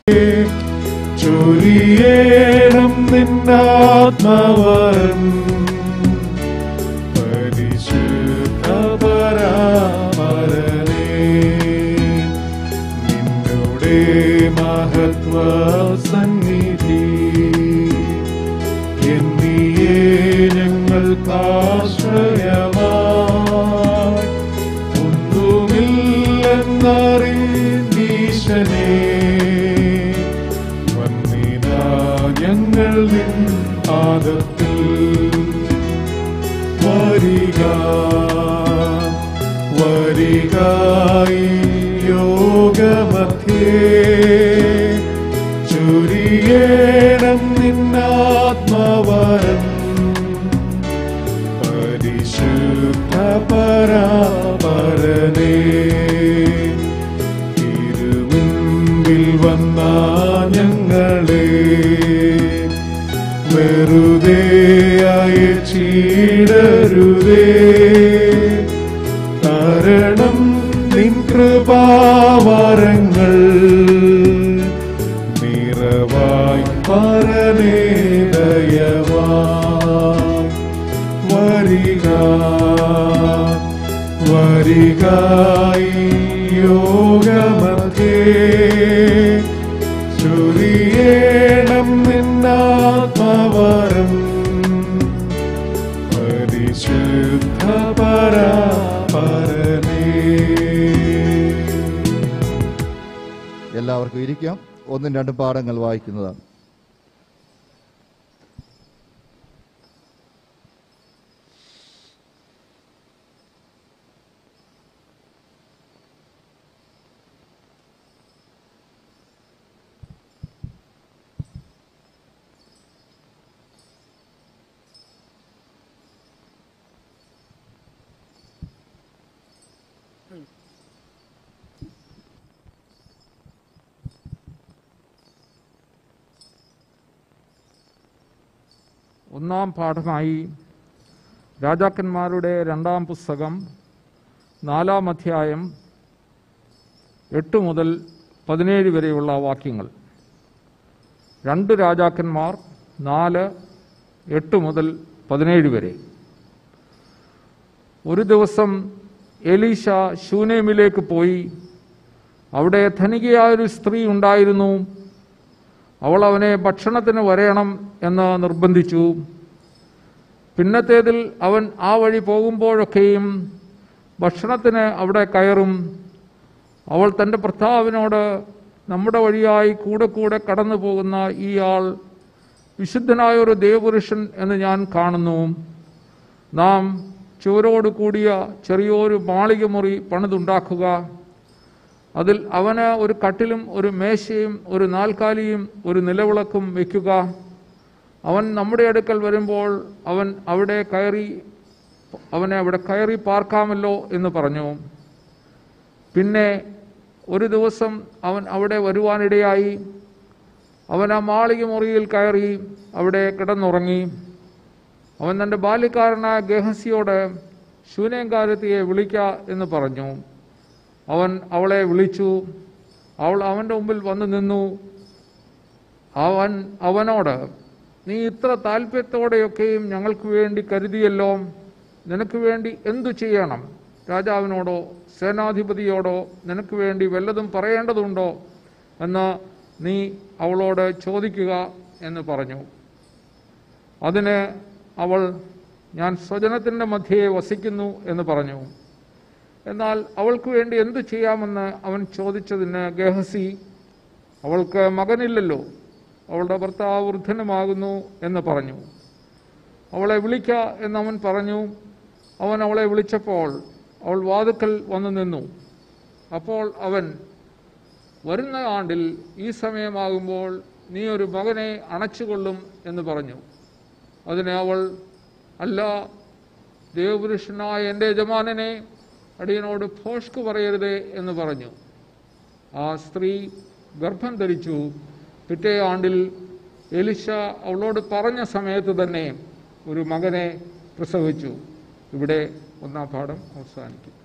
ചൊരിയേണം നിന്നാത്മവരം പരിശുദ്ധ പരാമരനേ നിന്നുടെ മഹത്വ സന്നിധി എന്നിയേ ഞങ്ങൾക്കാശ്രയമായി ഒന്നുമില്ലെന്നറിഞ്ഞീശനേ വന്നിന ഞങ്ങൾ നിൻ പാദത്തിൽ വരിക വരികായി യോഗമധ്യേ ചുരിയേണം നിന്നാത്മവരം പരിശുദ്ധ പരാപരനേ തിരുമുൻപിൽ വന്ന ഞങ്ങളെ വെറുതെ അയച്ചിടരുതേ കാരണം നിൻ കൃപാവരങ്ങൾ നിറവായി പരനേദയവായി വരിക വരികായി യോഗമധ്യേ ചൊരിയേണം നിന്നാത്മവരം പരിശുദ്ധ പരാപരനേ എല്ലാവർക്കും ഇരിക്കാം ഒന്നും രണ്ടും പാഠങ്ങൾ വായിക്കുന്നതാണ് ഒന്നാം പാഠമായി രാജാക്കന്മാരുടെ രണ്ടാം പുസ്തകം നാലാം അധ്യായം എട്ട് മുതൽ പതിനേഴ് വരെയുള്ള വാക്യങ്ങൾ രണ്ട് രാജാക്കന്മാർ നാല് എട്ട് മുതൽ പതിനേഴ് വരെ ഒരു ദിവസം എലീഷ ശൂനേമിലേക്ക് പോയി അവിടെ ധനികയായൊരു സ്ത്രീ ഉണ്ടായിരുന്നു അവൾ അവനെ ഭക്ഷണത്തിന് വരയണം എന്ന് നിർബന്ധിച്ചു പിന്നത്തേതിൽ അവൻ ആ വഴി പോകുമ്പോഴൊക്കെയും ഭക്ഷണത്തിന് അവിടെ കയറും അവൾ തൻ്റെ ഭർത്താവിനോട് നമ്മുടെ വഴിയായി കൂടെ കൂടെ കടന്നു പോകുന്ന ഈ ആൾ വിശുദ്ധനായ ഒരു ദേവപുരുഷൻ എന്ന് ഞാൻ കാണുന്നു നാം ചുവരോട് കൂടിയ ചെറിയൊരു മാളിക മുറി പണിതുണ്ടാക്കുക അതിൽ അവന് ഒരു കട്ടിലും ഒരു മേശയും ഒരു നാൽക്കാലിയും ഒരു നിലവിളക്കും വയ്ക്കുക അവൻ നമ്മുടെ അടുക്കൽ വരുമ്പോൾ അവൻ അവിടെ കയറി അവനെ അവിടെ കയറി പാർക്കാമല്ലോ എന്ന് പറഞ്ഞു പിന്നെ ഒരു ദിവസം അവൻ അവിടെ വരുവാനിടയായി അവൻ ആ മാളിക മുറിയിൽ കയറി അവിടെ കിടന്നുറങ്ങി അവൻ തൻ്റെ ബാല്യക്കാരനായ ഗേഹസിയോട് ശൂന്യങ്കാരത്തിയെ വിളിക്ക എന്ന് പറഞ്ഞു അവൻ അവളെ വിളിച്ചു അവൾ അവൻ്റെ മുമ്പിൽ വന്നു നിന്നു അവൻ അവനോട് നീ ഇത്ര താല്പര്യത്തോടെയൊക്കെയും ഞങ്ങൾക്ക് വേണ്ടി കരുതിയല്ലോ നിനക്ക് വേണ്ടി എന്തു ചെയ്യണം രാജാവിനോടോ സേനാധിപതിയോടോ നിനക്ക് വേണ്ടി വല്ലതും പറയേണ്ടതുണ്ടോ എന്ന് നീ അവളോട് ചോദിക്കുക എന്ന് പറഞ്ഞു അതിന് അവൾ ഞാൻ സ്വജനത്തിൻ്റെ മധ്യയെ വസിക്കുന്നു എന്ന് പറഞ്ഞു എന്നാൽ അവൾക്ക് വേണ്ടി എന്തു ചെയ്യാമെന്ന് അവൻ ചോദിച്ചതിന് ഗേഹസി അവൾക്ക് മകനില്ലല്ലോ അവളുടെ ഭർത്താവ് വൃദ്ധനുമാകുന്നു എന്ന് പറഞ്ഞു അവളെ വിളിക്ക എന്നവൻ പറഞ്ഞു അവൻ അവളെ വിളിച്ചപ്പോൾ അവൾ വാതുക്കൽ വന്നു നിന്നു അപ്പോൾ അവൻ വരുന്ന ആണ്ടിൽ ഈ സമയമാകുമ്പോൾ നീ ഒരു മകനെ അണച്ചുകൊള്ളും എന്ന് പറഞ്ഞു അതിന് അവൾ അല്ല ദേവപുരുഷനായ എൻ്റെ യജമാനനെ അടിയനോട് ഭോഷ്ക് പറയരുതേ എന്ന് പറഞ്ഞു ആ സ്ത്രീ ഗർഭം ധരിച്ചു പിറ്റേ ആണ്ടിൽ എലിശ അവളോട് പറഞ്ഞ സമയത്ത് തന്നെ ഒരു മകനെ പ്രസവിച്ചു ഇവിടെ ഒന്നാം പാഠം അവസാനിക്കും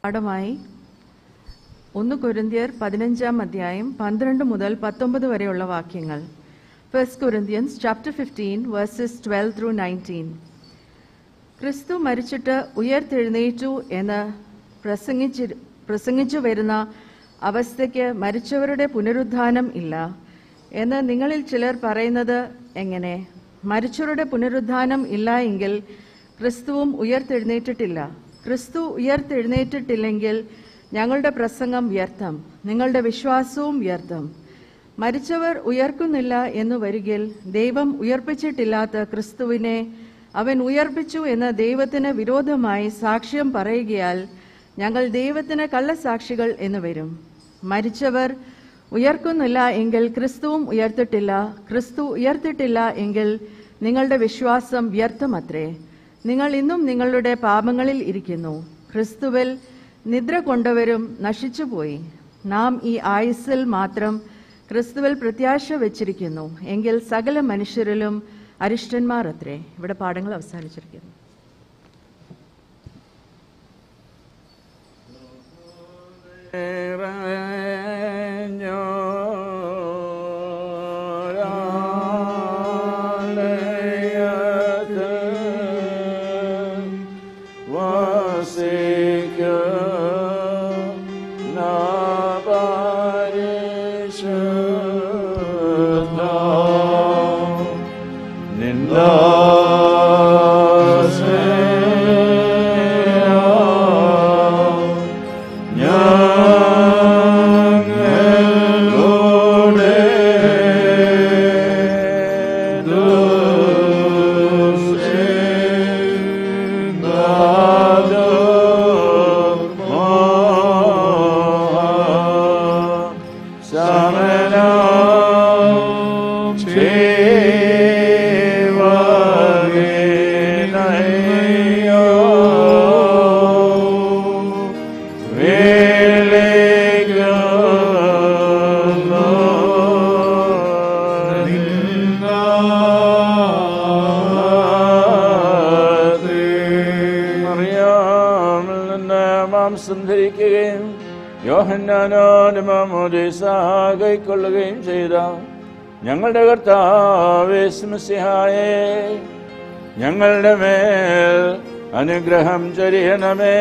പാഠമായി ഒന്ന് കൊരിന്ത്യർ പതിനഞ്ചാം അധ്യായം പന്ത്രണ്ട് മുതൽ പത്തൊമ്പത് വരെയുള്ള വാക്യങ്ങൾ first Corinthians chapter fifteen verses twelve through nineteen ക്രിസ്തു മരിച്ചിട്ട് ഉയർത്തെഴുന്നേറ്റു എന്ന് പ്രസംഗിച്ച് പ്രസംഗിച്ചു വരുന്ന അവസ്ഥയ്ക്ക് മരിച്ചവരുടെ പുനരുദ്ധാനം ഇല്ല എന്ന് നിങ്ങളിൽ ചിലർ പറയുന്നത് എങ്ങനെ മരിച്ചവരുടെ പുനരുദ്ധാനം ഇല്ല എങ്കിൽ ക്രിസ്തുവും ഉയർത്തെഴുന്നേറ്റിട്ടില്ല ക്രിസ്തു ഉയർത്തെഴുന്നേറ്റിട്ടില്ലെങ്കിൽ ഞങ്ങളുടെ പ്രസംഗം വ്യർത്ഥം നിങ്ങളുടെ വിശ്വാസവും വ്യർത്ഥം മരിച്ചവർ ഉയർക്കുന്നില്ല എന്നു വരികിൽ ദൈവം ഉയർപ്പിച്ചിട്ടില്ലാത്ത ക്രിസ്തുവിനെ അവൻ ഉയർപ്പിച്ചു എന്ന് ദൈവത്തിന് വിരോധമായി സാക്ഷ്യം പറയുകയാൽ ഞങ്ങൾ ദൈവത്തിന് കള്ളസാക്ഷികൾ എന്ന് വരും മരിച്ചവർ ഉയർക്കുന്നില്ല എങ്കിൽ ക്രിസ്തുവും ഉയർത്തിട്ടില്ല ക്രിസ്തു ഉയർത്തിട്ടില്ല എങ്കിൽ നിങ്ങളുടെ വിശ്വാസം വ്യർത്ഥമത്രേ നിങ്ങൾ ഇന്നും നിങ്ങളുടെ പാപങ്ങളിൽ ഇരിക്കുന്നു ക്രിസ്തുവിൽ നിദ്ര കൊണ്ടവരും നശിച്ചുപോയി നാം ഈ ആയുസ്സിൽ മാത്രം ക്രിസ്തുവിൽ പ്രത്യാശ വെച്ചിരിക്കുന്നു എങ്കിൽ സകല മനുഷ്യരിലും അരിഷ്ടന്മാർ അത്രേ ഇവിടെ പാഠങ്ങൾ അവസാനിച്ചിരിക്കുന്നു മറിയാമിൽ നിന്ന് മാംസം ധരിക്കുകയും യോഹന്നാനോട് മാമോദീസ കൈക്കൊള്ളുകയും ചെയ്ത ഞങ്ങളുടെ കർത്താവേ സ്മസിഹായേ ഞങ്ങളുടെ മേൽ അനുഗ്രഹം ചൊരിയണമേ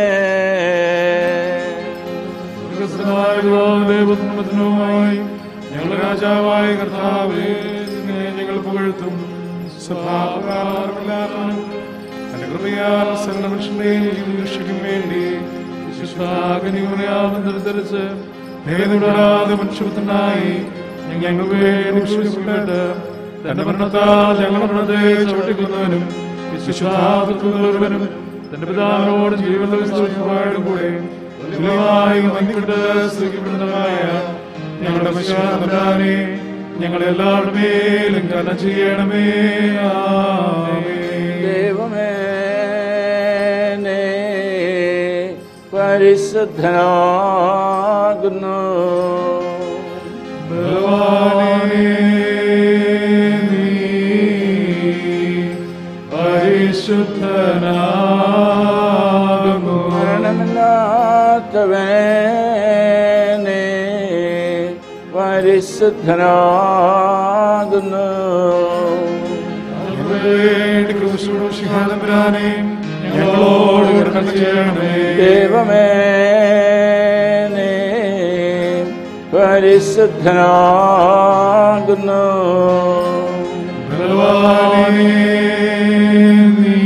സ്വർഗ്ഗസ്ഥനായ പിതാവിന്റെ പുത്രനുമായി ഞങ്ങളുടെ രാജാവായ കർത്താവേ നിന്നെ ഞങ്ങൾ പുകഴ്ത്തും സ്വഭാവകാരമില്ലാത്തവനും തന്റെ കൃപയാൽ സകല മനുഷ്യനെയും രക്ഷിക്കും വേണ്ടി വിശുദ്ധാഗ്നിമറിയാമെന്ന് ഭേദമില്ലാതെ മനുഷ്യപുത്രനായി ഞങ്ങൾക്ക് വേണ്ടി വിശ്വസിക്കപ്പെട്ട് തന്റെ മരണത്താൽ ഞങ്ങളുടെ മരണത്തെ ചവിട്ടിക്കുന്നവനും വിശ്വാസത്തിനുള്ളവനും തന്റെ പിതാവിനോട് ജീവിതം കൂടെ തുല്യമായി മന്ദിപ്പെട്ട് സ്തുതിക്കപ്പെടുന്നതായ ഞങ്ങളുടെ വിശ്വാസനെ ഞങ്ങളെല്ലാവരുടെ മേലും കല ചെയ്യണമേ ആമേൻ. ദൈവമേ നീ പരിശുദ്ധനാകുന്നു ഭഗവാനേ, നീ പരിശുദ്ധനാകുന്നു മരണമില്ലാത്തവേ നീ പരിശുദ്ധനാകുന്നു ഞങ്ങൾക്ക് വേണ്ടി ക്രൂശിലൂടെ ശിഖാതമ്പുരാനെ ഞങ്ങളോട് കരുണ ചെയ്യണമേ ദൈവമേ നീ പരിശുദ്ധനാകുന്നു ഭഗവാനേ, നീ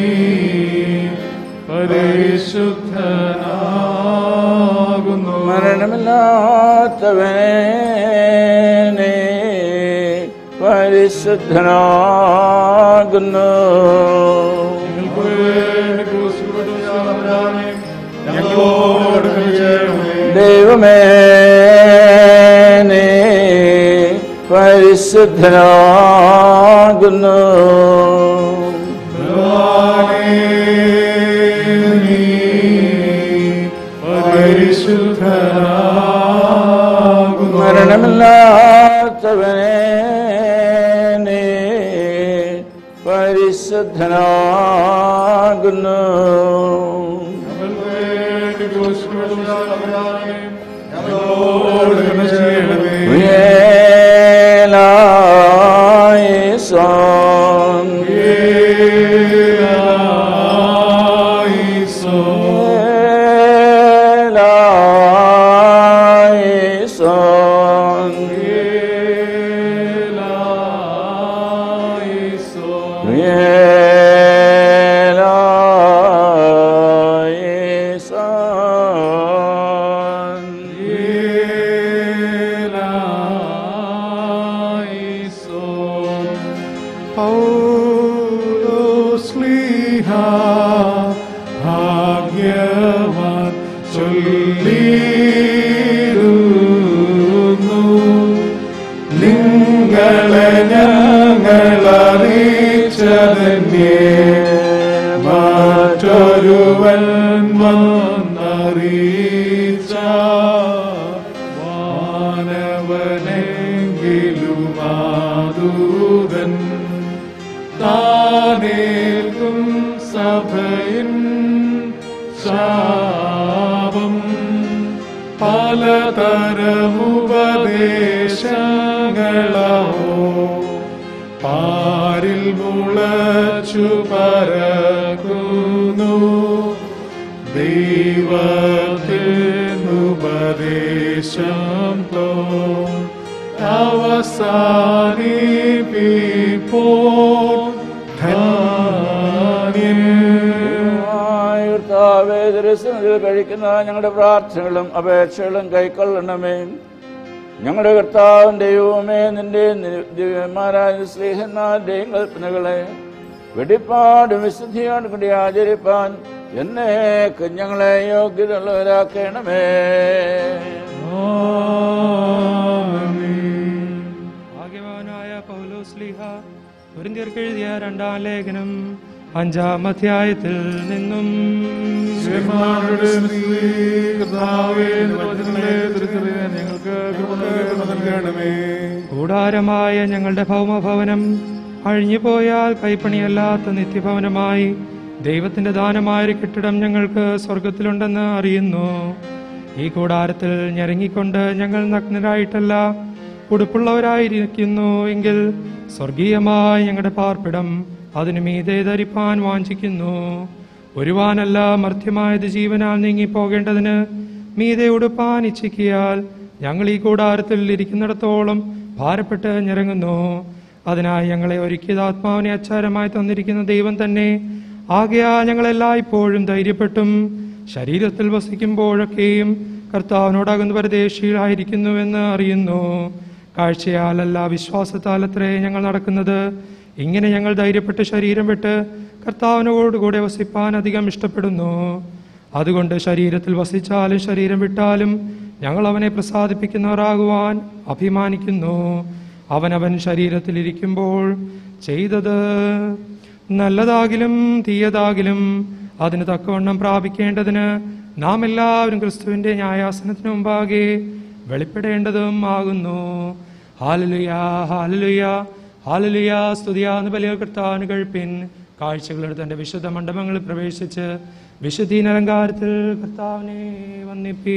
പരിശുദ്ധനാകുന്നു മരണമില്ലാത്തവേ നീ പരിശുദ്ധനാകുന്നു ഞങ്ങൾക്ക് വേണ്ടി ക്രൂശിക്കപ്പെട്ട ശിഖാതമ്പുരാനെ ഞങ്ങളോട് കരുണ ചെയ്യണമേ ദൈവമേ നീ പരിശുദ്ധനാകുന്നു ഭഗവാനേ, നീ പരിശുദ്ധനാകുന്നു മരണമില്ലാത്തവനെ നീ പരിശുദ്ധനാകുന്നു ഞങ്ങൾക്ക് വേണ്ടി ഞങ്ങളോട് കരുണ ചെയ്യണമേ Realization. Realization. Realization. ഭാഗ്യവാൻ ചൊല്ലിരുന്നു നിങ്ങളെ ഞങ്ങളറിയിച്ചതന്യേ മറ്റൊരുവൻ വന്നറിയിച്ച വാനവനെങ്കിലും ആദൂതൻ താനേൽക്കും സഭയിൻ ശാപം പലതരമുപദേശങ്ങളോ പാരിൽ മുളച്ചു പരക്കുന്നു ദൈവത്തിനുപദേശം തോ അവസാനിപ്പിപ്പോ ധന്യൻ കർത്താവേ ദർശനത്തിൽ കഴിക്കുന്ന ഞങ്ങളുടെ പ്രാർത്ഥനകളും അപേക്ഷകളും കൈക്കൊള്ളണമേ ഞങ്ങളുടെ കർത്താവും ദൈവവുമേ നിന്റെ നി- ദിവ്യന്മാരായ സ്നേഹന്മാരുടെയും കൽപ്പനകളെ വെടിപ്പാടും വിശുദ്ധിയോട് കൂടി ആചരിപ്പാൻ എന്നെ കുഞ്ഞുങ്ങളെ യോഗ്യതയുള്ളവരാക്കണമേ ഭാഗ്യവാനായ പൗലോസ്ലിഹ കുരിന്തിയർക്ക് എഴുതിയ രണ്ടാം ലേഖനം അഞ്ചാം അധ്യായത്തിൽ നിന്നും ശ്രീമാരുടെ സ്ത്രീ കർത്താവേ നിന്റെ വചനങ്ങളെ തിരിച്ചറിയാൻ ഞങ്ങൾക്ക് കൃപ നൽകി- കൃപ നൽകണമേ കൂടാരമായ ഞങ്ങളുടെ ഭൗമഭവനം അഴിഞ്ഞുപോയാൽ കൈപ്പണിയല്ലാത്ത നിത്യഭവനമായി ദൈവത്തിന്റെ ദാനമായൊരു കെട്ടിടം ഞങ്ങൾക്ക് സ്വർഗത്തിലുണ്ടെന്ന് അറിയുന്നു ഈ കൂടാരത്തിൽ ഞെരങ്ങിക്കൊണ്ട് ഞങ്ങൾ നഗ്നരായിട്ടല്ല ഉടുപ്പുള്ളവരായിരിക്കുന്നു എങ്കിൽ സ്വർഗീയമായ ഞങ്ങളുടെ പാർപ്പിടം അതിനു മീതെ ധരിപ്പാൻ വാഞ്ചിക്കുന്നു ഒരുവാനല്ല മർത്യമായത് ജീവനാൽ നീങ്ങിപ്പോകേണ്ടതിന് മീതെ ഉടുപ്പാൻ ഇച്ഛിക്കിയാൽ ഞങ്ങൾ ഈ കൂടാരത്തിൽ ഇരിക്കുന്നിടത്തോളം ഭാരപ്പെട്ട് ഞെരങ്ങുന്നു അതിനായി ഞങ്ങളെ ഒരുക്കിയത് ആത്മാവിനെ അച്ചാരമായി തന്നിരിക്കുന്ന ദൈവം തന്നെ ആകയാൽ ഞങ്ങളെല്ലായ്പ്പോഴും ധൈര്യപ്പെട്ടും ശരീരത്തിൽ വസിക്കുമ്പോഴൊക്കെയും കർത്താവിനോടകുന്ന പരദേശിയിലായിരിക്കുന്നുവെന്ന് അറിയുന്നു കാഴ്ചയാലല്ല വിശ്വാസത്താലത്രേ ഞങ്ങൾ നടക്കുന്നത് ഇങ്ങനെ ഞങ്ങൾ ധൈര്യപ്പെട്ട് ശരീരം വിട്ട് കർത്താവിനോടുകൂടെ വസിപ്പാൻ അധികം ഇഷ്ടപ്പെടുന്നു അതുകൊണ്ട് ശരീരത്തിൽ വസിച്ചാലും ശരീരം വിട്ടാലും ഞങ്ങൾ അവനെ പ്രസാദിപ്പിക്കുന്നവരാകുവാൻ അഭിമാനിക്കുന്നു അവനവൻ ശരീരത്തിലിരിക്കുമ്പോൾ ചെയ്തത് നല്ലതാകിലും തീയതാകിലും അതിന് തക്കവണ്ണം പ്രാപിക്കേണ്ടതിന് നാം എല്ലാവരും ക്രിസ്തുവിന്റെ ന്യായാസനത്തിന് മുമ്പാകെ വെളിപ്പെടേണ്ടതും ആകുന്നു ഹാലലുയ ഹാലലുയ ഹാലലുയ സ്തുതിയാന്ന് ബലികൾ കർത്താവിന് കഴിപ്പിൻ കാഴ്ചകളെടുത്ത് തന്റെ വിശുദ്ധ മണ്ഡപങ്ങളിൽ പ്രവേശിച്ച് വിശുദ്ധീന അലങ്കാരത്തിൽ കർത്താവിനെ വന്നിപ്പീ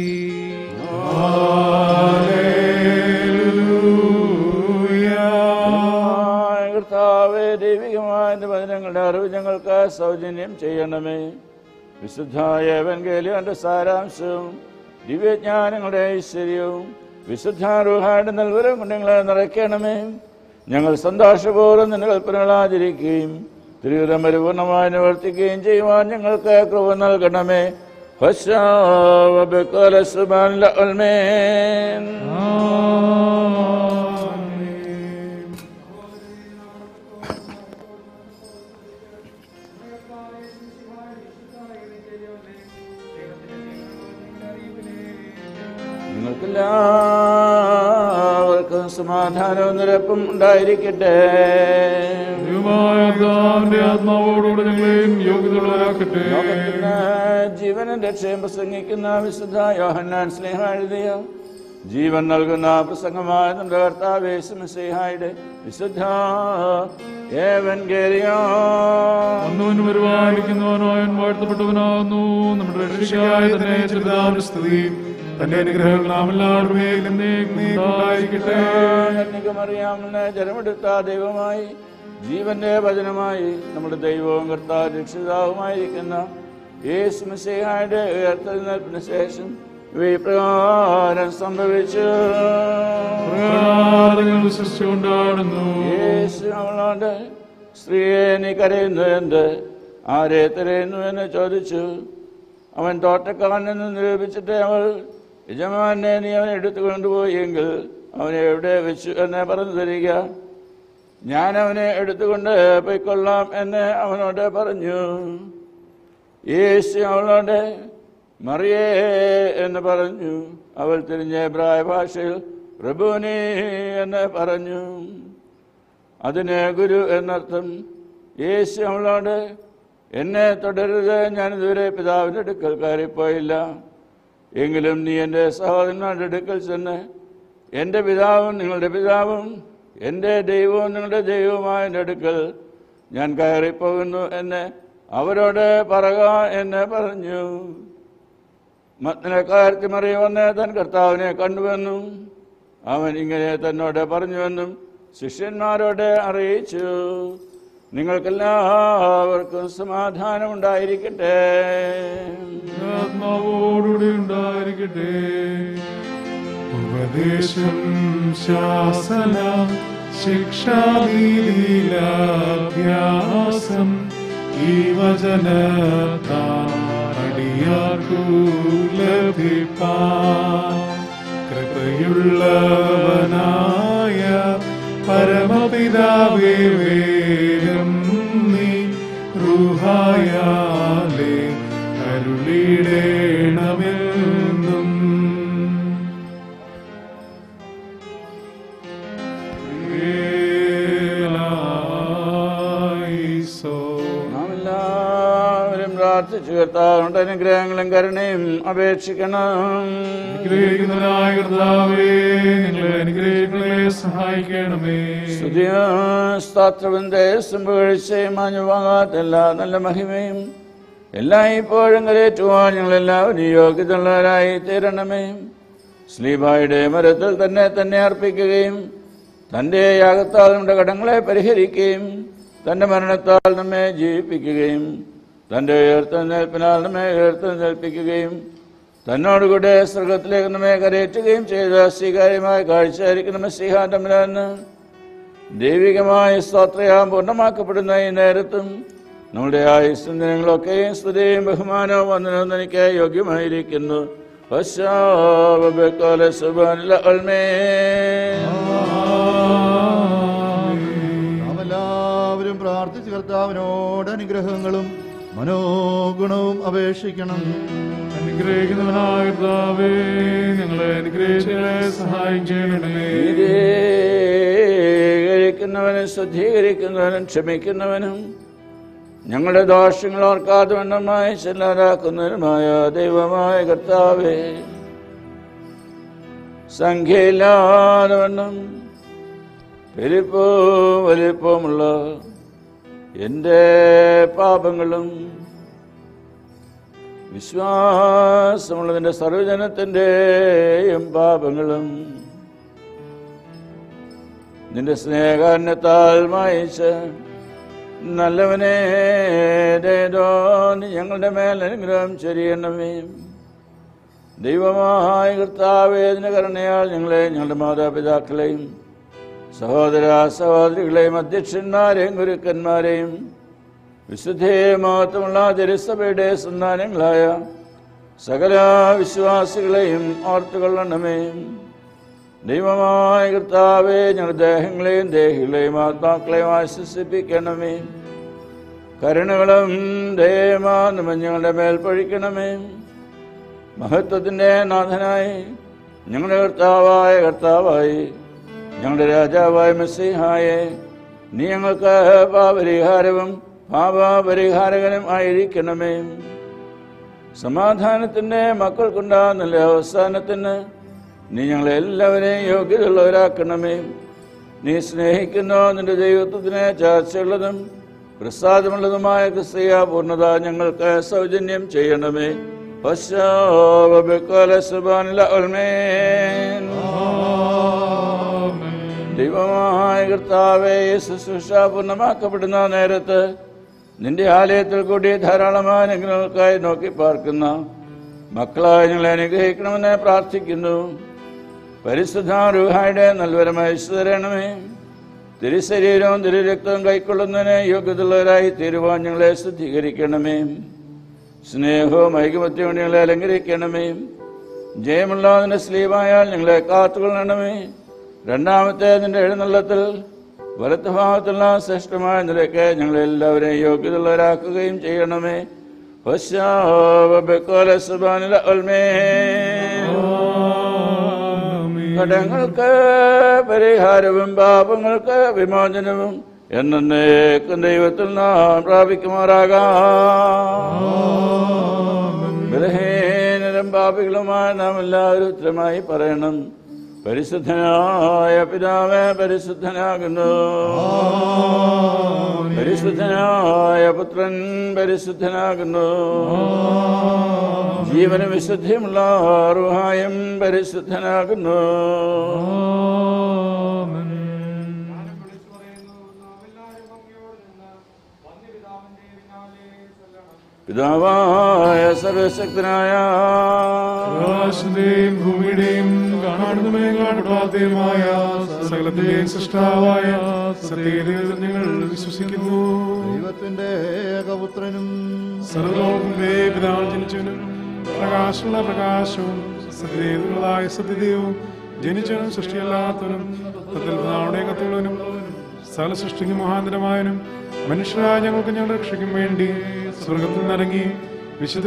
ദൈവമായ കർത്താവേ ദൈവികമായ നിന്റെ വചനങ്ങളുടെ അറിവ് ഞങ്ങൾക്ക് സൗജന്യം ചെയ്യണമേ വിശുദ്ധായ എവൻഗേലിയോന്റെ സാരാംശവും ദിവ്യജ്ഞാനങ്ങളുടെ ഐശ്വര്യവും വിശുദ്ധ റുഹായുടെ നൽവരം കൊണ്ട് ഞങ്ങളെ നിറയ്ക്കണമേ ഞങ്ങൾ സന്തോഷപൂർവ്വം നിന്റെ കൽപ്പനകൾ ആചരിക്കുകയും തിരുവിതം പരിപൂർണമായി നിവർത്തിക്കുകയും ചെയ്യുവാൻ ഞങ്ങൾക്ക് കൃപ നൽകണമേ ഹസ്സാവ ബിക്കല സുബ്ഹാന ലഅൽമീൻ. നിങ്ങൾക്കെല്ലാവർക്കും സമാധാനവും നിരപ്പും ഉണ്ടായിരിക്കട്ടെ ദൈവമായ കർത്താവിന്റെ ആത്മാവോടുകൂടെ ഞങ്ങളെയും യോഗ്യതയുള്ളവരാക്കട്ടെ ലോകത്തിന് ജീവനും രക്ഷയും പ്രസംഗിക്കുന്ന വിശുദ്ധ യോഹന്നാൻ സ്നേഹം എഴുതിയ ജീവൻ നൽകുന്ന പ്രസംഗമായ നമ്മുടെ കർത്താവേശുമിസ്ലിഹായുടെ വിശുദ്ധ ഏവൻഗേലിയോ വന്നവനും പരിപാലിക്കുന്നവനായൻ വാഴ്ത്തപ്പെട്ടവനാകുന്നു നമ്മുടെ രക്ഷയായ തന്നെ ചെറുതാവിന്റെ സ്തുതി തന്റെ അനുഗ്രഹങ്ങൾ നാം എല്ലാവരുടെ മേൽ എന്നേക്കും ഉണ്ടായിരിക്കട്ടെ അറിയാമെന്ന് ജലമെടുത്ത ദൈവമായി ജീവന്റെ വചനമായി നമ്മുടെ ദൈവവും കർത്താവ് രക്ഷിതാവുമായിരിക്കുന്ന യേശു മിശിഹായുടെ ഉയർത്തെഴുന്നേൽപ്പിന് ശേഷം വിപ്രകാരം സംഭവിച്ചു പ്രകാരങ്ങൾ വിശ്വസിച്ചുകൊണ്ടാടുന്നു യേശു അവളോട് സ്ത്രീയെ നീ കരയുന്നു എന്ത് ആരെ തിരയുന്നു എന്ന് ചോദിച്ചു അവൻ തോട്ടക്കാരനെന്ന് നിരൂപിച്ചിട്ട് അവൾ യജമാനെ നീ അവനെ എടുത്തു കൊണ്ടുപോയെങ്കിൽ അവനെ എവിടെ വെച്ചു എന്ന് പറഞ്ഞു തരിക ഞാൻ അവനെ എടുത്തുകൊണ്ട് പോയിക്കൊള്ളാം എന്ന് അവനോട് പറഞ്ഞു യേശു അവളോട് മറിയേ എന്ന് പറഞ്ഞു അവൾ തിരിഞ്ഞ പ്രായ ഭാഷയിൽ പ്രഭുനി എന്ന് പറഞ്ഞു അതിന് ഗുരു എന്നർത്ഥം യേശു അവളോട് എന്നെ തുടരുത് ഞാനിതുവരെ പിതാവിൻ്റെ അടുക്കൽ കയറിപ്പോയില്ല എങ്കിലും നീ എൻ്റെ സഹോദരന്മാരുടെ അടുക്കൽ ചെന്ന് എൻ്റെ പിതാവും നിങ്ങളുടെ പിതാവും എൻ്റെ ദൈവവും നിങ്ങളുടെ ദൈവവുമായ എൻ്റെ അടുക്കൽ ഞാൻ കയറിപ്പോകുന്നു എന്ന് അവരോട് പറക എന്ന് പറഞ്ഞു മത്തിനക്കാരത്തി മറിയുവന്ന് തൻ കർത്താവിനെ കണ്ടുവെന്നും അവൻ ഇങ്ങനെ തന്നോട് പറഞ്ഞുവെന്നും ശിഷ്യന്മാരോട് അറിയിച്ചു നിങ്ങൾക്കെല്ലാവർക്കും സമാധാനം ഉണ്ടായിരിക്കട്ടെ ആത്മാവോടുകൂടി ഉണ്ടായിരിക്കട്ടെ ഉപദേശം ശാസന ശിക്ഷാഭീലാഭ്യാസം ഈ വചനത്താടിയാർക്കു ലഭിപ്പാ കൃപയുള്ളവനായ പരമപിതാവേ വേഗം നീ റുഹായാലേ അരുളിടേണമെന്നും ഏലായിസോ. നാം എല്ലാവരും പ്രാർത്ഥിച്ചു കർത്താവിന്റെ അനുഗ്രഹങ്ങളും കരുണയും അപേക്ഷിക്കണം അനുഗ്രഹിക്കുന്നവനായ കർത്താവേ നിങ്ങളെ അനുഗ്രഹികളെ സഹായിക്കണമേ സ്തുതിയും സംഭവിച്ചയും മാഞ്ഞുവാങ്ങാത്ത എല്ലാ നല്ല മഹിമയും എല്ലാം ഇപ്പോഴും കരയേറ്റുവാൻ ഞങ്ങളെല്ലാവരും യോഗ്യതയുള്ളവരായി തീരണമേ സ്ലീബായുടെ മരത്തിൽ തന്നെ തന്നെ അർപ്പിക്കുകയും തൻ്റെ യാഗത്താൽ നമ്മുടെ കടങ്ങളെ പരിഹരിക്കുകയും തൻ്റെ മരണത്താൽ നമ്മെ ജീവിപ്പിക്കുകയും തൻ്റെ ഉയർത്തെഴുന്നേൽപ്പിനാൽ നമ്മെ ഉയർത്തെഴുന്നേൽപ്പിക്കുകയും തന്നോടുകൂടെ സ്വർഗത്തിലേക്ക് നമ്മെ കരയേറ്റുകയും ചെയ്ത സ്വീകാര്യമായ കാഴ്ചയായിരിക്കും നമ്മെ ശ്രീഹാന്തമിലെന്ന് ദൈവികമായ സ്തോത്രയാം പൂർണ്ണമാക്കപ്പെടുന്ന ഈ നേരത്തും നമ്മുടെ ആയുസ്സും ദിനങ്ങളൊക്കെയും സ്തുതിയും ബഹുമാനവും വന്ദനവും എനിക്ക് യോഗ്യമായിരിക്കുന്നു വശാവബക്കാല സുബാനില അൽമേ നാം എല്ലാവരും പ്രാർത്ഥിച്ച് കർത്താവിനോട് അനുഗ്രഹങ്ങളും മനോഗുണവും അപേക്ഷിക്കണം അനുഗ്രഹിക്കുന്നവനായ കർത്താവേ ഞങ്ങളെ അനുഗ്രഹിച്ചങ്ങളെ സഹായിക്കണമേ നീതീകരിക്കുന്നവനും ശുദ്ധീകരിക്കുന്നവനും ക്ഷമിക്കുന്നവനും ഞങ്ങളുടെ ദോഷങ്ങൾ ഓർക്കാതെ വണ്ണമായി ചെല്ലാതാക്കുന്നവനുമായ ദൈവമായ കർത്താവേ സംഖ്യയില്ലാതെ വണ്ണം പെരുപ്പവും വലിപ്പവുമുള്ള എൻ്റെ പാപങ്ങളും വിശ്വാസമുള്ളതിൻ്റെ സർവജനത്തിൻ്റെയും പാപങ്ങളും നിന്റെ സ്നേഹാന്യത്താൽ മായിച്ച് നല്ലവനെ ദയതോ നീ ഞങ്ങളുടെ മേൽ അനുഗ്രഹം ചൊരിയണമേ ദൈവമായ കർത്താവേദിന കരുണയാൽ ഞങ്ങളെ ഞങ്ങളുടെ മാതാപിതാക്കളെയും സഹോദര സഹോദരികളെയും അധ്യക്ഷന്മാരെയും ഗുരുക്കന്മാരെയും വിശുദ്ധേ മഹത്വമുള്ള തിരുസഭയുടെ സന്താനങ്ങളായ സകല വിശ്വാസികളെയും ഓർത്തുകൊള്ളണമേ ദൈവമായ കർത്താവെ ഞങ്ങളുടെ ദേഹങ്ങളെയും ദേഹികളെയും ആത്മാക്കളെയും ആശ്വസിപ്പിക്കണമേ കരുണകളും ദയമാനും ഞങ്ങളുടെ മേൽ പൊഴിക്കണമേ മഹത്വത്തിൻ്റെ നാഥനായി ഞങ്ങളുടെ കർത്താവായ കർത്താവായി ഞങ്ങളുടെ രാജാവായ മെസ്സിഹായെ നീ ഞങ്ങൾക്ക് പാപരിഹാരവും പാപപരിഹാരകനും ആയിരിക്കണമേ സമാധാനത്തിൻ്റെ മക്കൾക്കുണ്ടാകുന്ന അവസാനത്തിന് നീ ഞങ്ങളെല്ലാവരെയും യോഗ്യതയുള്ളവരാക്കണമേ നീ സ്നേഹിക്കുന്ന നിന്റെ ദൈവത്വത്തിന് ചാർച്ചയുള്ളതും പ്രസാദമുള്ളതുമായ ക്രിസ്തീയ പൂർണ്ണത ഞങ്ങൾക്ക് സൗജന്യം ചെയ്യണമേ ദൈവമായ കർത്താവേ ശുശ്രൂഷ പൂർണ്ണമാക്കപ്പെടുന്ന നേരത്ത് നിന്റെ ആലയത്തിൽ കൂടി ധാരാളമായ അനുഗ്രഹങ്ങൾക്കായി നോക്കി പാർക്കുന്ന മക്കളായി ഞങ്ങളെ അനുഗ്രഹിക്കണമെന്ന് പ്രാർത്ഥിക്കുന്നു പരിശുദ്ധ റുഹായുടെ നൽവരമായ തരണമേ തിരുശരീരവും തിരുരക്തവും കൈക്കൊള്ളുന്നതിന് യോഗ്യതയുള്ളവരായി തീരുവാൻ ഞങ്ങളെ ശുദ്ധീകരിക്കണമേ സ്നേഹവും ഐകമത്യവും ഞങ്ങളെ അലങ്കരിക്കണമേ ജയമുള്ള നിന്റെ സ്ലീവായാൽ ഞങ്ങളെ കാത്തുകൊള്ളണമേ രണ്ടാമത്തെ നിന്റെ എഴുന്നള്ളത്തിൽ വലത്ത് ഭാഗത്തുള്ള ശ്രേഷ്ഠമായ നിലയ്ക്ക് ഞങ്ങളെല്ലാവരെയും യോഗ്യതയുള്ളവരാക്കുകയും ചെയ്യണമേ കടങ്ങൾക്ക് പരിഹാരവും പാപങ്ങൾക്ക് വിമോചനവും എന്നേക്കും ദൈവത്തിൽ നാം പ്രാപിക്കുമാറാകാം ബലഹീനരും പാപികളുമായ നാം എല്ലാവരും ഉത്തരമായി പറയണം പരിശുദ്ധനായ പിതാവേ പരിശുദ്ധനാകുന്നു പരിശുദ്ധനായ പുത്രൻ പരിശുദ്ധനാകുന്നു ജീവനും വിശുദ്ധിയുമുള്ള റുഹായും പരിശുദ്ധനാകുന്നു പിതാവായ സർവശക്തനായ ആകാശത്തിന്റെയും ഭൂമിയുടെയും കാണുന്നതുമേ കാണപ്പെടാത്തതുമായ സകലത്തിന്റെയും സൃഷ്ടാവായ സത്യത്തിൽ ഞങ്ങൾ വിശ്വസിക്കുന്നു ദൈവത്തിന്റെ ഏകപുത്രനും സർവലോകത്തിന്റെ പിതാവ് ജനിച്ചവനും പ്രകാശമുള്ള പ്രകാശവും സത്യതയുള്ളതായ സത്യതയും ജനിച്ചവനും സൃഷ്ടിയല്ലാത്തവനും തത്തിൽ പിതാവുടെ കത്തുള്ളവനും സകല സൃഷ്ടിക്ക് മഹാന്തരമായനും മനുഷ്യരായ ഞങ്ങൾക്ക് ഞങ്ങളുടെ രക്ഷയ്ക്കും വേണ്ടി സ്വർഗത്തിൽ നിന്നിറങ്ങി വിശുദ്ധ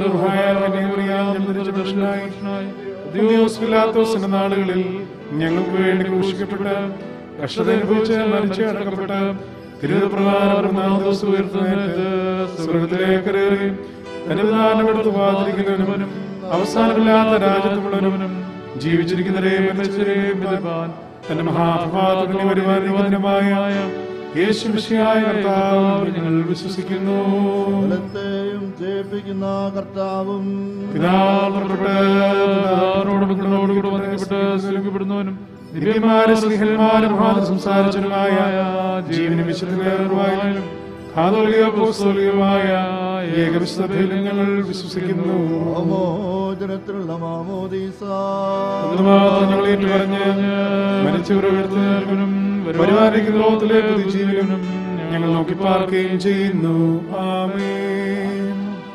ഉദ്യോഗസ്ഥില്ലാത്ത നാളുകളിൽ ഞങ്ങൾക്ക് വേണ്ടി ക്രൂശിക്കപ്പെട്ട് കഷ്ടത അനുഭവിച്ച് മരിച്ച് അടക്കപ്പെട്ട് തിരുവപ്രകാരം മൂന്നാം ദിവസം ഉയർത്തുന്നതിന് സ്വർഗത്തിലേക്ക് കയറി തന്റെ പ്രധാനപ്പെടുത്തു പാതിരിക്കുന്നവനും അവസാനമില്ലാത്ത രാജ്യത്തുള്ളവനും ജീവിച്ചിരിക്കുന്നവരെയും മരിച്ചവരെയും വിധിപ്പാൻ തന്റെ മഹാപ്രഭാതത്തിന് വരുവാനുമായ യേശു മിശിഹായ കർത്താവ് ഞങ്ങൾ വിശ്വസിക്കുന്നു ഫലത്തെയും ജയിപ്പിക്കുന്ന കർത്താവും പിതാവ് പുറപ്പെട്ട് പിതാവിനോട് മക്കളോട് കൂടെ വന്ദിക്കപ്പെട്ട് സ്നേഹിക്കപ്പെടുന്നവനും ദിവ്യന്മാരെ സ്നേഹന്മാരും മഹാൻ സംസാരിച്ചവനുമായ ജീവനും വിശുദ്ധനും കാതോലികമായ ഏകവിശുദ്ധയിൽ ഞങ്ങൾ വിശ്വസിക്കുന്നു മോചനത്തിനുള്ള മാമോദീസ അത് മാത്രം ഞങ്ങൾ ഏറ്റുപറഞ്ഞ് മരിച്ചവരെ ഉയർത്തുന്നവനും വരുവാനിരിക്കുന്ന ലോകത്തിലെ പുതുജീവനും ഞങ്ങൾ നോക്കി പാർക്കുകയും ചെയ്യുന്നു ആമേൻ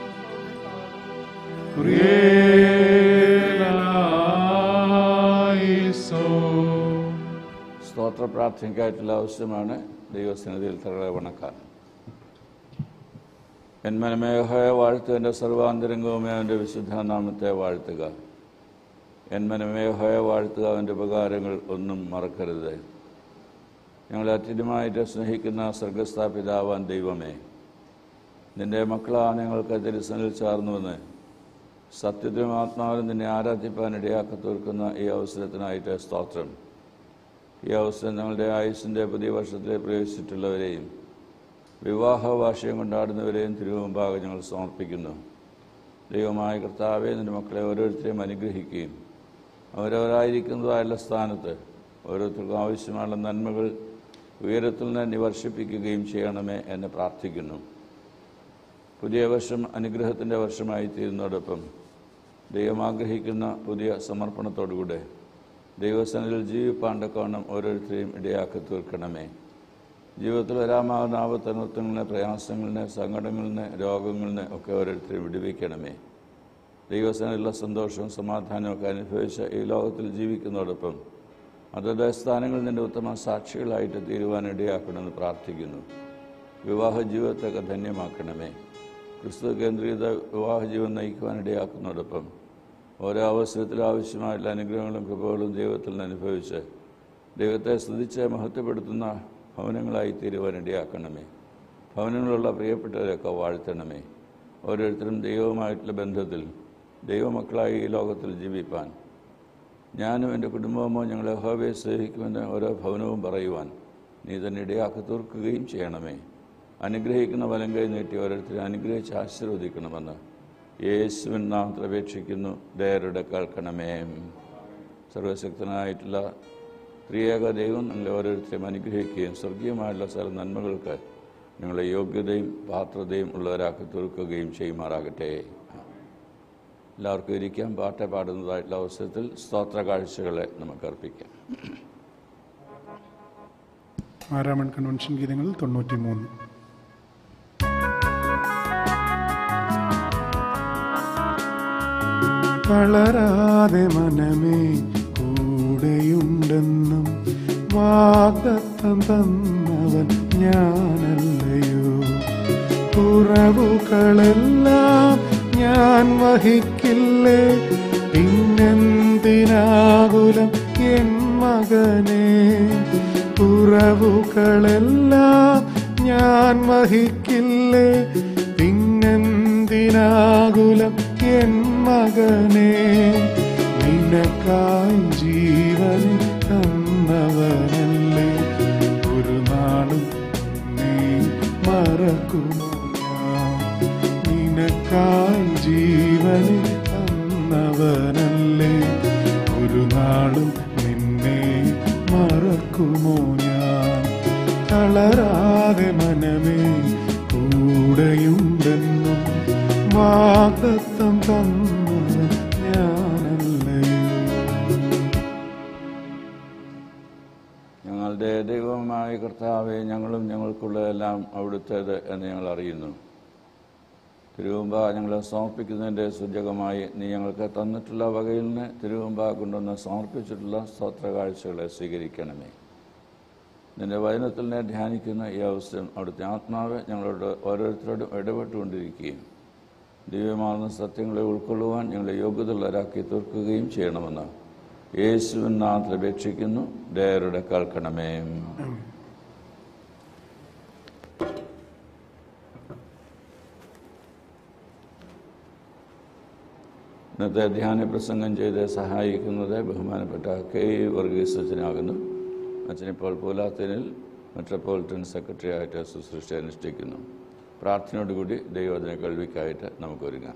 കുറിയേലായിസോൻ. സ്തോത്ര പ്രാർത്ഥനയ്ക്കായിട്ടുള്ള ആവശ്യമാണ് ദൈവസന്നിധിയിൽ തകളെ വണക്കാൻ എന്മനമേഹയെ വാഴ്ത്തുവിൻ്റെ സർവാന്തരംഗവുമേ അവൻ്റെ വിശുദ്ധ നാമത്തെ വാഴ്ത്തുക എന്മനമേഹയെ വാഴ്ത്തുക അവൻ്റെ ഉപകാരങ്ങൾ ഒന്നും മറക്കരുത് ഞങ്ങളെ അത്യധികമായിട്ട് സ്നേഹിക്കുന്ന സ്വർഗസ്ഥ പിതാവാൻ ദൈവമേ നിന്റെ മക്കളാ ഞങ്ങൾക്ക് തിരുസനിൽ ചാർന്നുവെന്ന് സത്യത്തിലും ആത്മാവിലും നിന്നെ ആരാധിപ്പാൻ ഇടയാക്കി തീർക്കുന്ന ഈ അവസരത്തിനായിട്ട് സ്തോത്രം ഈ അവസരം ഞങ്ങളുടെ ആയുസിൻ്റെ പുതിയ വർഷത്തിലെ പ്രവേശിച്ചിട്ടുള്ളവരെയും വിവാഹ വാർഷികം കൊണ്ടാടുന്നവരെയും തിരുമുമ്പാകെ ഞങ്ങൾ സമർപ്പിക്കുന്നു ദൈവമായ കർത്താവെ നിന്റെ മക്കളെ ഓരോരുത്തരെയും അനുഗ്രഹിക്കുകയും അവരവരായിരിക്കുന്നതായുള്ള സ്ഥാനത്ത് ഓരോരുത്തർക്കും ആവശ്യമുള്ള നന്മകൾ ഉയരത്തിൽ നിന്ന് വർഷിപ്പിക്കുകയും ചെയ്യണമേ എന്ന് പ്രാർത്ഥിക്കുന്നു പുതിയ വർഷം അനുഗ്രഹത്തിൻ്റെ വർഷമായി തീരുന്നതോടൊപ്പം ദൈവം ആഗ്രഹിക്കുന്ന പുതിയ സമർപ്പണത്തോടുകൂടെ ദൈവസനയിൽ ജീവിപ്പാണ്ടക്കോണം ഓരോരുത്തരെയും ഇടയാക്കി തീർക്കണമേ ജീവിതത്തിൽ വരാമാകുന്ന ആപത്തനത്വങ്ങളിനെ പ്രയാസങ്ങളിനെ സങ്കടങ്ങളിനെ രോഗങ്ങളിനെ ഒക്കെ ഓരോരുത്തരെയും വിടുവിക്കണമേ ദൈവസനയിലുള്ള സന്തോഷവും സമാധാനവും ഒക്കെ അനുഭവിച്ച ഈ ലോകത്തിൽ ജീവിക്കുന്നതോടൊപ്പം അതത് സ്ഥാനങ്ങളിൽ നിന്റെ ഉത്തമ സാക്ഷികളായിട്ട് തീരുവാൻ ഇടയാക്കണമെന്ന് പ്രാർത്ഥിക്കുന്നു വിവാഹ ജീവിതത്തൊക്കെ ധന്യമാക്കണമേ ക്രിസ്തു കേന്ദ്രീകൃത വിവാഹ ജീവിതം നയിക്കുവാൻ ഇടയാക്കുന്നതോടൊപ്പം ഓരോ അവസരത്തിൽ ആവശ്യമായിട്ടുള്ള അനുഗ്രഹങ്ങളും കൃപകളും ദൈവത്തിൽ നിന്ന് അനുഭവിച്ച് ദൈവത്തെ സ്തുതിച്ച് മഹത്വപ്പെടുത്തുന്ന ഭവനങ്ങളായി തീരുവാൻ ഇടയാക്കണമേ ഭവനങ്ങളുള്ള പ്രിയപ്പെട്ടവരെയൊക്കെ വാഴ്ത്തണമേ ഓരോരുത്തരും ദൈവവുമായിട്ടുള്ള ബന്ധത്തിൽ ദൈവമക്കളായി ഈ ലോകത്തിൽ ജീവിപ്പാൻ ഞാനും എൻ്റെ കുടുംബവുമോ ഞങ്ങളെ ഹോബയെ സേവിക്കുമെന്ന് ഓരോ ഭവനവും പറയുവാൻ നീ തന്നെ ഇടയാക്കി തീർക്കുകയും ചെയ്യണമേ അനുഗ്രഹിക്കുന്ന വലം കൈ നീട്ടി ഓരോരുത്തരെ അനുഗ്രഹിച്ച് ആശീർവദിക്കണമെന്ന് യേശുവിൻ നാമത്തിൽ അപേക്ഷിക്കുന്നു ദയരുടെ കേൾക്കണമേ സർവശക്തനായിട്ടുള്ള ത്രിയേക ദൈവം നിങ്ങളെ ഓരോരുത്തരെയും അനുഗ്രഹിക്കുകയും സ്വർഗീയമായുള്ള സ്ഥല നന്മകൾക്ക് നിങ്ങളെ യോഗ്യതയും പാത്രതയും ഉള്ളവരാക്കി തീർക്കുകയും ചെയ്യുമാറാകട്ടെ എല്ലാവർക്കും ഇരിക്കാം പാട്ട് പാടുന്നതായിട്ടുള്ള അവസരത്തിൽ സ്തോത്ര കാഴ്ചകളെ നമുക്ക് അർപ്പിക്കാം ആരാമൺ കൺവെൻഷൻ ഗീതങ്ങൾ തൊണ്ണൂറ്റി മൂന്ന് തളരാതെ മനമേ കൂടെയുണ്ടെന്നും വാഗ്ദത്തം തന്നവൻ ഞാനല്ലയോ കുറവുകളെല്ലാം ഞാൻ വഹിക്കില്ലേ പിന്നെന്തിനാകുലം എൻ മകനെ കുറവുകളെല്ലാം ഞാൻ വഹിക്കില്ലേ പിന്നെന്തിനാകുലം എൻ മകനെ നിനക്കായി ജീവൻ തന്നവനല്ലേ ഒരു നാളും നീ മറക്കുമോ ഞാൻ നിനക്കായി ജീവൻ തന്നവനല്ലേ ഒരു നാളും നിന്നെ മറക്കുമോ ഞാൻ തളരാതെ മനമേ കൂടെയുണ്ടെന്നും വാദത്തം തന്നവൻ ഞാനല്ലയോ ഞങ്ങളുടെ ദൈവമായ കർത്താവെ ഞങ്ങളും ഞങ്ങൾക്കുള്ളതെല്ലാം അവിടുത്തേത് എന്ന് ഞങ്ങൾ അറിയുന്നു തിരുവമ്പ ഞങ്ങളെ സമർപ്പിക്കുന്നതിൻ്റെ സൂചകമായി നീ ഞങ്ങൾക്ക് തന്നിട്ടുള്ള വകയിൽ നിന്ന് തിരുവമ്പ കൊണ്ടുവന്ന് സമർപ്പിച്ചിട്ടുള്ള സ്തോത്ര കാഴ്ചകളെ സ്വീകരിക്കണമേ നിന്റെ വചനത്തിൽ നിന്ന് ധ്യാനിക്കുന്ന ഈ അവസരം അവിടുത്തെ ആത്മാവ് ഞങ്ങളോട് ഓരോരുത്തരോടും ഇടപെട്ടുകൊണ്ടിരിക്കുകയും ദിവ്യമാർന്ന സത്യങ്ങളെ ഉൾക്കൊള്ളുവാൻ ഞങ്ങളെ യോഗ്യതയുള്ളവരാക്കി തീർക്കുകയും ചെയ്യണമെന്ന് യേശുവിൻ നാമത്തിൽ അപേക്ഷിക്കുന്നു ദയരുടെ കേൾക്കണമേ ഇന്നത്തെ ധ്യാന പ്രസംഗം ചെയ്ത് സഹായിക്കുന്നത് ബഹുമാനപ്പെട്ട കെ വർഗീസ് അച്ഛനാകുന്നു അച്ഛനിപ്പോൾ പോലാത്തനിൽ മെട്രോപൊളിറ്റൻ സെക്രട്ടറി ആയിട്ട് ശുശ്രൂഷ അനുഷ്ഠിക്കുന്നു പ്രാർത്ഥനയോടുകൂടി ദൈവത്തിനെ കേൾവിക്കായിട്ട് നമുക്ക് ഒരുങ്ങാം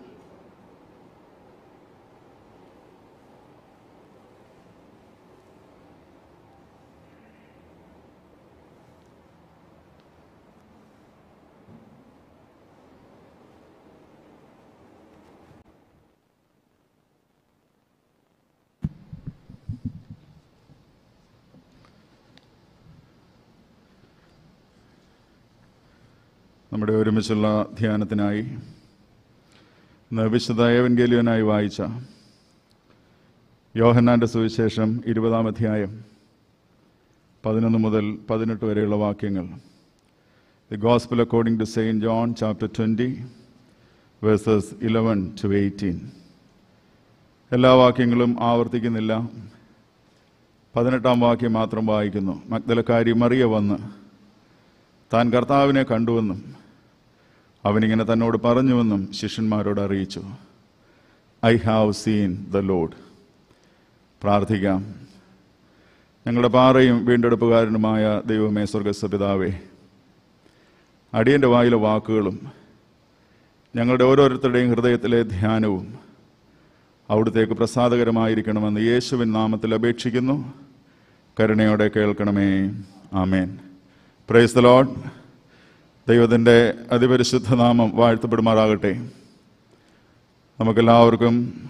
നമ്മുടെ ഒരുമിച്ചുള്ള ധ്യാനത്തിനായി ഇന്ന് വിശുദ്ധ ഏവൻഗേലിയനായി വായിച്ച യോഹന്നാന്റെ സുവിശേഷം ഇരുപതാം അധ്യായം പതിനൊന്ന് മുതൽ പതിനെട്ട് വരെയുള്ള വാക്യങ്ങൾ the gospel according to saint John chapter twenty verses eleven to eighteen എല്ലാ വാക്യങ്ങളും ആവർത്തിക്കുന്നില്ല പതിനെട്ടാം വാക്യം മാത്രം വായിക്കുന്നു മഗ്ദലക്കാരി മറിയ വന്ന് താൻ കർത്താവിനെ കണ്ടുവെന്നും അവനിങ്ങനെ തന്നോട് പറഞ്ഞുവെന്നും ശിഷ്യന്മാരോട് അറിയിച്ചു I have seen the Lord പ്രാർത്ഥിക്കാം ഞങ്ങളുടെ പാറയും വീണ്ടെടുപ്പുകാരനുമായ ദൈവമേ സ്വർഗസ്വപിതാവേ അടിയൻ്റെ വായിലെ വാക്കുകളും ഞങ്ങളുടെ ഓരോരുത്തരുടെയും ഹൃദയത്തിലെ ധ്യാനവും അവിടുത്തേക്ക് പ്രസാദകരമായിരിക്കണമെന്ന് യേശുവിൻ നാമത്തിൽ അപേക്ഷിക്കുന്നു കരുണയോടെ കേൾക്കണമേ ആമേൻ പ്രൈസ് ദ ലോഡ് ദൈവത്തിൻ്റെ അതിപരിശുദ്ധ നാമം വാഴ്ത്തപ്പെടുമാറാകട്ടെ നമുക്കെല്ലാവർക്കും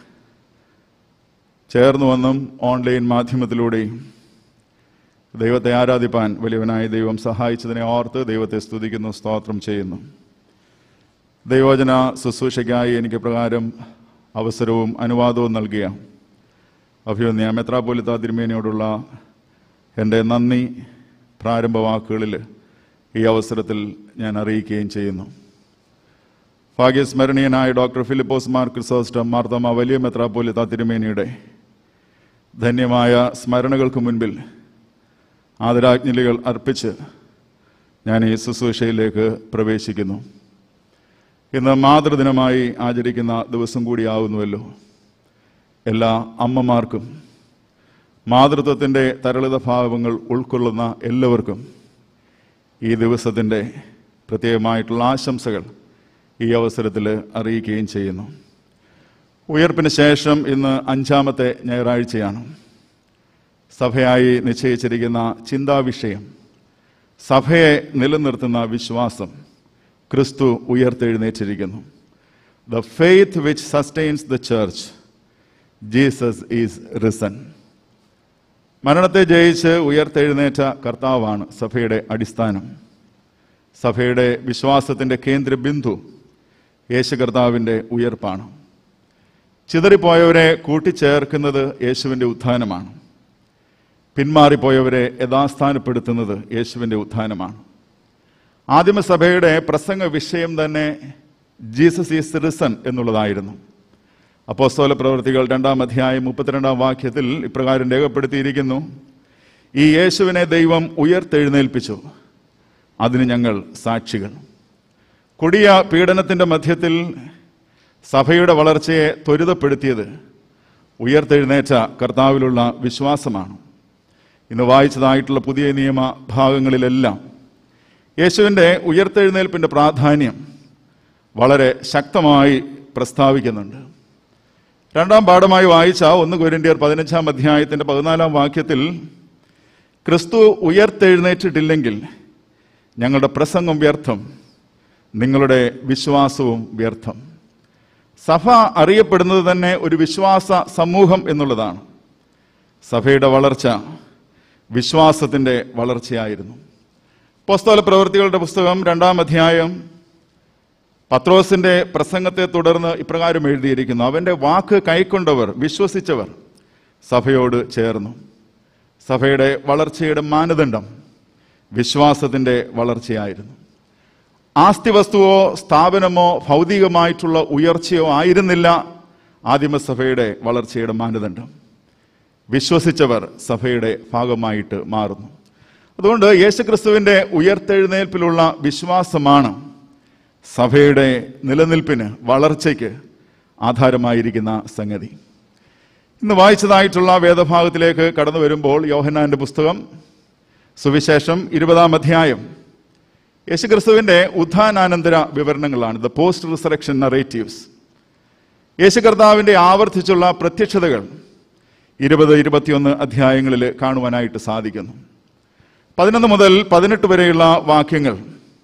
ചേർന്ന് വന്നും ഓൺലൈൻ മാധ്യമത്തിലൂടെയും ദൈവത്തെ ആരാധിപ്പാൻ വലിയവനായ ദൈവം സഹായിച്ചതിനെ ഓർത്ത് ദൈവത്തെ സ്തുതിക്കുന്നു സ്തോത്രം ചെയ്യുന്നു ദൈവോചന ശുശ്രൂഷയ്ക്കായി എനിക്ക് പ്രകാരം അവസരവും അനുവാദവും നൽകിയ അഭിവന്യ മെത്രാപോലിത്ത തിരുമേനിയോടുള്ള എൻ്റെ നന്ദി പ്രാരംഭ വാക്കുകളിൽ ഈ അവസരത്തിൽ ഞാൻ അറിയിക്കുകയും ചെയ്യുന്നു ഭാഗ്യസ്മരണീയനായ ഡോക്ടർ ഫിലിപ്പോസ് മാർ ക്രിസോസ്റ്റം മാർത്തമ വലിയ മെത്രാപോലിത്ത തിരുമേനിയുടെ ധന്യമായ സ്മരണകൾക്ക് മുൻപിൽ ആദരാജ്ഞലികൾ അർപ്പിച്ച് ഞാൻ ഈ ശുശ്രൂഷയിലേക്ക് പ്രവേശിക്കുന്നു ഇന്ന് മാതൃദിനമായി ആചരിക്കുന്ന ദിവസം കൂടിയാവുന്നുവല്ലോ എല്ലാ അമ്മമാർക്കും മാതൃത്വത്തിൻ്റെ തരളിത ഭാവങ്ങൾ ഉൾക്കൊള്ളുന്ന എല്ലാവർക്കും ഈ ദിവസത്തിൻ്റെ പ്രത്യേകമായിട്ടുള്ള ആശംസകൾ ഈ അവസരത്തിൽ അറിയിക്കുകയും ചെയ്യുന്നു ഉയർപ്പിന് ശേഷം ഇന്ന് അഞ്ചാമത്തെ ഞായറാഴ്ചയാണ് സഭയായി നിശ്ചയിച്ചിരിക്കുന്ന ചിന്താവിഷയം സഭയെ നിലനിർത്തുന്ന വിശ്വാസം ക്രിസ്തു ഉയർത്തെഴുന്നേറ്റിരിക്കുന്നു the faith which sustains the church Jesus is risen മരണത്തെ ജയിച്ച് ഉയർത്തെഴുന്നേറ്റ കർത്താവാണ് സഭയുടെ അടിസ്ഥാനം സഭയുടെ വിശ്വാസത്തിൻ്റെ കേന്ദ്ര ബിന്ദു യേശു കർത്താവിൻ്റെ ഉയർപ്പാണ് ചിതറിപ്പോയവരെ കൂട്ടിച്ചേർക്കുന്നത് യേശുവിൻ്റെ ഉത്ഥാനമാണ് പിന്മാറിപ്പോയവരെ യഥാസ്ഥാനപ്പെടുത്തുന്നത് യേശുവിൻ്റെ ഉത്ഥാനമാണ് ആദിമസഭയുടെ പ്രസംഗ വിഷയം തന്നെ ജീസസ് ഈസ് റിസൺ എന്നുള്ളതായിരുന്നു അപ്പോസ്തോല പ്രവൃത്തികൾ രണ്ടാം അധ്യായം മുപ്പത്തിരണ്ടാം വാക്യത്തിൽ ഇപ്രകാരം രേഖപ്പെടുത്തിയിരിക്കുന്നു ഈ യേശുവിനെ ദൈവം ഉയർത്തെഴുന്നേൽപ്പിച്ചു അതിന് ഞങ്ങൾ സാക്ഷികൾ കൊടിയ പീഡനത്തിൻ്റെ മധ്യത്തിൽ സഭയുടെ വളർച്ചയെ ത്വരിതപ്പെടുത്തിയത് ഉയർത്തെഴുന്നേറ്റ കർത്താവിലുള്ള വിശ്വാസമാണ് ഇന്ന് വായിച്ചതായിട്ടുള്ള പുതിയ നിയമ ഭാഗങ്ങളിലെല്ലാം യേശുവിൻ്റെ ഉയർത്തെഴുന്നേൽപ്പിൻ്റെ പ്രാധാന്യം വളരെ ശക്തമായി പ്രസ്താവിക്കുന്നുണ്ട് രണ്ടാം പാഠമായി വായിച്ച ഒന്ന് കൊരിന്ത്യർ പതിനഞ്ചാം അധ്യായത്തിൻ്റെ പതിനാലാം വാക്യത്തിൽ ക്രിസ്തു ഉയർത്തെഴുന്നേറ്റിട്ടില്ലെങ്കിൽ ഞങ്ങളുടെ പ്രസംഗം വ്യർത്ഥം നിങ്ങളുടെ വിശ്വാസവും വ്യർത്ഥം സഭ അറിയപ്പെടുന്നത് തന്നെ ഒരു വിശ്വാസ സമൂഹം എന്നുള്ളതാണ് സഭയുടെ വളർച്ച വിശ്വാസത്തിൻ്റെ വളർച്ചയായിരുന്നു പുസ്തക പ്രവൃത്തികളുടെ പുസ്തകം രണ്ടാം അധ്യായം പത്രോസിന്റെ പ്രസംഗത്തെ തുടർന്ന് ഇപ്രകാരം എഴുതിയിരിക്കുന്നു അവന്റെ വാക്ക് കൈക്കൊണ്ടവർ വിശ്വസിച്ചവർ സഭയോട് ചേർന്നു സഭയുടെ വളർച്ചയുടെ മാനദണ്ഡം വിശ്വാസത്തിന്റെ വളർച്ചയായിരുന്നു ആസ്തി വസ്തുവോ സ്ഥാപനമോ ഭൗതികമായിട്ടുള്ള ഉയർച്ചയോ ആയിരുന്നില്ല ആദിമസഭയുടെ വളർച്ചയുടെ മാനദണ്ഡം വിശ്വസിച്ചവർ സഭയുടെ ഭാഗമായിട്ട് മാറുന്നു അതുകൊണ്ട് യേശുക്രിസ്തുവിന്റെ ഉയർത്തെഴുന്നേൽപ്പിലുള്ള വിശ്വാസമാണ് സഭയുടെ നിലനിൽപ്പിന് വളർച്ചയ്ക്ക് ആധാരമായിരിക്കുന്ന സംഗതി ഇന്ന് വായിച്ചതായിട്ടുള്ള വേദഭാഗത്തിലേക്ക് കടന്നു വരുമ്പോൾ യോഹന്നാന്റെ പുസ്തകം സുവിശേഷം ഇരുപതാം അധ്യായം യേശുക്രിസ്തുവിന്റെ ഉത്ഥാനാനന്തര വിവരണങ്ങളാണ് ദ പോസ്റ്റ് റിസറക്ഷൻ നറേറ്റീവ്സ് യേശു കർത്താവിന്റെ ആവർത്തിച്ചുള്ള പ്രത്യക്ഷതകൾ ഇരുപത് ഇരുപത്തിയൊന്ന് അധ്യായങ്ങളിൽ കാണുവാനായിട്ട് സാധിക്കുന്നു പതിനൊന്ന് മുതൽ പതിനെട്ട് വരെയുള്ള വാക്യങ്ങൾ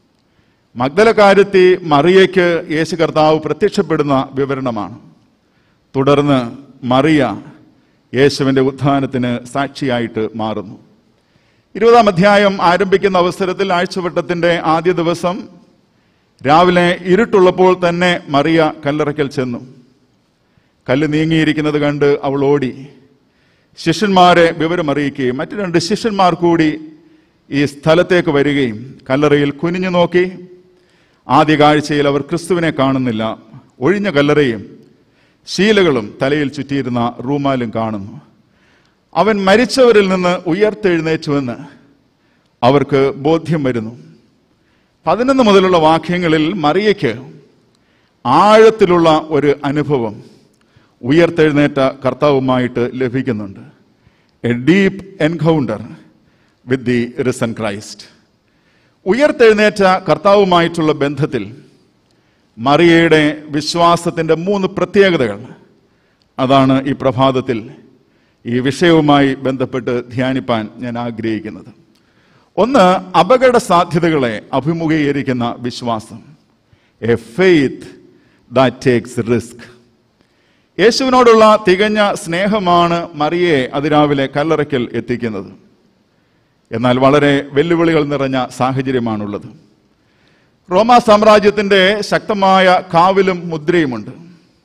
മഗ്ദലക്കാരത്തി മറിയയ്ക്ക് യേശു കർത്താവ് പ്രത്യക്ഷപ്പെടുന്ന വിവരണമാണ് തുടർന്ന് മറിയ യേശുവിന്റെ ഉത്ഥാനത്തിന് സാക്ഷിയായിട്ട് മാറുന്നു ഇരുപതാം അധ്യായം ആരംഭിക്കുന്ന അവസരത്തിൽ ആഴ്ചവട്ടത്തിന്റെ ആദ്യ ദിവസം രാവിലെ ഇരുട്ടുള്ളപ്പോൾ തന്നെ മറിയ കല്ലറയ്ക്കൽ ചെന്നു കല്ല് നീങ്ങിയിരിക്കുന്നത് കണ്ട് അവൾ ഓടി ശിഷ്യന്മാരെ വിവരമറിയിക്കുകയും മറ്റു രണ്ട് ശിഷ്യന്മാർ കൂടി ഈ സ്ഥലത്തേക്ക് വരികയും കല്ലറയിൽ കുനിഞ്ഞു നോക്കി ആദ്യ കാഴ്ചയിൽ അവർ ക്രിസ്തുവിനെ കാണുന്നില്ല ഒഴിഞ്ഞ കല്ലറയും ശീലകളും തലയിൽ ചുറ്റിയിരുന്ന റൂമാലും കാണുന്നു അവൻ മരിച്ചവരിൽ നിന്ന് ഉയർത്തെഴുന്നേറ്റുവെന്ന് അവർക്ക് ബോധ്യം വരുന്നു പതിനൊന്ന് മുതലുള്ള വാക്യങ്ങളിൽ മറിയയ്ക്ക് ആഴത്തിലുള്ള ഒരു അനുഭവം ഉയർത്തെഴുന്നേറ്റ കർത്താവുമായിട്ട് ലഭിക്കുന്നുണ്ട് a deep encounter with the risen Christ ഉയർത്തെഴുന്നേറ്റ കർത്താവുമായിട്ടുള്ള ബന്ധത്തിൽ മറിയയുടെ വിശ്വാസത്തിൻ്റെ മൂന്ന് പ്രത്യേകതകൾ അതാണ് ഈ പ്രഭാതത്തിൽ ഈ വിഷയവുമായി ബന്ധപ്പെട്ട് ധ്യാനിപ്പാൻ ഞാൻ ആഗ്രഹിക്കുന്നത് ഒന്ന് അപകട സാധ്യതകളെ അഭിമുഖീകരിക്കുന്ന വിശ്വാസം a faith that takes risk യേശുവിനോടുള്ള തികഞ്ഞ സ്നേഹമാണ് മറിയെ അതിരാവിലെ കല്ലറയ്ക്കൽ എത്തിക്കുന്നത് എന്നാൽ വളരെ വെല്ലുവിളികൾ നിറഞ്ഞ സാഹചര്യമാണുള്ളത് റോമാ സാമ്രാജ്യത്തിന്റെ ശക്തമായ കാവിലും മുദ്രയുമുണ്ട്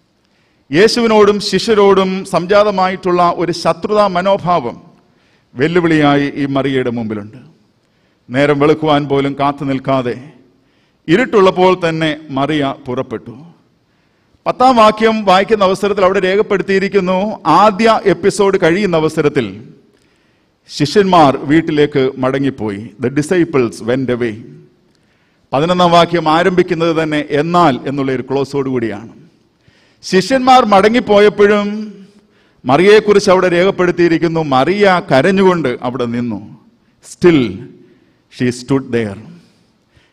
യേശുവിനോടും ശിഷ്യരോടും സംജാതമായിട്ടുള്ള ഒരു ശത്രുതാ മനോഭാവം വെല്ലുവിളിയായി ഈ മറിയയുടെ മുമ്പിലുണ്ട് നേരം വെളുക്കുവാൻ പോലും കാത്തു നിൽക്കാതെ ഇരുട്ടുള്ളപ്പോൾ തന്നെ മറിയ പുറപ്പെട്ടു പത്താം വാക്യം വായിക്കുന്ന അവസരത്തിൽ അവിടെ രേഖപ്പെടുത്തിയിരിക്കുന്നു ആദ്യ എപ്പിസോഡ് കഴിയുന്ന അവസരത്തിൽ ശിഷ്യന്മാർ വീട്ടിലേക്ക് മടങ്ങിപ്പോയി ദ ഡിസൈപ്പിൾസ് വെന്റ് അവേ പതിനൊന്നാം വാക്യം ആരംഭിക്കുന്നത് തന്നെ എന്നാൽ എന്നുള്ള ഒരു ക്ലോസോട് കൂടിയാണ് ശിഷ്യന്മാർ മടങ്ങിപ്പോയപ്പോഴും മറിയയെക്കുറിച്ച് അവിടെ രേഖപ്പെടുത്തിയിരിക്കുന്നു മറിയ കരഞ്ഞുകൊണ്ട് അവിടെ നിന്നു സ്റ്റിൽ ഷീ സ്റ്റുഡ് ദെയർ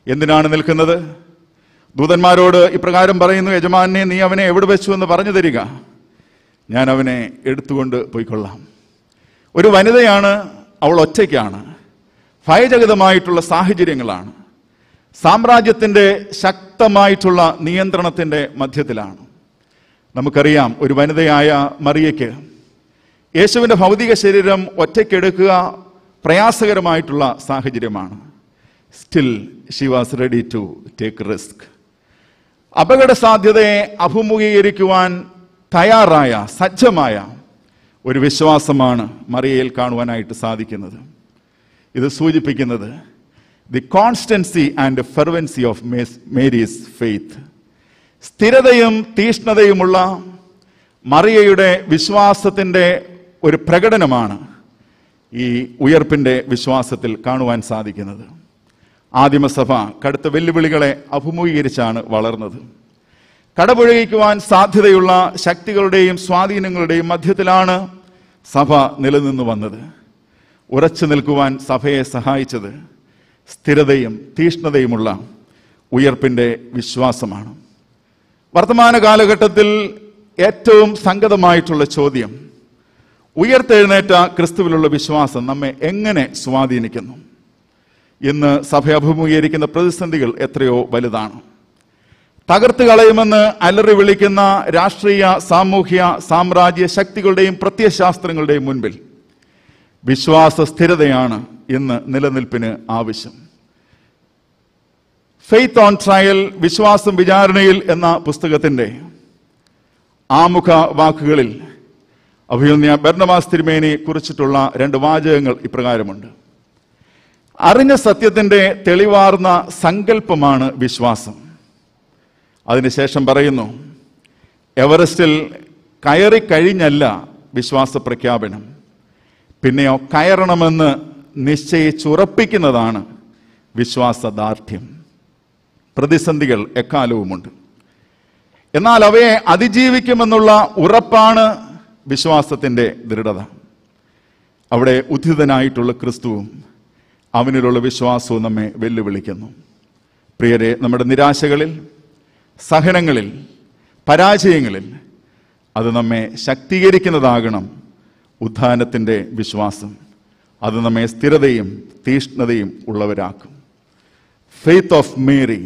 എന്തിനാണ് നിൽക്കുന്നത് ദൂതന്മാരോട് ഇപ്രകാരം പറയുന്നു യജമാനെ നീ അവനെ എവിടെ വെച്ചു എന്ന് പറഞ്ഞു തരിക ഞാൻ അവനെ എടുത്തുകൊണ്ട് പോയിക്കൊള്ളാം ഒരു വനിതയാണ് അവൾ ഒറ്റയ്ക്കാണ് ഭയചകിതമായിട്ടുള്ള സാഹചര്യങ്ങളാണ് സാമ്രാജ്യത്തിൻ്റെ ശക്തമായിട്ടുള്ള നിയന്ത്രണത്തിൻ്റെ മധ്യത്തിലാണ് നമുക്കറിയാം ഒരു വനിതയായ മറിയയ്ക്ക് യേശുവിൻ്റെ ഭൗതിക ശരീരം ഒറ്റയ്ക്കെടുക്കുക പ്രയാസകരമായിട്ടുള്ള സാഹചര്യമാണ് still she was ready to take risk അപകട സാധ്യതയെ അഭിമുഖീകരിക്കുവാൻ തയ്യാറായ സജ്ജമായ ഒരു വിശ്വാസമാണ് മറിയയിൽ കാണുവാനായിട്ട് സാധിക്കുന്നത് ഇത് സൂചിപ്പിക്കുന്നത് the constancy and fervency of Mary's faith സ്ഥിരതയും തീഷ്ണതയുമുള്ള മറിയയുടെ വിശ്വാസത്തിൻ്റെ ഒരു പ്രകടനമാണ് ഈ ഉയർപ്പിൻ്റെ വിശ്വാസത്തിൽ കാണുവാൻ സാധിക്കുന്നത് ആദിമസഭ കടുത്ത വെല്ലുവിളികളെ അഭിമുഖീകരിച്ചാണ് വളർന്നത് കടപുഴകിക്കുവാൻ സാധ്യതയുള്ള ശക്തികളുടെയും സ്വാധീനങ്ങളുടെയും മധ്യത്തിലാണ് സഭ നിലനിന്നു വന്നത് ഉറച്ചു നിൽക്കുവാൻ സഭയെ സഹായിച്ചത് സ്ഥിരതയും തീഷ്ണതയുമുള്ള ഉയർപ്പിൻ്റെ വിശ്വാസമാണ് വർത്തമാന കാലഘട്ടത്തിൽ ഏറ്റവും സംഗതമായിട്ടുള്ള ചോദ്യം ഉയർത്തെഴുന്നേറ്റ ക്രിസ്തുവിലുള്ള വിശ്വാസം നമ്മെ എങ്ങനെ സ്വാധീനിക്കുന്നു ഇന്ന് സഭ അഭിമുഖീകരിക്കുന്ന പ്രതിസന്ധികൾ എത്രയോ വലുതാണ് തകർത്ത് കളയുമെന്ന് അലറി വിളിക്കുന്ന രാഷ്ട്രീയ സാമൂഹ്യ സാമ്രാജ്യ ശക്തികളുടെയും പ്രത്യയശാസ്ത്രങ്ങളുടെയും മുൻപിൽ വിശ്വാസ സ്ഥിരതയാണ് ഇന്ന് നിലനിൽപ്പിന് ആവശ്യം ഫെയ്ത്ത് ഓൺ ട്രയൽ വിശ്വാസം വിചാരണയിൽ എന്ന പുസ്തകത്തിന്റെ ആമുഖ വാക്കുകളിൽ അഭിനന്യ ബർണമാസ് തിരുമേനി കുറിച്ചിട്ടുള്ള രണ്ട് വാചകങ്ങൾ ഇപ്രകാരമുണ്ട് അറിഞ്ഞ സത്യത്തിന്റെ തെളിവാർന്ന സങ്കല്പമാണ് വിശ്വാസം അതിനുശേഷം പറയുന്നു എവറസ്റ്റിൽ കയറി കഴിഞ്ഞല്ല വിശ്വാസ പ്രഖ്യാപനം പിന്നെയോ കയറണമെന്ന് നിശ്ചയിച്ചുറപ്പിക്കുന്നതാണ് വിശ്വാസദാർഢ്യം പ്രതിസന്ധികൾ എക്കാലവുമുണ്ട് എന്നാൽ അവയെ അതിജീവിക്കുമെന്നുള്ള ഉറപ്പാണ് വിശ്വാസത്തിൻ്റെ ദൃഢത അവിടെ ഉദ്ധിതനായിട്ടുള്ള ക്രിസ്തുവും അവനിലുള്ള വിശ്വാസവും നമ്മെ വെല്ലുവിളിക്കുന്നു പ്രിയരെ നമ്മുടെ നിരാശകളിൽ സഹനങ്ങളിൽ പരാജയങ്ങളിൽ അത് നമ്മെ ശക്തീകരിക്കുന്നതാകണം ഉത്ഥാനത്തിൻ്റെ വിശ്വാസം അത് നമ്മെ സ്ഥിരതയും തീഷ്ണതയും ഉള്ളവരാക്കും faith of Mary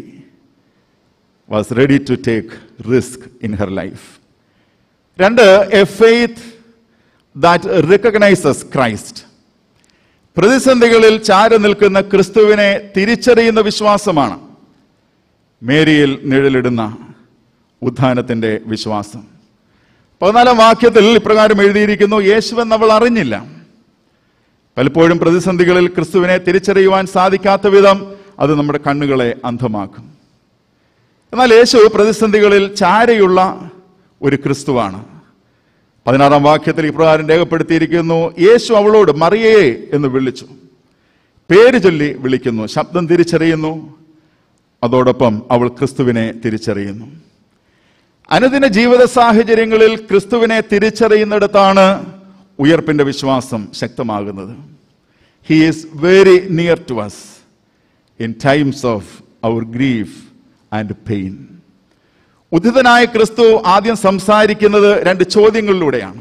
was ready to take risk in her life രണ്ട് a faith that recognizes Christ പ്രതിസന്ധികളിൽ ചാരി നിൽക്കുന്ന ക്രിസ്തുവിനെ തിരിച്ചറിയുന്ന വിശ്വാസമാണ് മേരിയിൽ നിഴലിടുന്ന ഉത്ഥാനത്തിന്റെ വിശ്വാസം പതിനാലാം വാക്യത്തിൽ ഇപ്രകാരം എഴുതിയിരിക്കുന്നു യേശുവെന്ന് അവൾ അറിഞ്ഞില്ല പലപ്പോഴും പ്രതിസന്ധികളിൽ ക്രിസ്തുവിനെ തിരിച്ചറിയുവാൻ സാധിക്കാത്ത വിധം അത് നമ്മുടെ കണ്ണുകളെ അന്ധമാക്കും എന്നാൽ യേശു പ്രതിസന്ധികളിൽ ചാരയുള്ള ഒരു ക്രിസ്തുവാണ് പതിനാറാം വാക്യത്തിൽ ഇപ്രകാരം രേഖപ്പെടുത്തിയിരിക്കുന്നു യേശു അവളോട് മറിയേ എന്ന് വിളിച്ചു പേര് ചൊല്ലി വിളിക്കുന്നു ശബ്ദം തിരിച്ചറിയുന്നു അതോടൊപ്പം അവൾ ക്രിസ്തുവിനെ തിരിച്ചറിയുന്നു അനുദിന ജീവിത സാഹചര്യങ്ങളിൽ ക്രിസ്തുവിനെ തിരിച്ചറിയുന്നിടത്താണ് ഉയർപ്പിന്റെ വിശ്വാസം ശക്തമാകുന്നത് he is very near to us in times of our grief and pain ഉദ്ധിതനായ ക്രിസ്തു ആദ്യം സംസാരിക്കുന്നത് രണ്ട് ചോദ്യങ്ങളിലൂടെയാണ്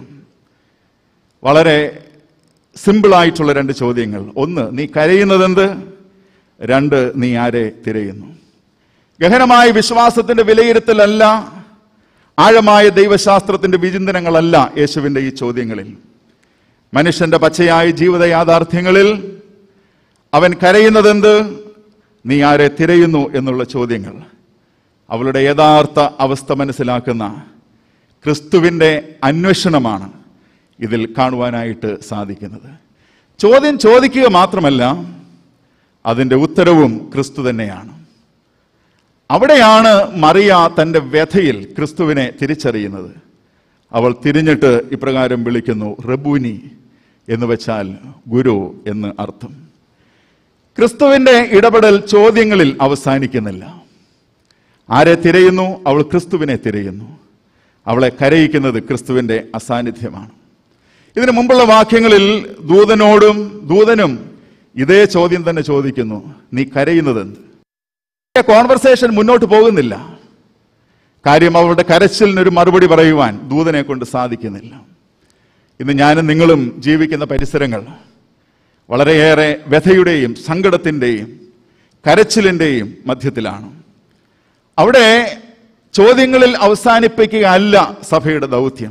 വളരെ സിമ്പിളായിട്ടുള്ള രണ്ട് ചോദ്യങ്ങൾ ഒന്ന് നീ കരയുന്നതെന്ത് രണ്ട് നീ ആരെ തിരയുന്നു ഗഹനമായ വിശ്വാസത്തിന്റെ വിലയിരുത്തലല്ല ആഴമായ ദൈവശാസ്ത്രത്തിന്റെ വിചിന്തനങ്ങളല്ല യേശുവിന്റെ ഈ ചോദ്യങ്ങളിൽ മനുഷ്യന്റെ പച്ചയായ ജീവിത യാഥാർത്ഥ്യങ്ങളിൽ അവൻ കരയുന്നതെന്ത് നീ ആരെ തിരയുന്നു എന്നുള്ള ചോദ്യങ്ങൾ അവളുടെ യഥാർത്ഥ അവസ്ഥ മനസ്സിലാക്കുന്ന ക്രിസ്തുവിൻ്റെ അന്വേഷണമാണ് ഇതിൽ കാണുവാനായിട്ട് സാധിക്കുന്നത് ചോദ്യം ചോദിക്കുക മാത്രമല്ല അതിൻ്റെ ഉത്തരവും ക്രിസ്തു തന്നെയാണ് അവിടെയാണ് മറിയ തൻ്റെ വ്യഥയിൽ ക്രിസ്തുവിനെ തിരിച്ചറിയുന്നത് അവൾ തിരിഞ്ഞിട്ട് ഇപ്രകാരം വിളിക്കുന്നു റബൂനി എന്ന് വെച്ചാൽ ഗുരു എന്ന് അർത്ഥം ക്രിസ്തുവിന്റെ ഇടപെടൽ ചോദ്യങ്ങളിൽ അവസാനിക്കുന്നില്ല ആരെ തിരയുന്നു അവൾ ക്രിസ്തുവിനെ തിരയുന്നു അവളെ കരയിക്കുന്നത് ക്രിസ്തുവിന്റെ അസാന്നിധ്യമാണ് ഇതിനു മുമ്പുള്ള വാക്യങ്ങളിൽ ദൂതനോടും ദൂതനും ഇതേ ചോദ്യം തന്നെ ചോദിക്കുന്നു നീ കരയുന്നതെന്ത് കോൺവെർസേഷൻ മുന്നോട്ട് പോകുന്നില്ല കാര്യം അവരുടെ കരച്ചിലിനൊരു മറുപടി പറയുവാൻ ദൂതനെ കൊണ്ട് സാധിക്കുന്നില്ല ഇന്ന് ഞാനും നിങ്ങളും ജീവിക്കുന്ന പരിസരങ്ങൾ വളരെയേറെ വ്യഥയുടെയും സങ്കടത്തിൻ്റെയും കരച്ചിലിൻ്റെയും മധ്യത്തിലാണ് അവിടെ ചോദ്യങ്ങളിൽ അവസാനിപ്പിക്കുക അല്ല സഭയുടെ ദൗത്യം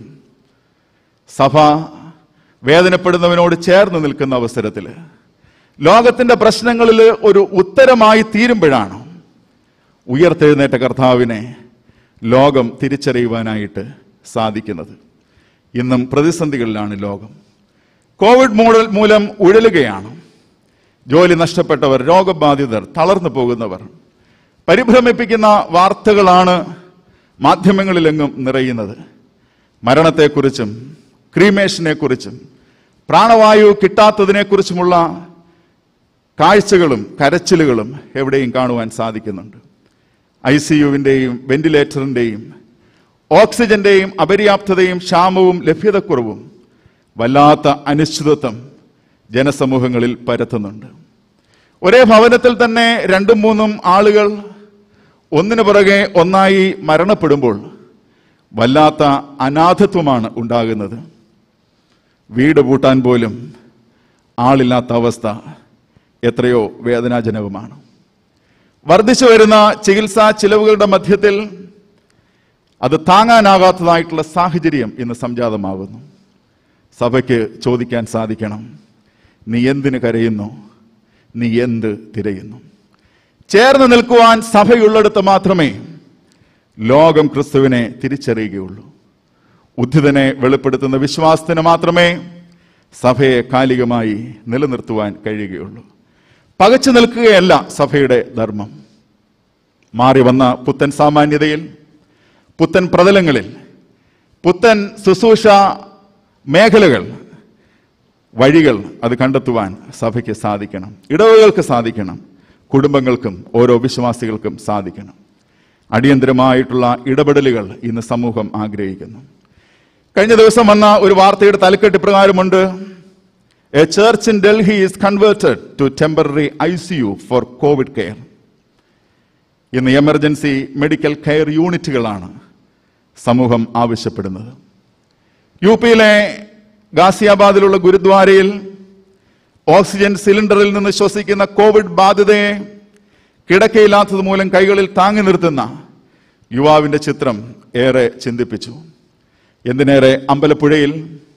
സഭ വേദനപ്പെടുന്നവനോട് ചേർന്ന് നിൽക്കുന്ന അവസരത്തിൽ ലോകത്തിന്റെ പ്രശ്നങ്ങളിൽ ഒരു ഉത്തരമായി തീരുമ്പോഴാണ് ഉയർത്തെഴുന്നേറ്റ കർത്താവിനെ ലോകം തിരിച്ചറിയുവാനായിട്ട് സാധിക്കുന്നത് ഇന്നും പ്രതിസന്ധികളിലാണ് ലോകം കോവിഡ് മൂലം മൂലം ഉഴലുകയാണ് ജോലി നഷ്ടപ്പെട്ടവർ രോഗബാധിതർ തളർന്നു പോകുന്നവർ പരിഭ്രമിപ്പിക്കുന്ന വാർത്തകളാണ് മാധ്യമങ്ങളിലെങ്ങും നിറയുന്നത് മരണത്തെക്കുറിച്ചും ക്രീമേഷനെക്കുറിച്ചും പ്രാണവായു കിട്ടാത്തതിനെക്കുറിച്ചുമുള്ള കാഴ്ചകളും കരച്ചിലുകളും എവിടെയും കാണുവാൻ സാധിക്കുന്നുണ്ട് ഐ സി യുവിൻ്റെയും വെന്റിലേറ്ററിൻ്റെയും ഓക്സിജന്റെയും അപര്യാപ്തതയും ക്ഷാമവും ലഭ്യതക്കുറവും വല്ലാത്ത അനിശ്ചിതത്വം ജനസമൂഹങ്ങളിൽ പരത്തുന്നുണ്ട് ഒരേ ഭവനത്തിൽ തന്നെ രണ്ടും മൂന്നും ആളുകൾ ഒന്നിനു പുറകെ ഒന്നായി മരണപ്പെടുമ്പോൾ വല്ലാത്ത അനാഥത്വമാണ് ഉണ്ടാകുന്നത് വീട് പൂട്ടാൻ പോലും ആളില്ലാത്ത അവസ്ഥ എത്രയോ വേദനാജനകമാണ് വർദ്ധിച്ചു വരുന്ന ചികിത്സാ ചിലവുകളുടെ മധ്യത്തിൽ അത് താങ്ങാനാകാത്തതായിട്ടുള്ള സാഹചര്യം ഇന്ന് സംജാതമാകുന്നു സഭയ്ക്ക് ചോദിക്കാൻ സാധിക്കണം നീ എന്തിന് കരയുന്നു നീ എന്ത് തിരയുന്നു ചേർന്ന് നിൽക്കുവാൻ സഭയുള്ളിടത്ത് മാത്രമേ ലോകം ക്രിസ്തുവിനെ തിരിച്ചറിയുകയുള്ളൂ ഉദ്ധിതനെ വെളിപ്പെടുത്തുന്ന വിശ്വാസത്തിന് മാത്രമേ സഭയെ കാലികമായി നിലനിർത്തുവാൻ കഴിയുകയുള്ളൂ പകച്ചു നിൽക്കുകയല്ല സഭയുടെ ധർമ്മം മാറി വന്ന പുത്തൻ സാമാന്യതയിൽ പുത്തൻ പ്രതലങ്ങളിൽ പുത്തൻ ശുശ്രൂഷ മേഖലകൾ വഴികൾ അത് കണ്ടെത്തുവാൻ സഭയ്ക്ക് സാധിക്കണം ഇടവുകൾക്ക് സാധിക്കണം കുടുംബങ്ങൾക്കും ഓരോ വിശ്വാസികൾക്കും സാധിക്കണം അടിയന്തരമായിട്ടുള്ള ഇടപെടലുകൾ ഇന്ന് സമൂഹം ആഗ്രഹിക്കുന്നു കഴിഞ്ഞ ദിവസം വന്ന ഒരു വാർത്തയുടെ തലക്കെട്ട് ഇപ്രകാരമുണ്ട് a church in Delhi is converted to temporary I C U for covid care ഇന്ന് എമർജൻസി മെഡിക്കൽ കെയർ യൂണിറ്റുകളാണ് സമൂഹം ആവശ്യപ്പെടുന്നത് യു പിയിലെ ഗാസിയാബാദിലുള്ള ഗുരുദ്വാരയിൽ ഓക്സിജൻ സിലിണ്ടറിൽ നിന്ന് ശ്വസിക്കുന്ന കോവിഡ് ബാധിതയെ കിടക്കയില്ലാത്തത് മൂലം കൈകളിൽ താങ്ങി നിർത്തുന്ന യുവാവിന്റെ ചിത്രം ഏറെ ചിന്തിപ്പിച്ചു എന്തിനേറെ അമ്പലപ്പുഴയിൽ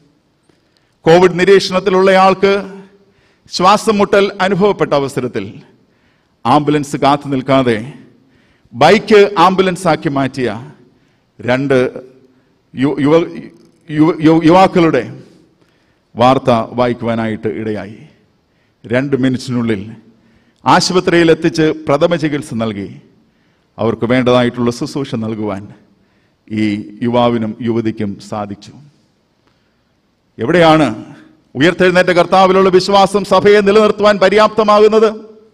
കോവിഡ് നിരീക്ഷണത്തിലുള്ളയാൾക്ക് ശ്വാസം മുട്ടൽ അനുഭവപ്പെട്ട അവസരത്തിൽ ആംബുലൻസ് കാത്തു നിൽക്കാതെ ബൈക്ക് ആംബുലൻസ് ആക്കി മാറ്റിയ രണ്ട് യു- യുവ- യു- യു- യുവാക്കളുടെ വാർത്ത വായിക്കുവാനായിട്ട് ഇടയായി രണ്ട് മിനിറ്റിനുള്ളിൽ ആശുപത്രിയിൽ എത്തിച്ച് പ്രഥമ ചികിത്സ നൽകി അവർക്ക് വേണ്ടതായിട്ടുള്ള ശുശ്രൂഷ നൽകുവാൻ ഈ യുവാവിനും യുവതിക്കും സാധിച്ചു എവിടെയാണ് ഉയർത്തെഴുന്നേറ്റ കർത്താവിലുള്ള വിശ്വാസം സഭയെ നിലനിർത്തുവാൻ പര്യാപ്തമാകുന്നത്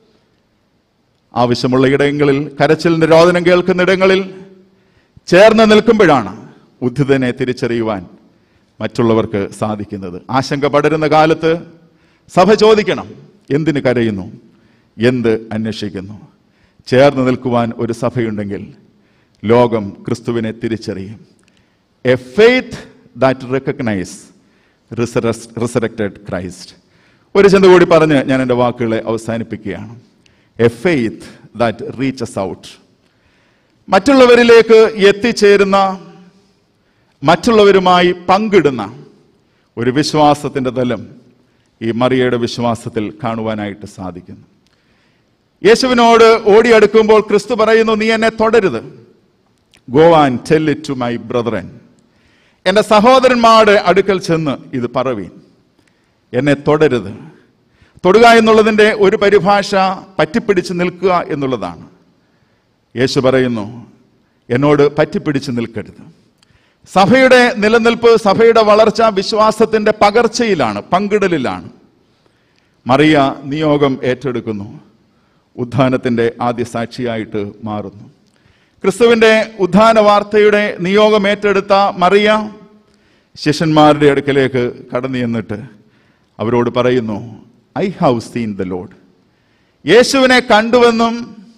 ആവശ്യമുള്ള ഇടങ്ങളിൽ കരച്ചിലിന്റെ രോദനം കേൾക്കുന്ന ഇടങ്ങളിൽ ചേർന്ന് നിൽക്കുമ്പോഴാണ് ഉദ്ധിതനെ തിരിച്ചറിയുവാൻ മറ്റുള്ളവർക്ക് സാധിക്കുന്നത് ആശങ്ക പടരുന്ന കാലത്ത് സഭ ചോദിക്കണം എന്തിന് കരയുന്നു എന്ത് അന്വേഷിക്കുന്നു ചേർന്ന് നിൽക്കുവാൻ ഒരു സഭയുണ്ടെങ്കിൽ ലോകം ക്രിസ്തുവിനെ തിരിച്ചറിയും a faith that recognize resurrected Christ ഒരു ചിന്ത കൂടി പറഞ്ഞ് ഞാൻ എൻ്റെ വാക്കുകളെ അവസാനിപ്പിക്കുകയാണ് a faith that reaches out മറ്റുള്ളവരിലേക്ക് എത്തിച്ചേരുന്ന മറ്റുള്ളവരുമായി പങ്കിടുന്ന ഒരു വിശ്വാസത്തിൻ്റെ തലം ഈ മറിയയുടെ വിശ്വാസത്തിൽ കാണുവാനായിട്ട് സാധിക്കുന്നു യേശുവിനോട് ഓടിയെടുക്കുമ്പോൾ ക്രിസ്തു പറയുന്നു നീ എന്നെ തുടരുത് go and tell it to my brethren എൻ്റെ സഹോദരന്മാരുടെ അടുക്കൽ ചെന്ന് ഇത് പറവീൻ എന്നെ തുടരുത് തൊടുക എന്നുള്ളതിൻ്റെ ഒരു പരിഭാഷ പറ്റിപ്പിടിച്ച് നിൽക്കുക എന്നുള്ളതാണ് യേശു പറയുന്നു എന്നോട് പറ്റിപ്പിടിച്ച് നിൽക്കരുത് സഭയുടെ നിലനിൽപ്പ് സഭയുടെ വളർച്ച വിശ്വാസത്തിന്റെ പകർച്ചയിലാണ് പങ്കിടലിലാണ് മറിയ നിയോഗം ഏറ്റെടുക്കുന്നു ഉത്ഥാനത്തിന്റെ ആദ്യ സാക്ഷിയായിട്ട് മാറുന്നു ക്രിസ്തുവിന്റെ ഉത്ഥാന വാർത്തയുടെ നിയോഗം ഏറ്റെടുത്ത മറിയ ശിഷ്യന്മാരുടെ അടുക്കലേക്ക് കടന്നു ചെന്നിട്ട് അവരോട് പറയുന്നു I have seen the Lord യേശുവിനെ കണ്ടുവെന്നും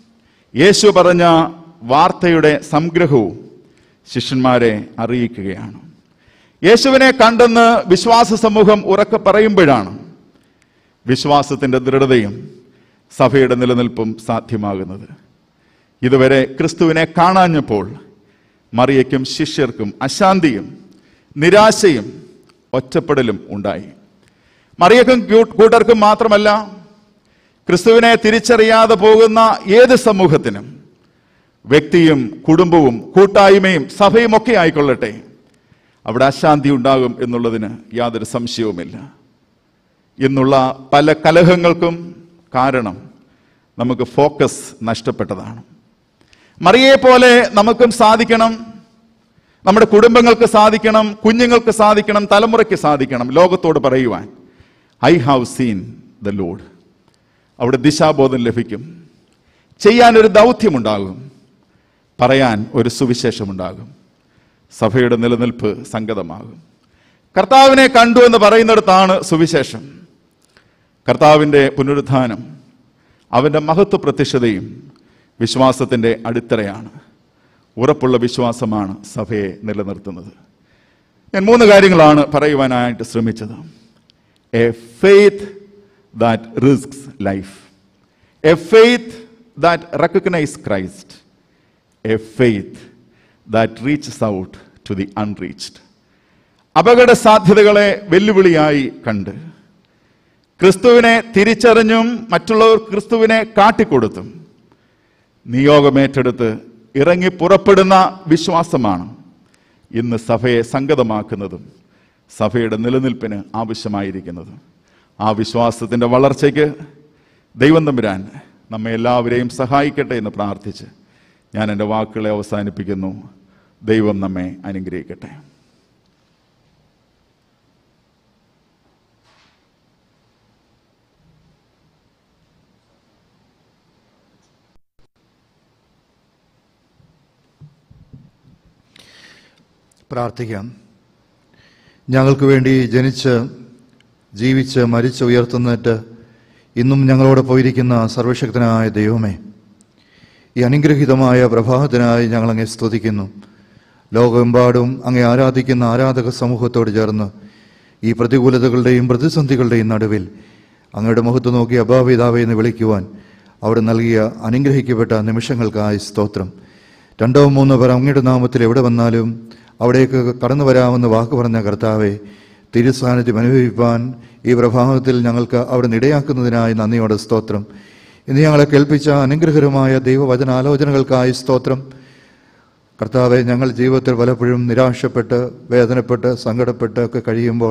യേശു പറഞ്ഞ വാർത്തയുടെ സംഗ്രഹവും ശിഷ്യന്മാരെ അറിയിക്കുകയാണ് യേശുവിനെ കണ്ടെന്ന് വിശ്വാസ സമൂഹം ഉറക്കെ പറയുമ്പോഴാണ് വിശ്വാസത്തിന്റെ ദൃഢതയും സഭയുടെ നിലനിൽപ്പും സാധ്യമാകുന്നത് ഇതുവരെ ക്രിസ്തുവിനെ കാണാഞ്ഞപ്പോൾ മറിയയ്ക്കും ശിഷ്യർക്കും അശാന്തിയും നിരാശയും ഒറ്റപ്പെടലും ഉണ്ടായി മറിയക്കും ക്യൂ- കൂട്ടർക്കും മാത്രമല്ല ക്രിസ്തുവിനെ തിരിച്ചറിയാതെ പോകുന്ന ഏത് സമൂഹത്തിനും വ്യക്തിയും കുടുംബവും കൂട്ടായ്മയും സഭയും ഒക്കെ ആയിക്കൊള്ളട്ടെ അവിടെ അശാന്തി ഉണ്ടാകും എന്നുള്ളതിന് യാതൊരു സംശയവുമില്ല ഇന്നുള്ള പല കലഹങ്ങൾക്കും കാരണം നമുക്ക് ഫോക്കസ് നഷ്ടപ്പെട്ടതാണ് മറിയെ പോലെ നമുക്കും സാധിക്കണം നമ്മുടെ കുടുംബങ്ങൾക്ക് സാധിക്കണം കുഞ്ഞുങ്ങൾക്ക് സാധിക്കണം തലമുറയ്ക്ക് സാധിക്കണം ലോകത്തോട് പറയുവാൻ I have seen the Lord അവിടെ ദിശാബോധം ലഭിക്കും ചെയ്യാൻ ഒരു ദൗത്യമുണ്ടാകും പറയാൻ ഒരു സുവിശേഷമുണ്ടാകും സഭയുടെ നിലനിൽപ്പ് സംഗതമാകും കർത്താവിനെ കണ്ടു എന്ന് പറയുന്നിടത്താണ് സുവിശേഷം കർത്താവിൻ്റെ പുനരുത്ഥാനം അവൻ്റെ മഹത്വ പ്രത്യക്ഷതയും വിശ്വാസത്തിൻ്റെ അടിത്തറയാണ് ഉറപ്പുള്ള വിശ്വാസമാണ് സഭയെ നിലനിർത്തുന്നത് ഞാൻ മൂന്ന് കാര്യങ്ങളാണ് പറയുവാനായിട്ട് ശ്രമിച്ചത് a faith that risks life a faith that recognize Christ a faith that reaches out to the unreached അപകട സാധ്യതകളെ വെല്ലുവിളിയായി കണ്ട് ക്രിസ്തുവിനെ തിരിച്ചറിഞ്ഞും മറ്റുള്ളവർ ക്രിസ്തുവിനെ കാട്ടിക്കൊടുത്തും നിയോഗമേറ്റെടുത്ത് ഇറങ്ങി പുറപ്പെടുന്ന വിശ്വാസമാണ് ഇന്ന് സഭയെ സംഗതമാക്കുന്നതും സഭയുടെ നിലനിൽപ്പിന് ആവശ്യമായിരിക്കുന്നതും ആ വിശ്വാസത്തിൻ്റെ വളർച്ചയ്ക്ക് ദൈവം തമ്പുരാൻ നമ്മെ എല്ലാവരെയും സഹായിക്കട്ടെ എന്ന് പ്രാർത്ഥിച്ച് ഞാൻ എൻ്റെ വാക്കുകളെ അവസാനിപ്പിക്കുന്നു ദൈവം നമ്മെ അനുഗ്രഹിക്കട്ടെ പ്രാർത്ഥിക്കാം ഞങ്ങൾക്ക് വേണ്ടി ജനിച്ച് ജീവിച്ച് മരിച്ച് ഉയർത്തുന്നിട്ട് ഇന്നും ഞങ്ങളോട് പോയിരിക്കുന്ന സർവശക്തനായ ദൈവമേ ഈ അനുഗ്രഹീതമായ പ്രഭാതത്തിനായി ഞങ്ങൾ അങ്ങേ സ്തുതിക്കുന്നു ലോകമെമ്പാടും അങ്ങേ ആരാധിക്കുന്ന ആരാധക സമൂഹത്തോട് ചേർന്ന് ഈ പ്രതികൂലതകളുടെയും പ്രതിസന്ധികളുടെയും നടുവിൽ അങ്ങയുടെ മുഖത്ത് നോക്കി അഭാവിതാവെ എന്ന് വിളിക്കുവാൻ അവിടെ നൽകിയ അനുഗ്രഹിക്കപ്പെട്ട നിമിഷങ്ങൾക്കായി സ്തോത്രം രണ്ടോ മൂന്നോ പേർ അങ്ങയുടെ നാമത്തിൽ എവിടെ വന്നാലും അവിടേക്ക് കടന്നു വരാമെന്ന് വാക്ക് പറഞ്ഞ കർത്താവെ തിരുസാന്നിധ്യം അനുഭവിപ്പാൻ ഈ പ്രഭാതത്തിൽ ഞങ്ങൾക്ക് അവിടെ ഇടയാക്കുന്നതിനായി നന്ദിയോടെ സ്തോത്രം ഇന്ന് ഞങ്ങളെ കേൾപ്പിച്ച അനുഗ്രഹകരമായ ദൈവവചനാലോചനകൾക്കായി സ്തോത്രം കർത്താവെ ഞങ്ങൾ ജീവിതത്തിൽ പലപ്പോഴും നിരാശപ്പെട്ട് വേദനപ്പെട്ട് സങ്കടപ്പെട്ട് ഒക്കെ കഴിയുമ്പോൾ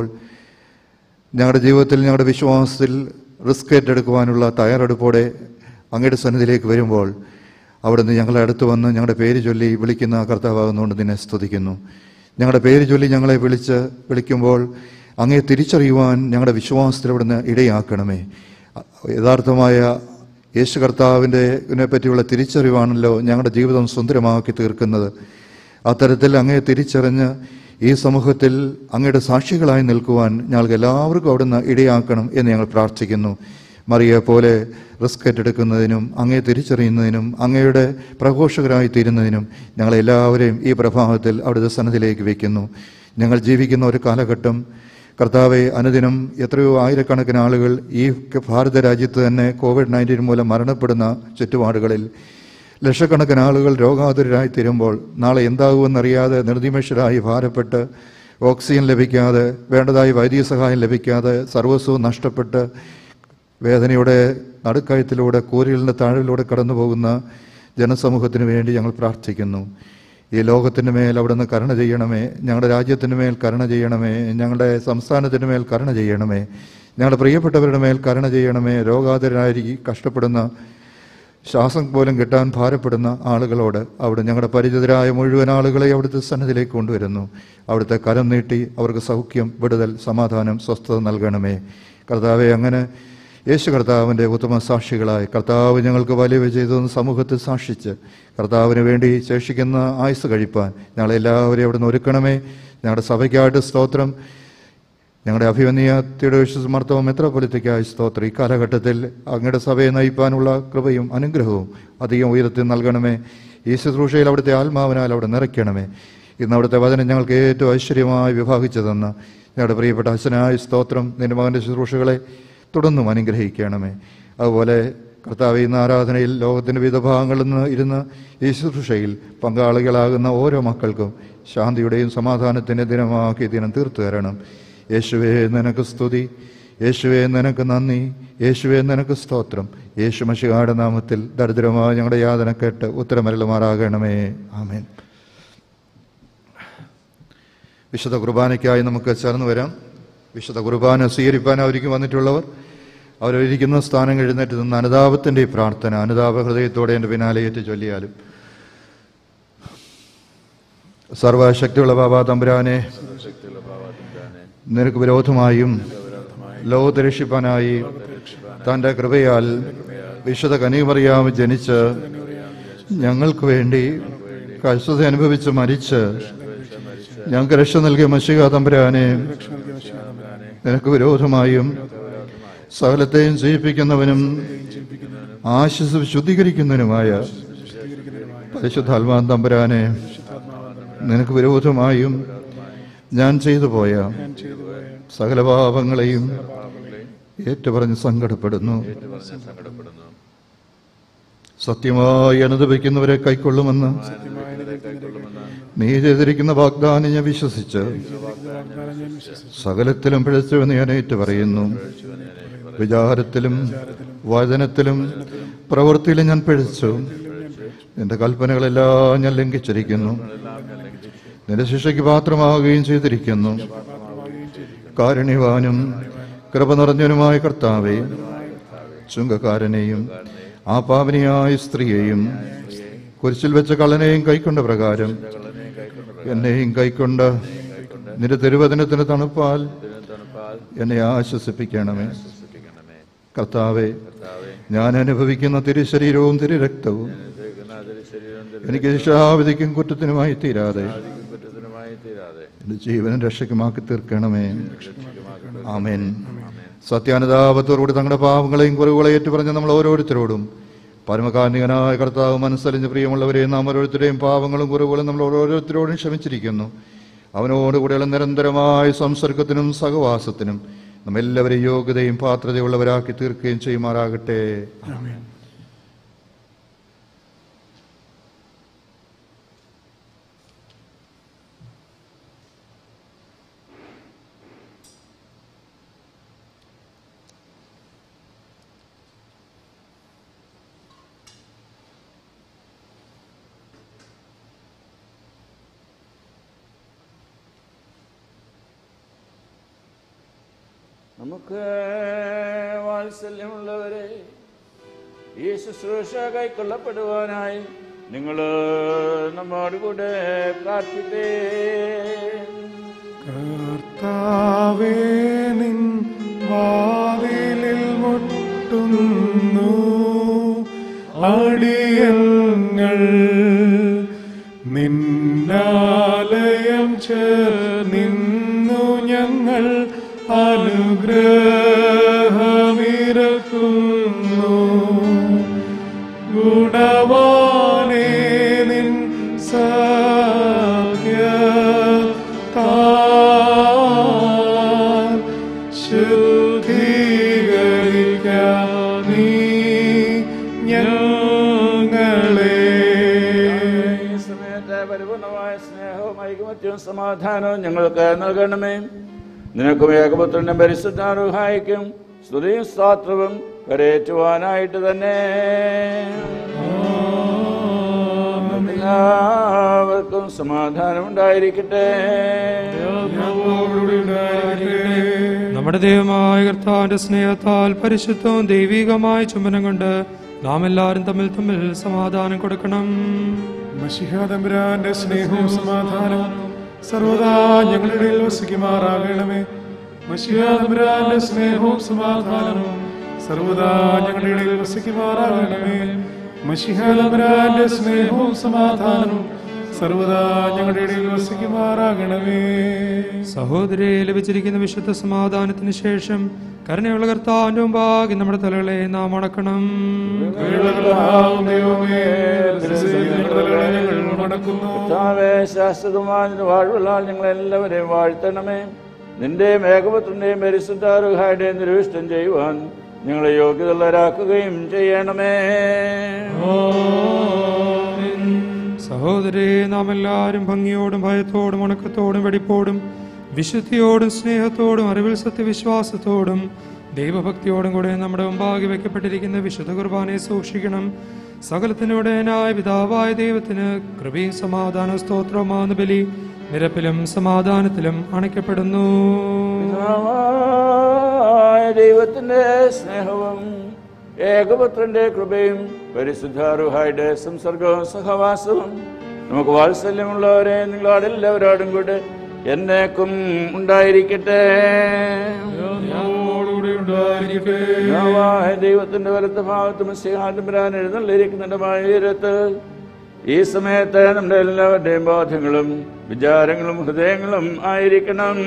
ഞങ്ങളുടെ ജീവിതത്തിൽ ഞങ്ങളുടെ വിശ്വാസത്തിൽ റിസ്ക് ഏറ്റെടുക്കുവാനുള്ള തയ്യാറെടുപ്പോടെ അങ്ങയുടെ സന്നിധിയിലേക്ക് വരുമ്പോൾ അവിടുന്ന് ഞങ്ങളെ അടുത്ത് വന്ന് ഞങ്ങളുടെ പേര് ചൊല്ലി വിളിക്കുന്ന കർത്താവാകുന്നുകൊണ്ട് നിന്നെ സ്തുതിക്കുന്നു ഞങ്ങളുടെ പേര് ചൊല്ലി ഞങ്ങളെ വിളിച്ച് വിളിക്കുമ്പോൾ അങ്ങേ തിരിച്ചറിയുവാൻ ഞങ്ങളുടെ വിശ്വാസത്തിൽ അവിടുന്ന് ഇടയാക്കണമേ യഥാർത്ഥമായ യേശു കർത്താവിൻ്റെ പറ്റിയുള്ള തിരിച്ചറിവാണല്ലോ ഞങ്ങളുടെ ജീവിതം സുന്ദരമാക്കി തീർക്കുന്നത് അത്തരത്തിൽ അങ്ങയെ തിരിച്ചറിഞ്ഞ് ഈ സമൂഹത്തിൽ അങ്ങയുടെ സാക്ഷികളായി നിൽക്കുവാൻ ഞങ്ങൾക്ക് എല്ലാവർക്കും അവിടുന്ന് ഇടയാക്കണം എന്ന് ഞങ്ങൾ പ്രാർത്ഥിക്കുന്നു മറിയെ പോലെ റിസ്ക് ഏറ്റെടുക്കുന്നതിനും അങ്ങയെ തിരിച്ചറിയുന്നതിനും അങ്ങയുടെ പ്രഘോഷകരായി തീരുന്നതിനും ഞങ്ങളെല്ലാവരെയും ഈ പ്രഭാതത്തിൽ അവിടുത്തെ സന്നദ്ധിയിലേക്ക് വയ്ക്കുന്നു ഞങ്ങൾ ജീവിക്കുന്ന ഒരു കാലഘട്ടം കർത്താവെ അനുദിനം എത്രയോ ആയിരക്കണക്കിന് ആളുകൾ ഈ ഭാരത രാജ്യത്ത് തന്നെ കോവിഡ് നയൻറ്റീൻ മൂലം മരണപ്പെടുന്ന ചുറ്റുപാടുകളിൽ ലക്ഷക്കണക്കിന് ആളുകൾ രോഗാതുരരായി തീരുമ്പോൾ നാളെ എന്താകുമെന്നറിയാതെ നിർനിമേഷരായി ഭാരപ്പെട്ട് ഓക്സിജൻ ലഭിക്കാതെ വേണ്ടതായി വൈദ്യസഹായം ലഭിക്കാതെ സർവസ്വവും നഷ്ടപ്പെട്ട് വേദനയുടെ നടുക്കയത്തിലൂടെ കൂരിലിൻ്റെ താഴിലൂടെ കടന്നു പോകുന്ന ജനസമൂഹത്തിന് വേണ്ടി ഞങ്ങൾ പ്രാർത്ഥിക്കുന്നു ഈ ലോകത്തിൻ്റെ മേൽ അവിടുന്ന് കരുണ ചെയ്യണമേ ഞങ്ങളുടെ രാജ്യത്തിൻ്റെ മേൽ കരുണ ചെയ്യണമേ ഞങ്ങളുടെ സംസ്ഥാനത്തിൻ്റെ മേൽ കരുണ ചെയ്യണമേ ഞങ്ങളുടെ പ്രിയപ്പെട്ടവരുടെ മേൽ കരുണ ചെയ്യണമേ രോഗാതുരായി കഷ്ടപ്പെടുന്ന ശ്വാസം പോലും കിട്ടാൻ ഭാരപ്പെടുന്ന ആളുകളോട് അവിടെ ഞങ്ങളുടെ പരിചിതരായ മുഴുവൻ ആളുകളെ അവിടുത്തെ സന്നദ്ധിയിലേക്ക് കൊണ്ടുവരുന്നു അവിടുത്തെ കരം നീട്ടി അവർക്ക് സൗഖ്യം വിടുതൽ സമാധാനം സ്വസ്ഥത നൽകണമേ കർത്താവെ അങ്ങനെ യേശു കർത്താവിൻ്റെ ഉത്തമ സാക്ഷികളായി കർത്താവ് ഞങ്ങൾക്ക് വലിയ വിജയതെന്ന് സമൂഹത്തിൽ സാക്ഷിച്ച് കർത്താവിന് വേണ്ടി ശേഷിക്കുന്ന ആയുസ് കഴിപ്പാൻ ഞങ്ങളെല്ലാവരെയും അവിടെ നിന്ന് ഒരുക്കണമേ ഞങ്ങളുടെ സഭയ്ക്കായിട്ട് സ്തോത്രം ഞങ്ങളുടെ അഭിമന്യ തിയോഡോഷ്യസ് മർത്തവ മെത്രോപൊലിത്തയ്ക്കായി സ്തോത്രം ഈ കാലഘട്ടത്തിൽ അങ്ങയുടെ സഭയെ നയിപ്പാനുള്ള കൃപയും അനുഗ്രഹവും അധികം ഉയർത്തി നൽകണമേ ഈ ശുശ്രൂഷയിൽ അവിടുത്തെ ആത്മാവിനാൽ അവിടെ നിറയ്ക്കണമേ ഇന്ന് അവിടുത്തെ വചനം ഞങ്ങൾക്ക് ഏറ്റവും ഐശ്വര്യമായി വിഭാഗിച്ചു തന്ന ഞങ്ങളുടെ പ്രിയപ്പെട്ട ഹസനായ സ്തോത്രം നിന്റെ മകൻ്റെ ശുശ്രൂഷകളെ തുടർന്നും അനുഗ്രഹിക്കണമേ അതുപോലെ കർത്താവ് ഇന്ന് ആരാധനയിൽ ലോകത്തിൻ്റെ വിവിധ ഭാഗങ്ങളിൽ നിന്ന് ഇരുന്ന് ഈ ശുശ്രൂഷയിൽ പങ്കാളികളാകുന്ന ഓരോ മക്കൾക്കും ശാന്തിയുടെയും സമാധാനത്തിൻ്റെ ദിനമാക്കി ദിനം തീർത്തു തരണം യേശുവേ നിനക്ക് സ്തുതി യേശുവേ നിനക്ക് നന്ദി യേശുവേ നിനക്ക് സ്തോത്രം യേശു മഷികാട് നാമത്തിൽ ദരിദ്രമായ ഞങ്ങളുടെ യാതന കേട്ട് ഉത്തരമരളുമാറാകണമേ ആമേൻ വിശുദ്ധ കുർബാനയ്ക്കായി നമുക്ക് ചേർന്ന് വരാം വിശുദ്ധ കുർബാന സ്വീകരിപ്പാനായിരിക്കും വന്നിട്ടുള്ളവർ അവരിരിക്കുന്ന സ്ഥാനം എഴുന്നേറ്റ് നിന്ന് അനുതാപത്തിൻ്റെ ഈ പ്രാർത്ഥന അനുതാപ ഹൃദയത്തോടെ എൻ്റെ പിന്നാലെ ഏറ്റു ചൊല്ലിയാലും സർവശക്തിയുള്ള ബാബാ തമ്പുരാനെ നിനക്ക് വിരോധമായും ലോകത്തെ രക്ഷിപ്പാനായി തൻ്റെ കൃപയാൽ വിശുദ്ധ കനിമറിയാവ് ജനിച്ച് ഞങ്ങൾക്ക് വേണ്ടി കഷ്ടത അനുഭവിച്ച് മരിച്ച് ഞങ്ങൾക്ക് രക്ഷ നൽകിയ മഷിക തമ്പുരാനെ നിനക്ക് വിരോധമായും സകലത്തെയും ചെയ്യിപ്പിക്കുന്നവനും ആശ്വസ ശുദ്ധീകരിക്കുന്നതിനുമായ പരിശുദ്ധാത്മാ തമ്പുരാനെ നിനക്ക് വിരോധമായും ഞാൻ ചെയ്തു പോയ സകല പാപങ്ങളെയും ഏറ്റുപറഞ്ഞ് സങ്കടപ്പെടുന്നു സത്യമായി അനുദപിക്കുന്നവരെ കൈക്കൊള്ളുമെന്ന് നീ ചെയ്തിരിക്കുന്ന വാഗ്ദാനം ഞാൻ വിശ്വസിച്ച് സകലത്തിലും പിഴച്ചുവെന്ന് ഞാൻ ഏറ്റു പറയുന്നു വിചാരത്തിലും വചനത്തിലും പ്രവൃത്തിയിലും ഞാൻ പിഴച്ചു നിന്റെ കൽപ്പനകളെല്ലാം ഞാൻ ലംഘിച്ചിരിക്കുന്നു നിന്റെ ശിക്ഷയ്ക്ക് പാത്രമാവുകയും ചെയ്തിരിക്കുന്നു കാരുണ്യവാനും കൃപ നിറഞ്ഞവനുമായ കർത്താവെ ചുങ്കക്കാരനെയും ആ പാവനിയായ സ്ത്രീയെയും കുരിശിൽ വെച്ച കള്ളനെയും കൈക്കൊണ്ട പ്രകാരം എന്നെയും കൈക്കൊണ്ട് നിന്റെ തിരുവചനത്തിന് തണുപ്പാൽ എന്നെ ആശ്വസിപ്പിക്കണമേ കർത്താവെ ഞാൻ അനുഭവിക്കുന്ന തിരുശരീരവും തിരുരക്തവും എനിക്ക് ശിക്ഷാവിധിക്കും കുറ്റത്തിനുമായി തീരാതെ എന്റെ ജീവനും രക്ഷയ്ക്കുമാക്കി തീർക്കണമേ ആമേൻ സത്യാനുതാപത്തോടുകൂടി തങ്ങളുടെ പാവങ്ങളെയും കുറവുകളെ ഏറ്റുപറഞ്ഞ നമ്മൾ ഓരോരുത്തരോടും പരമകാർണികനായ കർത്താവ് മനസ്സലിഞ്ഞ് പ്രിയമുള്ളവരെ നാം ഓരോരുത്തരുടെയും പാവങ്ങളും കുറവുകളും നമ്മൾ ഓരോരുത്തരോടും ക്ഷമിച്ചിരിക്കുന്നു അവനോടുകൂടെയുള്ള നിരന്തരമായ സംസർഗത്തിനും സഹവാസത്തിനും നമ്മെല്ലാവരെയും യോഗ്യതയും പാത്രതയുള്ളവരാക്കി തീർക്കുകയും ചെയ്യുമാറാകട്ടെ നമുക്ക് വാത്സല്യമുള്ളവരെ ഈ ശുശ്രൂഷ കൈക്കൊള്ളപ്പെടുവാനായി നിങ്ങൾ നമ്മോടുകൂടെ പ്രാർത്ഥിക്കേ കർത്താവേ നിൻ വാതിലിൽ മുട്ടുന്നു അടിയങ്ങൾ നിന്നാലയം ചേർന്നു ഞങ്ങൾ അനുഗ്രഹമിരക്കുന്നു ഗുണവാനേ നിൻ സഖ്യത്താൽ ശുദ്ധീകരിക്കാൻ നീ ഞങ്ങളെ ഈ സമയത്ത് പരിപൂർണമായ സ്നേഹവും ഐകമത്യവും സമാധാനവും ഞങ്ങൾക്ക് നൽകണമേ നിനക്കും ഏകപുത്രന്റെ പരിശുദ്ധാനുഹായിക്കും സ്തുതിയും സ്വാത്രവും കരയേറ്റുവാനായിട്ട് തന്നെ എല്ലാവർക്കും സമാധാനം ഉണ്ടായിരിക്കട്ടെ നമ്മുടെ ദൈവമായ കർത്താവിന്റെ സ്നേഹത്താൽ പരിശുദ്ധവും ദൈവികമായ ചുംബനം കൊണ്ട് നാം എല്ലാവരും തമ്മിൽ തമ്മിൽ സമാധാനം കൊടുക്കണം മഷിഹാതമ്പുരാന്റെ സ്നേഹവും സമാധാനവും സർവദാ ഞങ്ങളുടെ ഇടയിൽ വസിക്കുമാറാകണമേ മഷിഹാതമ്പുരാന്റെ സ്നേഹവും സമാധാനവും സർവദാ ഞങ്ങളുടെ ഇടയിൽ വസിക്കുമാറാകണമേ മഷിഹാതമ്പുരാന്റെ സ്നേഹവും സമാധാനവും സർവദാ ഞങ്ങളുടെ ഇടയിൽ വസിക്കുമാറാകണമേ സഹോദരി ലഭിച്ചിരിക്കുന്ന വിശുദ്ധ സമാധാനത്തിന് ശേഷം കരുണയുള്ള കർത്താവിന്റെ മുമ്പാകെ നമ്മുടെ തലകളെ നാം അടക്കണം കരുണയുള്ള കർത്താവ് ദൈവമേ, തിരുസന്നിധിയിൽ ഞങ്ങളുടെ തലകളെ ഞങ്ങൾ മടക്കുന്നു കർത്താവേ ശാശ്വതമായ വാഴ്വുള്ള ഞങ്ങളെല്ലാവരെയും വാഴ്ത്തണമേ നിന്റെ മേഘപുത്രന്റെയും പരിശുദ്ധാരുഹായുടെയും നിരൂഷ്ടം ചെയ്യുവാൻ ഞങ്ങളെ യോഗ്യതയുള്ളവരാക്കുകയും ചെയ്യണമേ സഹോദരി നാം എല്ലാവരും ഭംഗിയോടും ഭയത്തോടും ഉണക്കത്തോടും വെടിപ്പോടും വിശുദ്ധിയോടും സ്നേഹത്തോടും അറിവിൽ സത്യവിശ്വാസത്തോടും ദൈവഭക്തിയോടും കൂടെ നമ്മുടെ മുമ്പാകെ വെക്കപ്പെട്ടിരിക്കുന്ന വിശുദ്ധ കുർബാനയെ സൂക്ഷിക്കണം സകലത്തിനുടേനായ പിതാവായ ദൈവത്തിന് കൃപയും സമാധാന സ്തോത്രവുമാകുന്ന ബലി നിരപ്പിലും സമാധാനത്തിലും അണയ്ക്കപ്പെടുന്നു പിതാവായ ദൈവത്തിന്റെ സ്നേഹവും ഏകപുത്രന്റെ കൃപയും പരിശുദ്ധാരുഹായുടെ സംസർഗവും സഹവാസവും നമുക്ക് വാത്സല്യമുള്ളവരെ നിങ്ങളോടെല്ലാവരോടും കൂടെ എന്നേക്കും ഉണ്ടായിരിക്കട്ടെ നമ്മോടുകൂടി ഉണ്ടായിരിക്കട്ടെ പിതാവായ ദൈവത്തിന്റെ വലത്ത ഭാഗത്തും സിംഹാന്തപുരാൻ എഴുന്നള്ളിരിക്കുന്നുണ്ട് ഉയരത്ത് ഈ സമയത്ത് നമ്മുടെ എല്ലാവരുടെയും ബോധങ്ങളും വിചാരങ്ങളും ഹൃദയങ്ങളും ആയിരിക്കണം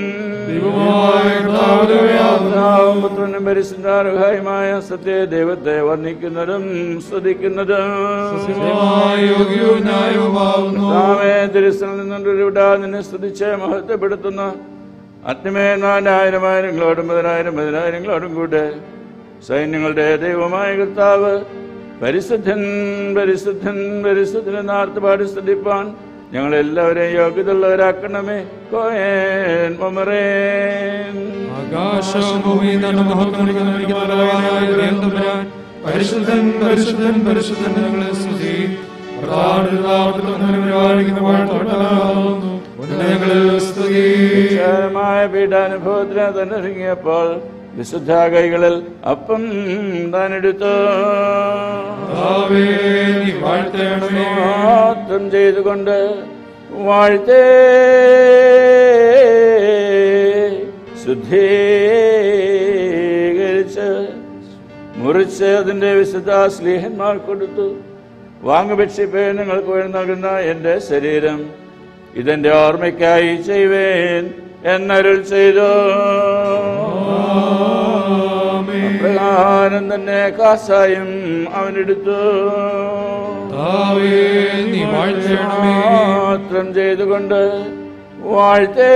പിതാവും പുത്രനും പരിശുദ്ധാർഹായുമായ സത്യ ദൈവത്തെ വർണ്ണിക്കുന്നതും സ്തുതിക്കുന്നതും യോഗ്യവും ന്യായവുമാവുന്നു കർത്താവേ, തിരുസനിൽ നിന്നൊരു വിടാ നിന്നെ സ്തുതിച്ച് മഹത്വപ്പെടുത്തുന്ന അത്മേനായിരമായിരങ്ങളോടും പതിനായിരം പതിനായിരങ്ങളോടും കൂടെ സൈന്യങ്ങളുടെ ദൈവമായ കർത്താവ് പരിശുദ്ധൻ പരിശുദ്ധൻ പരിശുദ്ധൻ എന്നാർത്തുപാടി സ്തുതിപ്പാൻ ഞങ്ങളെല്ലാവരെയും യോഗ്യതയുള്ളവരാക്കണമേ കോയേൻ മൊമറേൻ ആകാശവും ഭൂമിയും തന്റെ മഹത്വം വിളിക്കുന്ന വിളിക്കുന്നവരായ ദൈവം തമ്പുരാൻ, പരിശുദ്ധൻ പരിശുദ്ധൻ പരിശുദ്ധൻ ഞങ്ങളെ സ്തുതി കർത്താവിന്റെ നാമത്തിൽ വന്നവനെ പരിപാലിക്കുന്ന വാഴ്ത്തപ്പെട്ടവനാകുന്നു. ഞങ്ങളിൽ സ്തുതി വിശാലമായ പീഡാനുഭവത്തിന് തന്നെ ഒരുങ്ങിയപ്പോൾ വിശുദ്ധ കൈകളിൽ അപ്പം താനെടുത്തു കർത്താവേ, നീ വാഴ്ത്തണമേ മാത്രം ചെയ്തുകൊണ്ട് വാഴ്ത്തേ ശുദ്ധീകരിച്ച് മുറിച്ച് അതിന്റെ വിശുദ്ധ സ്ലീഹന്മാർ കൊടുത്തു വാങ്ങുപക്ഷിപ്പേ നിങ്ങൾക്ക് വേണ്ടി നൽകുന്ന എൻ്റെ ശരീരം ഇതെന്റെ ഓർമ്മയ്ക്കായി ചെയ്യുവേൻ എന്നരുൾ ചെയ്തു പ്രകാരം തന്നെ കാസായും അവനെടുത്തു കർത്താവേ, നീ വാഴ്ത്തണമേ മാത്രം ചെയ്തുകൊണ്ട് വാഴ്ത്തേ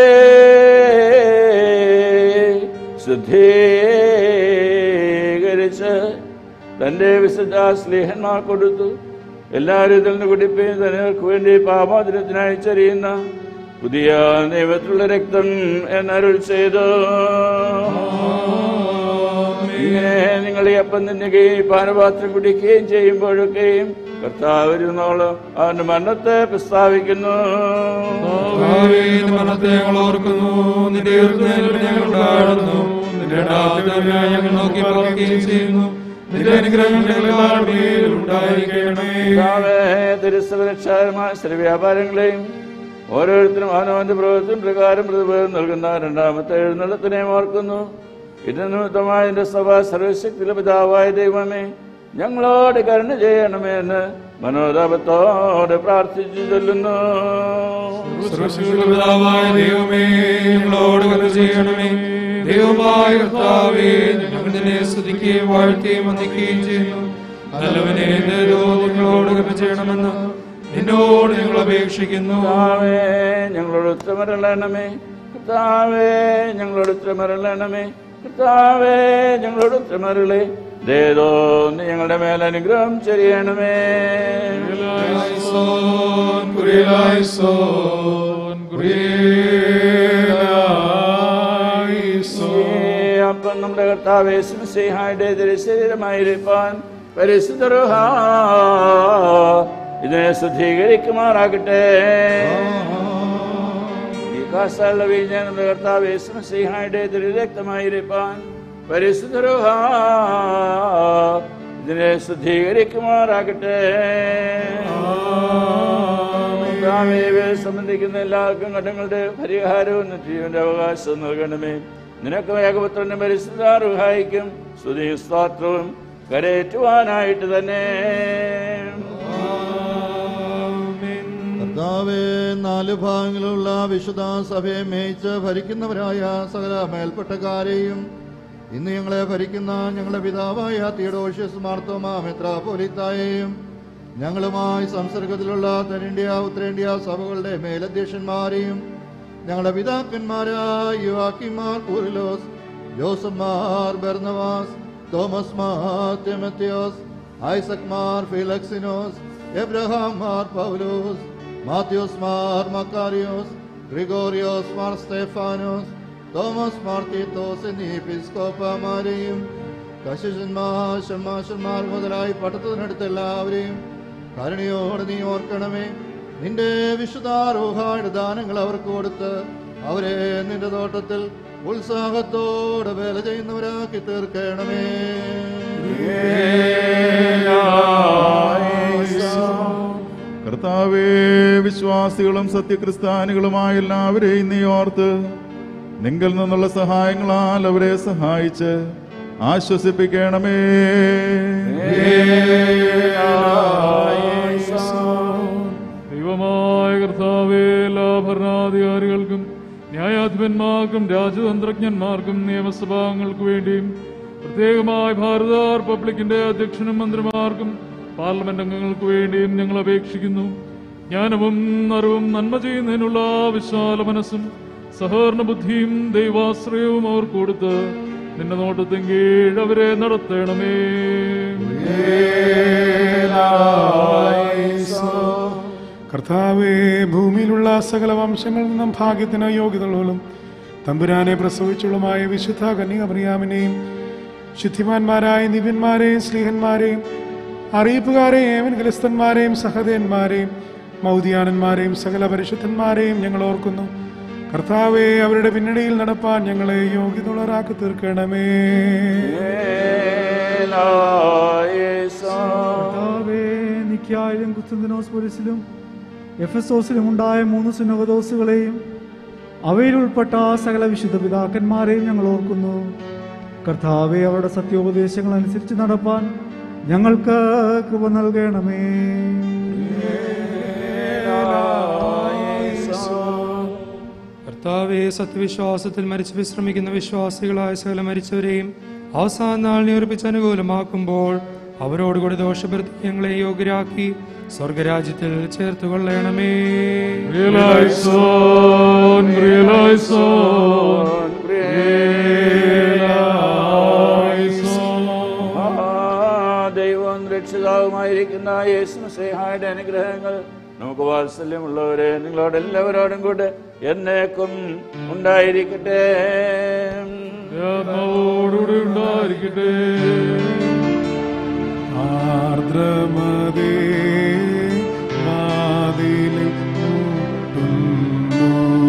ശുദ്ധീകരിച്ച് തന്റെ വിശുദ്ധ സ്നേഹന്മാർ കൊടുത്തു എല്ലാവരും ഇതിൽ നിന്ന് കുടിപ്പേയും തങ്ങൾക്ക് വേണ്ടി പാപാതിരത്തിനായി ചരിയുന്ന പുതിയ ദൈവത്തിലുള്ള രക്തം എന്നരുൾ ചെയ്തു ഇങ്ങനെ നിങ്ങൾ ഈ അപ്പം തിന്നുകയും പാനപാത്രം കുടിക്കുകയും ചെയ്യുമ്പോഴൊക്കെയും കർത്താവ് ഇരുന്നോളം അവന്റെ മരണത്തെ പ്രസ്താവിക്കുന്നു കർത്താവേ, നിന്റെ മരണത്തെ ഞങ്ങൾ ഓർക്കുന്നു നിന്റെ ഉയർത്തുന്നതിൽ ഞങ്ങൾ ഉണ്ടാടുന്നു നിന്റെ രണ്ടാമത്തെ ഞങ്ങൾ നോക്കി പാർക്കുകയും ചെയ്യുന്നു നിന്റെ അനുഗ്രഹം ഞങ്ങളെല്ലാവരുടെ മേലും ഉണ്ടായിരിക്കണമേ കർത്താവേ, തിരുസഭരക്ഷാകരമായ സ്ഥിര വ്യാപാരങ്ങളെയും ഓരോരുത്തരും അവനവന്റെ പ്രവൃത്തിയും പ്രകാരം പ്രതിഫലം നൽകുന്ന രണ്ടാമത്തെ എഴുന്നള്ളത്തിനെയും ഓർക്കുന്നു ഇത് നിമിത്തമായ എന്റെ സഭ സർവശക്തിയിലെ പിതാവായ ദൈവമേ ഞങ്ങളോട് കരുണ ചെയ്യണമേ എന്ന് മനോതാപത്തോടെ പ്രാർത്ഥിച്ചു ചൊല്ലുന്നു സർവ്വശക്തിയുള്ള പിതാവായ ദൈവമേ ഞങ്ങളോട് കരുണ ചെയ്യണമേ ദൈവമായ കർത്താവേ ഞങ്ങൾ നിന്നെ സ്തുതിക്കുകയും വാഴ്ത്തുകയും വന്ദിക്കുകയും ചെയ്യുന്നു നല്ലവനെ എന്തോ നിങ്ങളോട് കരുണ ചെയ്യണമെന്ന് നിന്നോട് ഞങ്ങൾ അപേക്ഷിക്കുന്നു കർത്താവേ ഞങ്ങളോട് ഉത്തരമരളണമേ കർത്താവേ ഞങ്ങളോട് ഉത്തരമരളണമേ കർത്താവേ ഞങ്ങളോട് ഉത്തരമരളേ ദേതോ നീ ഞങ്ങളുടെ മേൽ അനുഗ്രഹം ചെയ്യണമേ കുരിയലായിസോൻ, കുരിയലായിസോൻ, കുരിയലായിസോൻ. ഈ അപ്പം നമ്മുടെ കർത്താവേ സിംസിഹായുടെ ശരീരമായിരിക്കാൻ പരിശുദ്ധ ഇതിനെ ശുദ്ധീകരിക്കുമാറാകട്ടെ ഈ കാസാലുള്ള വീഞ്ഞ നമ്മുടെ കർത്താവേ സിംസിഹായുടെ രക്തമായിരിക്കാൻ പരിശുദ്ധ ഇതിനെ ശുദ്ധീകരിക്കുമാറാകട്ടെ കർത്താവേ, സംബന്ധിക്കുന്ന എല്ലാവർക്കും കടങ്ങളുടെ പരിഹാരവും ജീവന്റെ അവകാശവും നൽകണമേ നിനക്ക് ഏകപുത്രന്റെ പരിശുദ്ധാർഹായിക്കും സ്തുതിയും സ്തോത്രവും കരയേറ്റുവാനായിട്ട് തന്നെ കർത്താവേ നാല് ഭാഗങ്ങളുള്ള വിശുദ്ധ സഭയെ മേയിച്ച് ഭരിക്കുന്നവരായ സകല മേൽപ്പെട്ടക്കാരെയും ഇന്ന് ഞങ്ങളെ ഭരിക്കുന്ന ഞങ്ങളുടെ പിതാവായ തിയഡോഷ്യസ് മാർത്തോമ മെത്രാപോലിത്തായെയും ഞങ്ങളുമായി സംസർഗത്തിലുള്ള തെന്നിന്ത്യ ഉത്തരേന്ത്യ സഭകളുടെ മേലധ്യക്ഷന്മാരെയും ഞങ്ങളുടെ പിതാക്കന്മാരായ യുവാക്കിമാർ കൂറിലോസ് ജോസഫ് മാർ ബെർണവാസ് തോമസ് മാർ തിമത്യോസ് ഐസക് മാർ ഫിലക്സിനോസ് എബ്രഹാം മാർ പൗലോസ് മാത്യോസ് മാർ മക്കാരിയോസ് ഗ്രിഗോറിയോസ് മാർ സ്തേഫാനോസ് തോമസ് മാർ തീത്തോസ് എന്നീ പിസ്കോപ്പമാരെയും കശിഷന്മാർ ഷമ്മാഷന്മാർ മുതലായി പട്ടത്തിനടുത്ത് എല്ലാവരെയും കരുണയോടെ നീ ഓർക്കണമേ നിന്റെ വിശുദ്ധാരോഹായുടെ ദാനങ്ങൾ അവർക്ക് കൊടുത്ത് അവരെ നിന്റെ തോട്ടത്തിൽ ഉത്സാഹത്തോടെ വേല ചെയ്യുന്നവരാക്കി തീർക്കണമേ കർത്താവേ വിശ്വാസികളും സത്യക്രിസ്ത്യാനികളുമായ എല്ലാവരെയും നീ ഓർത്ത് നിങ്കിൽ നിന്നുള്ള സഹായങ്ങളാൽ അവരെ സഹായിച്ച് ആശ്വസിപ്പിക്കണമേ ദൈവമായ കർത്താവേ എല്ലാ ഭരണാധികാരികൾക്കും ന്യായാധിപന്മാർക്കും രാജതന്ത്രജ്ഞന്മാർക്കും നിയമസഭാംഗങ്ങൾക്ക് വേണ്ടിയും പ്രത്യേകമായി ഭാരത റിപ്പബ്ലിക്കിന്റെ അധ്യക്ഷനും മന്ത്രിമാർക്കും പാർലമെന്റ് അംഗങ്ങൾക്ക് വേണ്ടിയും ഞങ്ങൾ അപേക്ഷിക്കുന്നു ജ്ഞാനവും അറിവും നന്മ ചെയ്യുന്നതിനുള്ള വിശാല മനസ്സും സഹകരണ ബുദ്ധിയും ദൈവാശ്രയവും അവർ കൊടുത്ത് നിന്റെ നോട്ടത്തിൻ കീഴ് അവരെ നടത്തണമേ കർത്താവേ ഭൂമിയിലുള്ള സകല വംശങ്ങളിൽ നിന്നും ഭാഗ്യത്തിന് യോഗ്യതകളും തമ്പുരാനെ പ്രസവിച്ചുള്ളമായ വിശുദ്ധ കന്യകമറിയാമിനെയും ശുദ്ധിമാന്മാരായ ദിവ്യന്മാരെയും സ്ലീഹന്മാരെയും അറിയിപ്പുകാരെയും ഏവൻകലസ്ഥന്മാരെയും സഹദേന്മാരെയും മൗദിയാനന്മാരെയും സകല പരിശുദ്ധന്മാരെയും ഞങ്ങൾ ഓർക്കുന്നു കർത്താവെ അവരുടെ പിന്നണിയിൽ നടപ്പാൻ ഞങ്ങളെ യോഗ്യതയുള്ളവരാക്കി തീർക്കണമേ കർത്താവേ, നിക്കായിലും കുസ്തുന്തിനോസ് പോലീസിലും എഫസോസിലും ഉണ്ടായ മൂന്ന് സുനകദോസുകളെയും അവയിൽ ഉൾപ്പെട്ട സകല വിശുദ്ധ പിതാക്കന്മാരെയും ഞങ്ങൾ ഓർക്കുന്നു കർത്താവെ അവരുടെ സത്യോപദേശങ്ങൾ അനുസരിച്ച് നടപ്പാൻ ഞങ്ങൾക്ക് കൃപ നൽകണമേ കർത്താവെ സത്യവിശ്വാസത്തിൽ മരിച്ചു വിശ്രമിക്കുന്ന വിശ്വാസികളായ സകല മരിച്ചവരെയും അവസാന നാളിനെ ഉറപ്പിച്ച് അനുകൂലമാക്കുമ്പോൾ അവരോടുകൂടി ദോഷപ്പെടുത്തി ഞങ്ങളെ യോഗ്യരാക്കി സ്വർഗരാജ്യത്തിൽ ചേർത്ത് കൊള്ളണമേ Realize on, realize on, realize on. ആ ദൈവം രക്ഷിതാവുമായിരിക്കുന്ന യേശു സ്നേഹായുടെ അനുഗ്രഹങ്ങൾ നമുക്ക് വാത്സല്യമുള്ളവരെ നിങ്ങളോട് എല്ലാവരോടും കൂടെ എന്നേക്കും ഉണ്ടായിരിക്കട്ടെ ആത്മാവോടുകൂടി ഉണ്ടായിരിക്കട്ടെ ആർദ്രമതേ വാതിലിൽ മുട്ടുന്നു.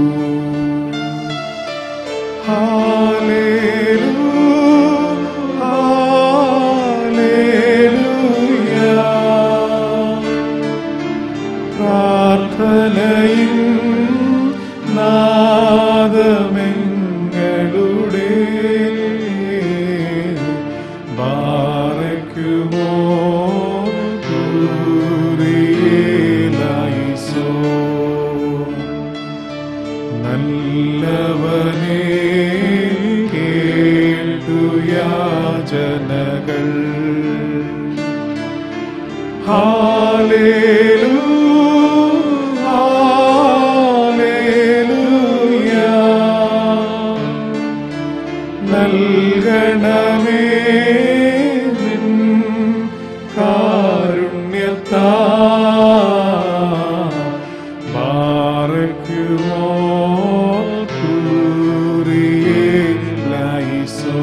ഹാലേലൂ, ഹാലേലൂയ. പ്രാർത്ഥനയും നാദമെങ്ങളുടെ ബാറയ്ക്കുമോ കൂറിയേലായിസോ നല്ലവനേ കേട്ടു യാചനകൾ ഹാലേലൂ ഹാലേലൂയ നൽകണമേ നിൻ കാരുണ്യത്താ ബാറയ്ക്കുമോ കൂറിയേലായിസോ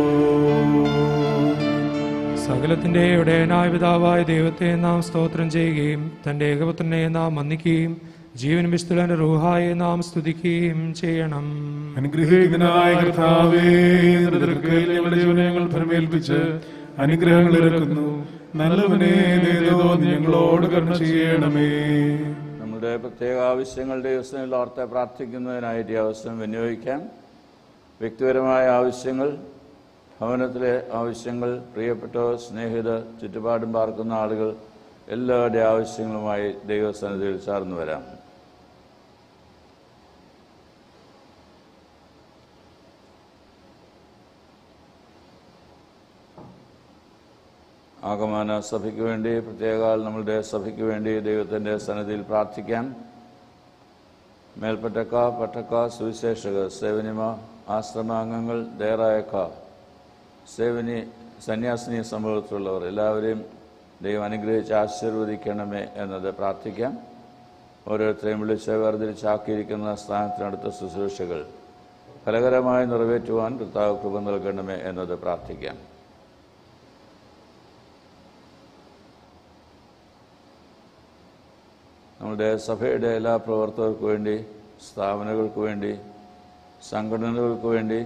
സകലത്തിന്റെ ഇടയനായ പിതാവായ ദൈവത്തെ നാം സ്തോത്രം ചെയ്യുകയും തന്റെ ഏകപുത്രനെ നാം വന്ദിക്കുകയും ജീവൻ വിശുദ്ധന്റെ റൂഹായെ നാം സ്തുതിക്കുകയും ചെയ്യണം അനുഗ്രഹിക്കനായ കർത്താവേ നിന്റെ ഞങ്ങളുടെ ജീവനെ ഞങ്ങൾ ഫലമേൽപ്പിച്ച് അനുഗ്രഹങ്ങൾ ഇറക്കുന്നു നല്ലവനെ നേതോ ഞങ്ങളോട് കരുണ ചെയ്യണമേ നമ്മുടെ പ്രത്യേക ആവശ്യങ്ങളുടെ ദിവസങ്ങളിൽ ഓർത്ത് പ്രാർത്ഥിക്കുന്നതിനായിട്ട് ഈ അവസരം വിനിയോഗിക്കാം വ്യക്തിപരമായ ആവശ്യങ്ങൾ ഭവനത്തിലെ ആവശ്യങ്ങൾ പ്രിയപ്പെട്ട സ്നേഹിതർ ചുറ്റുപാടും പാർക്കുന്ന ആളുകൾ എല്ലാവരുടെ ആവശ്യങ്ങളുമായി ദൈവസന്നിധിയിൽ ചേർന്ന് വരാം ആഗമന സഭയ്ക്ക് വേണ്ടി പ്രത്യേകാൽ നമ്മളുടെ സഭയ്ക്ക് വേണ്ടി ദൈവത്തിൻ്റെ സന്നിധിയിൽ പ്രാർത്ഥിക്കാം മേൽപ്പറ്റക്ക പട്ടക്ക സുവിശേഷകർ സേവനിമ ആശ്രമാംഗങ്ങൾ ദേറായക്ക സേവനി സന്യാസിനി സമൂഹത്തിലുള്ളവർ എല്ലാവരെയും ദൈവം അനുഗ്രഹിച്ച് ആശീർവദിക്കണമേ എന്നത് പ്രാർത്ഥിക്കാം ഓരോരുത്തരെയും വിളിച്ച് വേർതിരിച്ചാക്കിയിരിക്കുന്ന സ്ഥാനത്തിനടുത്ത ശുശ്രൂഷകൾ ഫലകരമായി നിറവേറ്റുവാൻ കർത്താവ് കൃപ നൽകണമേ എന്നത് പ്രാർത്ഥിക്കാം നമ്മുടെ സഭയുടെ എല്ലാ പ്രവർത്തകർക്ക് വേണ്ടി സ്ഥാപനങ്ങൾക്ക് വേണ്ടി സംഘടനകൾക്ക് വേണ്ടി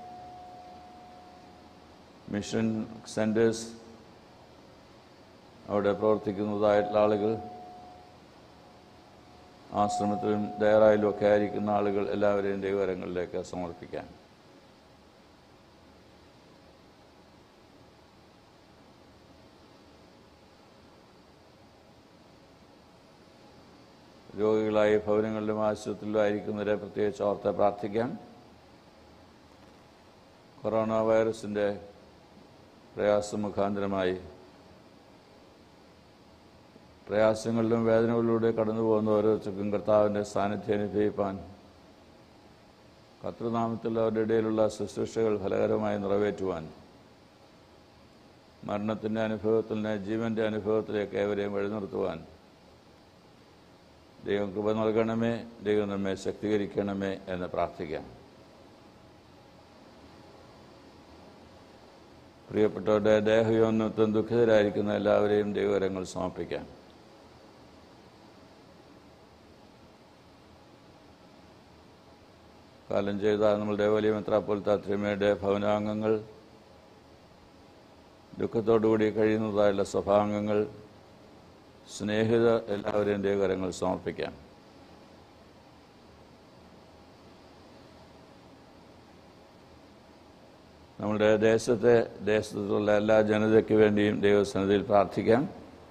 മിഷൻ സെൻറ്റേഴ്സ് അവിടെ പ്രവർത്തിക്കുന്നതായിട്ടുള്ള ആളുകൾ ആശ്രമത്തിലും ദയറായാലും ഒക്കെ ആയിരിക്കുന്ന ആളുകൾ എല്ലാവരെയും ദൈവകരങ്ങളിലേക്ക് സമർപ്പിക്കാൻ രോഗികളായി ഭവനങ്ങളിലും ആശുപത്രിയിലും ആയിരിക്കുന്നവരെ പ്രത്യേകിച്ച് ഓർത്ത് പ്രാർത്ഥിക്കാം കൊറോണ വൈറസിൻ്റെ പ്രയാസം മുഖാന്തരമായി പ്രയാസങ്ങളിലും വേദനകളിലൂടെ കടന്നു പോകുന്ന ഓരോരുത്തർക്കും കർത്താവിൻ്റെ സാന്നിധ്യം അനുഭവിപ്പാൻ കർത്തൃനാമത്തിൽ അവരുടെ ഇടയിലുള്ള ശുശ്രൂഷകൾ ഫലകരമായി നിറവേറ്റുവാൻ മരണത്തിൻ്റെ അനുഭവത്തിൽ നിന്ന് ജീവൻ്റെ അനുഭവത്തിലേക്ക് ഏവരെയും വഴിനിർത്തുവാൻ ദൈവം കൃപ നൽകണമേ ദൈവം നമ്മെ ശക്തീകരിക്കണമേ എന്ന് പ്രാർത്ഥിക്കാം പ്രിയപ്പെട്ടവരുടെ ദേഹയോന്നത്വം ദുഃഖിതരായിരിക്കുന്ന എല്ലാവരെയും ദൈവകരങ്ങൾ സമർപ്പിക്കാം കാലം ചെയ്ത നമ്മളുടെ വലിയ മെത്രാപ്പോലത്ത തിരുമയുടെ ഭവനാംഗങ്ങൾ ദുഃഖത്തോടുകൂടി കഴിയുന്നതായുള്ള സഭാംഗങ്ങൾ സ്നേഹിത എല്ലാവരെയും ദൈവകരങ്ങൾ സമർപ്പിക്കാം നമ്മുടെ ദേശത്തെ ദേശത്തുള്ള എല്ലാ ജനതയ്ക്ക് വേണ്ടിയും ദൈവസന്നിധിയിൽ പ്രാർത്ഥിക്കാം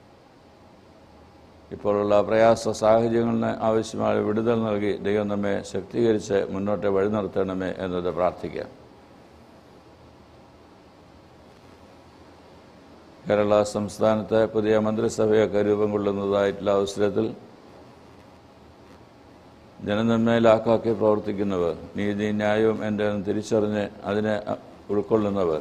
ഇപ്പോഴുള്ള പ്രയാസ സാഹചര്യങ്ങളിന് ആവശ്യമായ വിടുതൽ നൽകി ദൈവം നമ്മെ ശക്തീകരിച്ച് മുന്നോട്ട് വഴി നിർത്തണമേ എന്നത് പ്രാർത്ഥിക്കാം കേരള സംസ്ഥാനത്ത് പുതിയ മന്ത്രിസഭയൊക്കെ രൂപം കൊള്ളുന്നതായിട്ടുള്ള അവസരത്തിൽ ജനനന്മയിലാക്കാക്കി പ്രവർത്തിക്കുന്നവർ നീതി ന്യായവും എൻ്റെ തിരിച്ചറിഞ്ഞ് അതിനെ ഉൾക്കൊള്ളുന്നവർ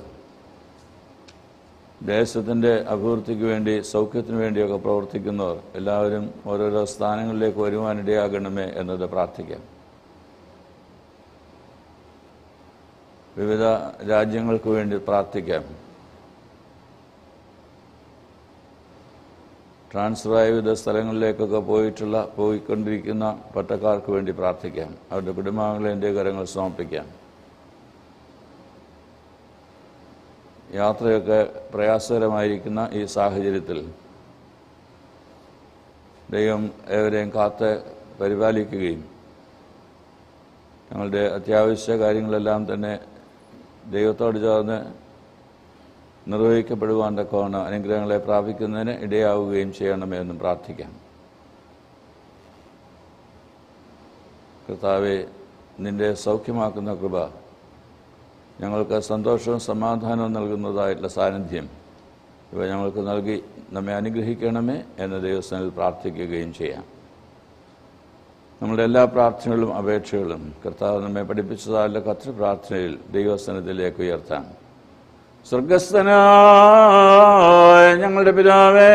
ദേശത്തിൻ്റെ അഭിവൃദ്ധിക്ക് വേണ്ടി സൗഖ്യത്തിന് വേണ്ടിയൊക്കെ പ്രവർത്തിക്കുന്നവർ എല്ലാവരും ഓരോരോ സ്ഥാനങ്ങളിലേക്ക് വരുവാനിടയാകണമേ എന്നത് പ്രാർത്ഥിക്കാം വിവിധ രാജ്യങ്ങൾക്ക് വേണ്ടി പ്രാർത്ഥിക്കാം ട്രാൻസ്ഫറായ വിവിധ സ്ഥലങ്ങളിലേക്കൊക്കെ പോയിട്ടുള്ള പോയിക്കൊണ്ടിരിക്കുന്ന പട്ടക്കാർക്ക് വേണ്ടി പ്രാർത്ഥിക്കാം അവരുടെ കുടുംബാംഗങ്ങളെ എൻ്റെ കരങ്ങൾ സമർപ്പിക്കാം യാത്രയൊക്കെ പ്രയാസകരമായിരിക്കുന്ന ഈ സാഹചര്യത്തിൽ ദൈവം ഏവരെയും കാത്ത് പരിപാലിക്കുകയും ഞങ്ങളുടെ അത്യാവശ്യ കാര്യങ്ങളെല്ലാം തന്നെ ദൈവത്തോട് ചേർന്ന് നിർവഹിക്കപ്പെടുവാൻ തക്കവണ്ണം അനുഗ്രഹങ്ങളെ പ്രാപിക്കുന്നതിന് ഇടയാവുകയും ചെയ്യണമേ എന്നും പ്രാർത്ഥിക്കാം കർത്താവെ നിന്റെ സൗഖ്യമാക്കുന്ന കൃപ ഞങ്ങൾക്ക് സന്തോഷവും സമാധാനവും നൽകുന്നതായിട്ടുള്ള സാന്നിധ്യം ഇവ ഞങ്ങൾക്ക് നൽകി നമ്മെ അനുഗ്രഹിക്കണമേ എന്ന് ദൈവസ്ഥാനിൽ പ്രാർത്ഥിക്കുകയും ചെയ്യാം നമ്മുടെ എല്ലാ പ്രാർത്ഥനകളും അപേക്ഷകളും കർത്താവ് നമ്മെ പഠിപ്പിച്ചതായുള്ള കത്ര പ്രാർത്ഥനയിൽ ദൈവസ്ഥാനത്തിലേക്ക് ഉയർത്താം സ്വർഗസ്ഥനായ ഞങ്ങളുടെ പിതാവേ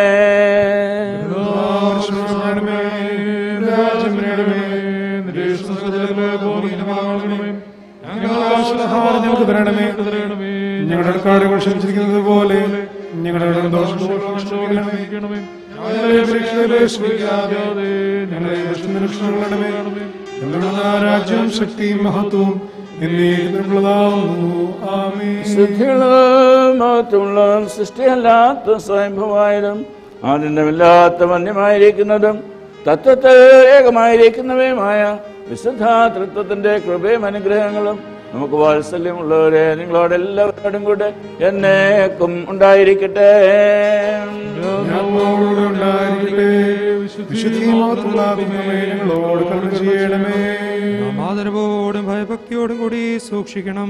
ഞങ്ങൾക്ക് തരണമേ ഞങ്ങളുടെ കാര്യങ്ങൾ ക്ഷമിച്ചിരിക്കുന്നത് പോലെ ഞങ്ങളുടെ ദോഷം ക്ഷമിക്കണമേ ഞങ്ങളെ പരീക്ഷയിലെ ശ്രമിക്കാതെ ഞങ്ങളെ ദുഷ്ടനിരക്ഷണങ്ങളണമേ ഞങ്ങളുടെ രാജ്യവും ശക്തിയും മഹത്വവും എന്നേക്കുള്ളതാവുന്നു ആമേൻ ശുദ്ധികളും മഹത്വമുള്ളതും സൃഷ്ടിയല്ലാത്ത സ്വയംഭവായതും ആനന്ദമില്ലാത്ത വന്യമായിരിക്കുന്നതും തത്വത്തിൽ ഏകമായിരിക്കുന്നവയുമായ വിശുദ്ധ തൃത്വത്തിന്റെ കൃപയും അനുഗ്രഹങ്ങളും നമുക്ക് വാത്സല്യമുള്ളവരെ നിങ്ങളോട് എല്ലാവരോടും കൂടെ എന്നേക്കും ഉണ്ടായിരിക്കട്ടെ ഞങ്ങളോടുകൂടെ ഉണ്ടായിരിക്കട്ടെ വിശുദ്ധിയുമാത്രമുള്ള ദൈവമേ, ഞങ്ങളോട് കരുണ ചെയ്യണമേ നാം ആദരവോടും ഭയഭക്തിയോടും കൂടി സൂക്ഷിക്കണം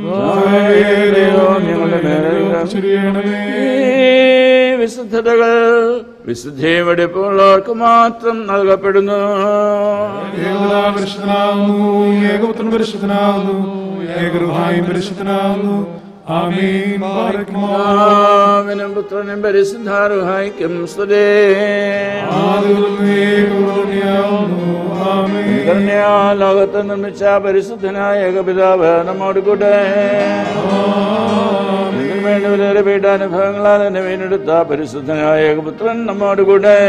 ദൈവം ഞങ്ങളുടെ മേലെ ചൊരിയണമേ ഈ വിശുദ്ധതകൾ വിശുദ്ധിയും വെടിപ്പുള്ളവർക്ക് മാത്രം നൽകപ്പെടുന്നു ഏകതാ പരിശുദ്ധനാകുന്നു ഏകപുത്രൻ പരിശുദ്ധനാകുന്നു ഏകഗൃഹായും പരിശുദ്ധനാകുന്നു ആമീൻ ബാരക്കുമോ പിതാവിനും പുത്രനും പരിശുദ്ധാരുഹായിക്കും സ്തുതേ കരുണയാ ലോകത്തെ നിർമ്മിച്ച പരിശുദ്ധനായ ഏകപിതാവ് നമ്മോട് കൂടെ ഇതിനു വേണ്ടി വലിയ പീഠാനുഭവങ്ങളാൽ എന്നെ വീണ്ടെടുത്ത പരിശുദ്ധനായ ഏകപുത്രൻ നമ്മോട് കൂടെ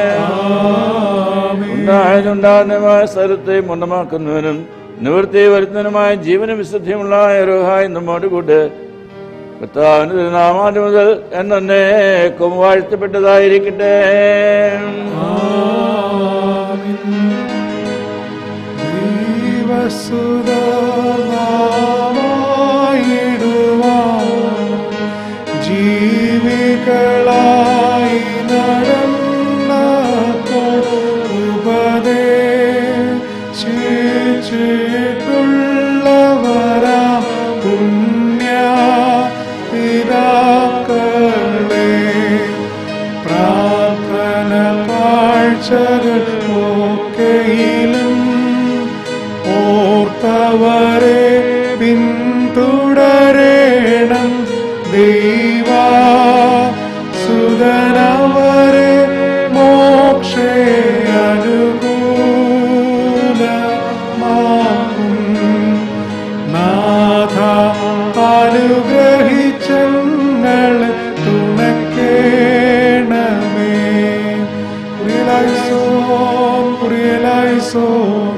ഉണ്ടായതുണ്ടാകുന്നതുമായ സ്ഥലത്തെ മുണ്ടമാക്കുന്നവനും നിവൃത്തി വരുത്തുന്നതിനുമായ ജീവനും വിശുദ്ധിയുമുള്ള യരോഹായി നമ്മോട് കൂടെ കർത്താവിന് തിരുനാമാന് മുതൽ എന്നേക്കും വാഴ്ത്തപ്പെട്ടതായിരിക്കട്ടെ ജീവികളായി നടന്നപ്പോൾ ഉപദേശിച്ചിട്ടുള്ളവരാ പുണ്യ പിതാക്കളെ പ്രാർത്ഥന കാഴ്ചകൾ ഒക്കെയിലും ഓർത്തവരെ പിന്തുടരേണം ദൈവ സുതനവരെ മോക്ഷേ അനുകൂലമാകും നാഥ അനുഗ്രഹിച്ചങ്ങളെ തുണക്കേണമേ കുറിയലായിസോൻ കുറിയലായിസോൻ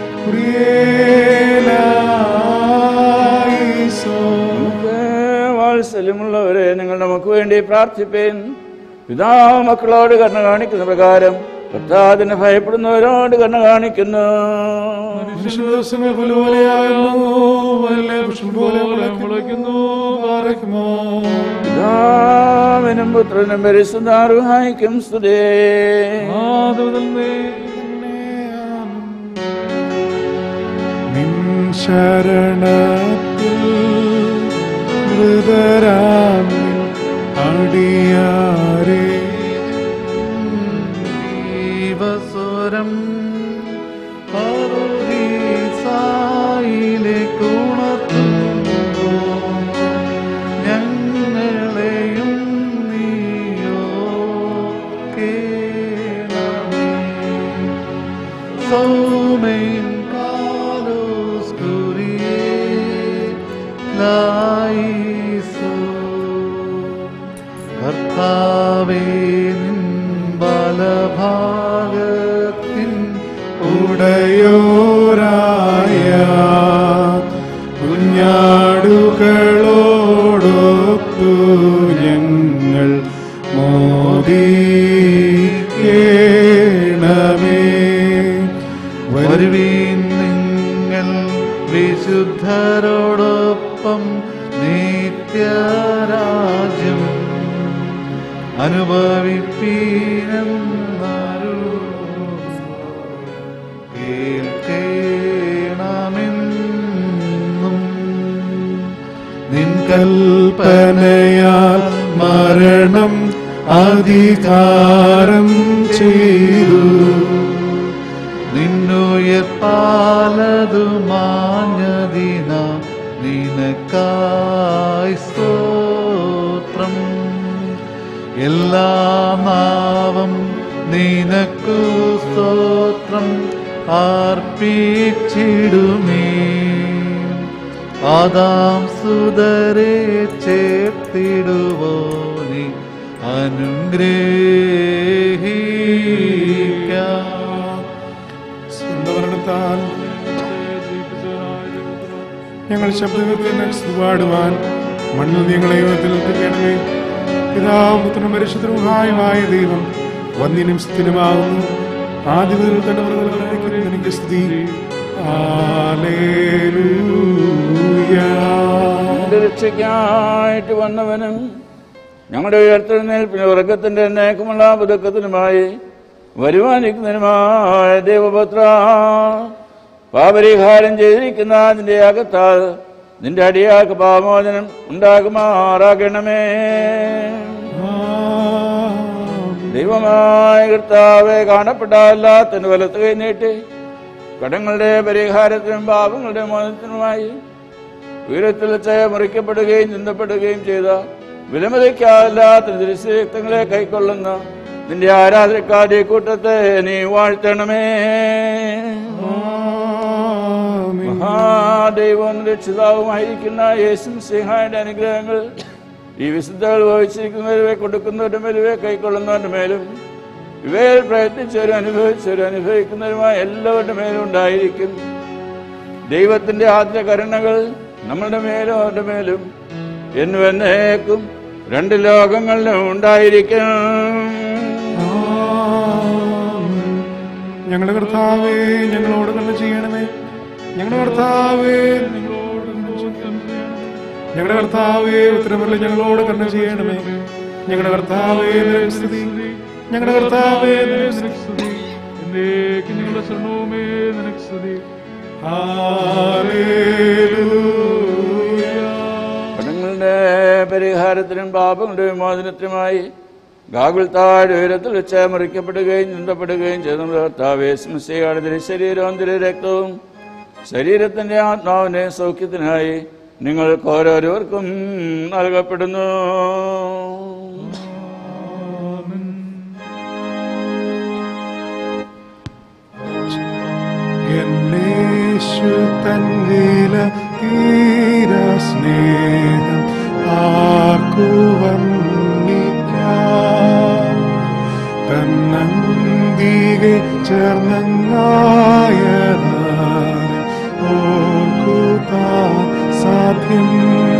കുറിയലായിസോൻ വാത്സല്യമുള്ളവരെ നിങ്ങൾ നമുക്ക് വേണ്ടി പ്രാർത്ഥിപ്പേൻ പിതാ മക്കളോട് കരുണ കാണിക്കുന്ന പ്രകാരം കർത്താവിനെ ഭയപ്പെടുന്നവരോട് കരുണ കാണിക്കുന്നു മനുഷ്യ ദിവസങ്ങൾ പുലുപോലെയാകുന്നു വല്ല പുഷ്പം പോലെ മുളയ്ക്കുന്നു പാറയ്ക്കുമോ പിതാവിനും പുത്രനും പരിശുദ്ധാറുഹായിക്കും സ്തുതേ നിൻ ശരണത്തിൽ മൃതരാം അടിയാരേ ജീവസ്വരം പറുദീസായിലേക്കുണർത്തുന്നു ഞങ്ങളെയും നീയോ കേണമേ സൗമൈൻ കാലോസ് കുരിയേ ലായിസോ കർത്താവേ നിൻ ബലഭാഗത്തിൻ ഉടയോരായ കുഞ്ഞാടുകളോടൊത്തു ഞങ്ങൾ മോദിക്കേണമേ വരുവീൻ നിങ്ങൾ വിശുദ്ധരോടൊപ്പം നിത്യരാജ്യം അനുഭവിപ്പീനെന്നരു കേൾക്കേണമെന്നും നിൻ കൽപ്പനയാൽ മരണം അധികാരം ചെയ്തു നിന്നുയർപ്പാലതു മാഞ്ഞതിന നിനക്കായി സ്തോത്രം എല്ലാ നാവം നിനക്കു സ്തോത്രം അർപ്പിച്ചിടുമേ ആദാം സുതരെ ചേർത്തിടുവോനി അനുഗ്രഹിക്കാം സ്വന്തമരണത്താൽ ഞങ്ങൾ ശബ്ദത്തിൽ പാടുവാൻ മണ്ണിൽ ഞങ്ങളെ ഉയർത്തിനിൽക്കണമേ പിതാവും പുത്രനും പരിശുദ്ധവുമായുമായ ദൈവം വന്യനും സ്ഥിരമാകുന്നു ആദ്യ മുതൽ തന്നെ എനിക്ക് സ്തുതി എന്റെ രക്ഷയ്ക്കായിട്ട് വന്നവനും ഞങ്ങളുടെ ഉയർത്തെഴുന്നേൽപ്പിന് ഉറക്കത്തിന്റെ എന്നേക്കുമുള്ള പുതുക്കത്തിനുമായി വരുവാനിക്കുന്നതിനുമായ ദേവപുത്ര പാപരിഹാരം ചെയ്തിരിക്കുന്ന നിന്റെ അകത്താൽ നിന്റെ അടിയാക്ക് പാമോചനം ഉണ്ടാകുമാറാകണമേ ദൈവമായ കർത്താവെ കാണപ്പെട്ട എല്ലാത്തിനും വലത്ത് കൈ നീട്ടി കടങ്ങളുടെ പരിഹാരത്തിനും പാപങ്ങളുടെ മോചനത്തിനുമായി ഉയരത്തിൽ വെച്ച് മുറിക്കപ്പെടുകയും ചിന്തപ്പെടുകയും ചെയ്ത വിലമതിക്കാല്ലാത്ത ദൃശ്യരക്തങ്ങളെ കൈക്കൊള്ളുന്ന നിന്റെ ആരാധനക്കാരുടെ കൂട്ടത്തെ നീ വാഴ്ത്തണമേ മഹാദൈവം രക്ഷിതാവുമായിരിക്കുന്ന യേശു സിംഹായുടെ അനുഗ്രഹങ്ങൾ ഈ വിശുദ്ധകൾ വഹിച്ചിരിക്കുന്നവരെ കൊടുക്കുന്നവരുടെ മേലും ഇവയെ കൈക്കൊള്ളുന്നവരുടെ മേലും ഇവയിൽ പ്രയത്നിച്ചവരും അനുഭവിച്ചവരും അനുഭവിക്കുന്നവരുമായ എല്ലാവരുടെ മേലും ഉണ്ടായിരിക്കും ദൈവത്തിന്റെ ആദ്യ കരുണകൾ നമ്മളുടെ മേലും അവരുടെ മേലും എന്നു എന്നേക്കും രണ്ട് ലോകങ്ങളിലും ഉണ്ടായിരിക്കും ഞങ്ങളുടെ കർത്താവേ ഞങ്ങളോട് കണ്ണു ചെയ്യണമേ ഞങ്ങളുടെ കർത്താവേ ഞങ്ങളോട് കരുണ ചെയ്യണമേ. ഞങ്ങളുടെ കർത്താവേ ഉത്തരമല്ല ഞങ്ങളോട് കണ്ണു ചെയ്യണമേ ഞങ്ങളുടെ കർത്താവേ നിനക്ക് സ്തുതി ഞങ്ങളുടെ കർത്താവേ നിനക്ക് സ്തുതി. സ്തുതി എന്നേക്കും ഞങ്ങളുടെ ശരണവുമേ നിനക്ക് സ്തുതി കടങ്ങളുടെ പരിഹാരത്തിനും പാപങ്ങളുടെ വിമോചനത്തിനുമായി ഗാഗുൽ താഴ് ഉയരത്തിൽ വെച്ച് മറിക്കപ്പെടുകയും ചിന്തപ്പെടുകയും ചെയ്ത കർത്താവേ സ്മൃതിയുടെ തിരുശരീരവും തിരുരക്തവും ശരീരത്തിന്റെ ആത്മാവിന്റെ സൗഖ്യത്തിനായി നിങ്ങൾക്ക് ഓരോരുവർക്കും നൽകപ്പെടുന്നു എന്നേശു തന്നില തീര സ്നേഹം ആർക്കു വർണ്ണിക്കാം തന്നന്തികെ ചേർന്നങ്ങായതാൻ ഓർക്കുതാ സാധ്യം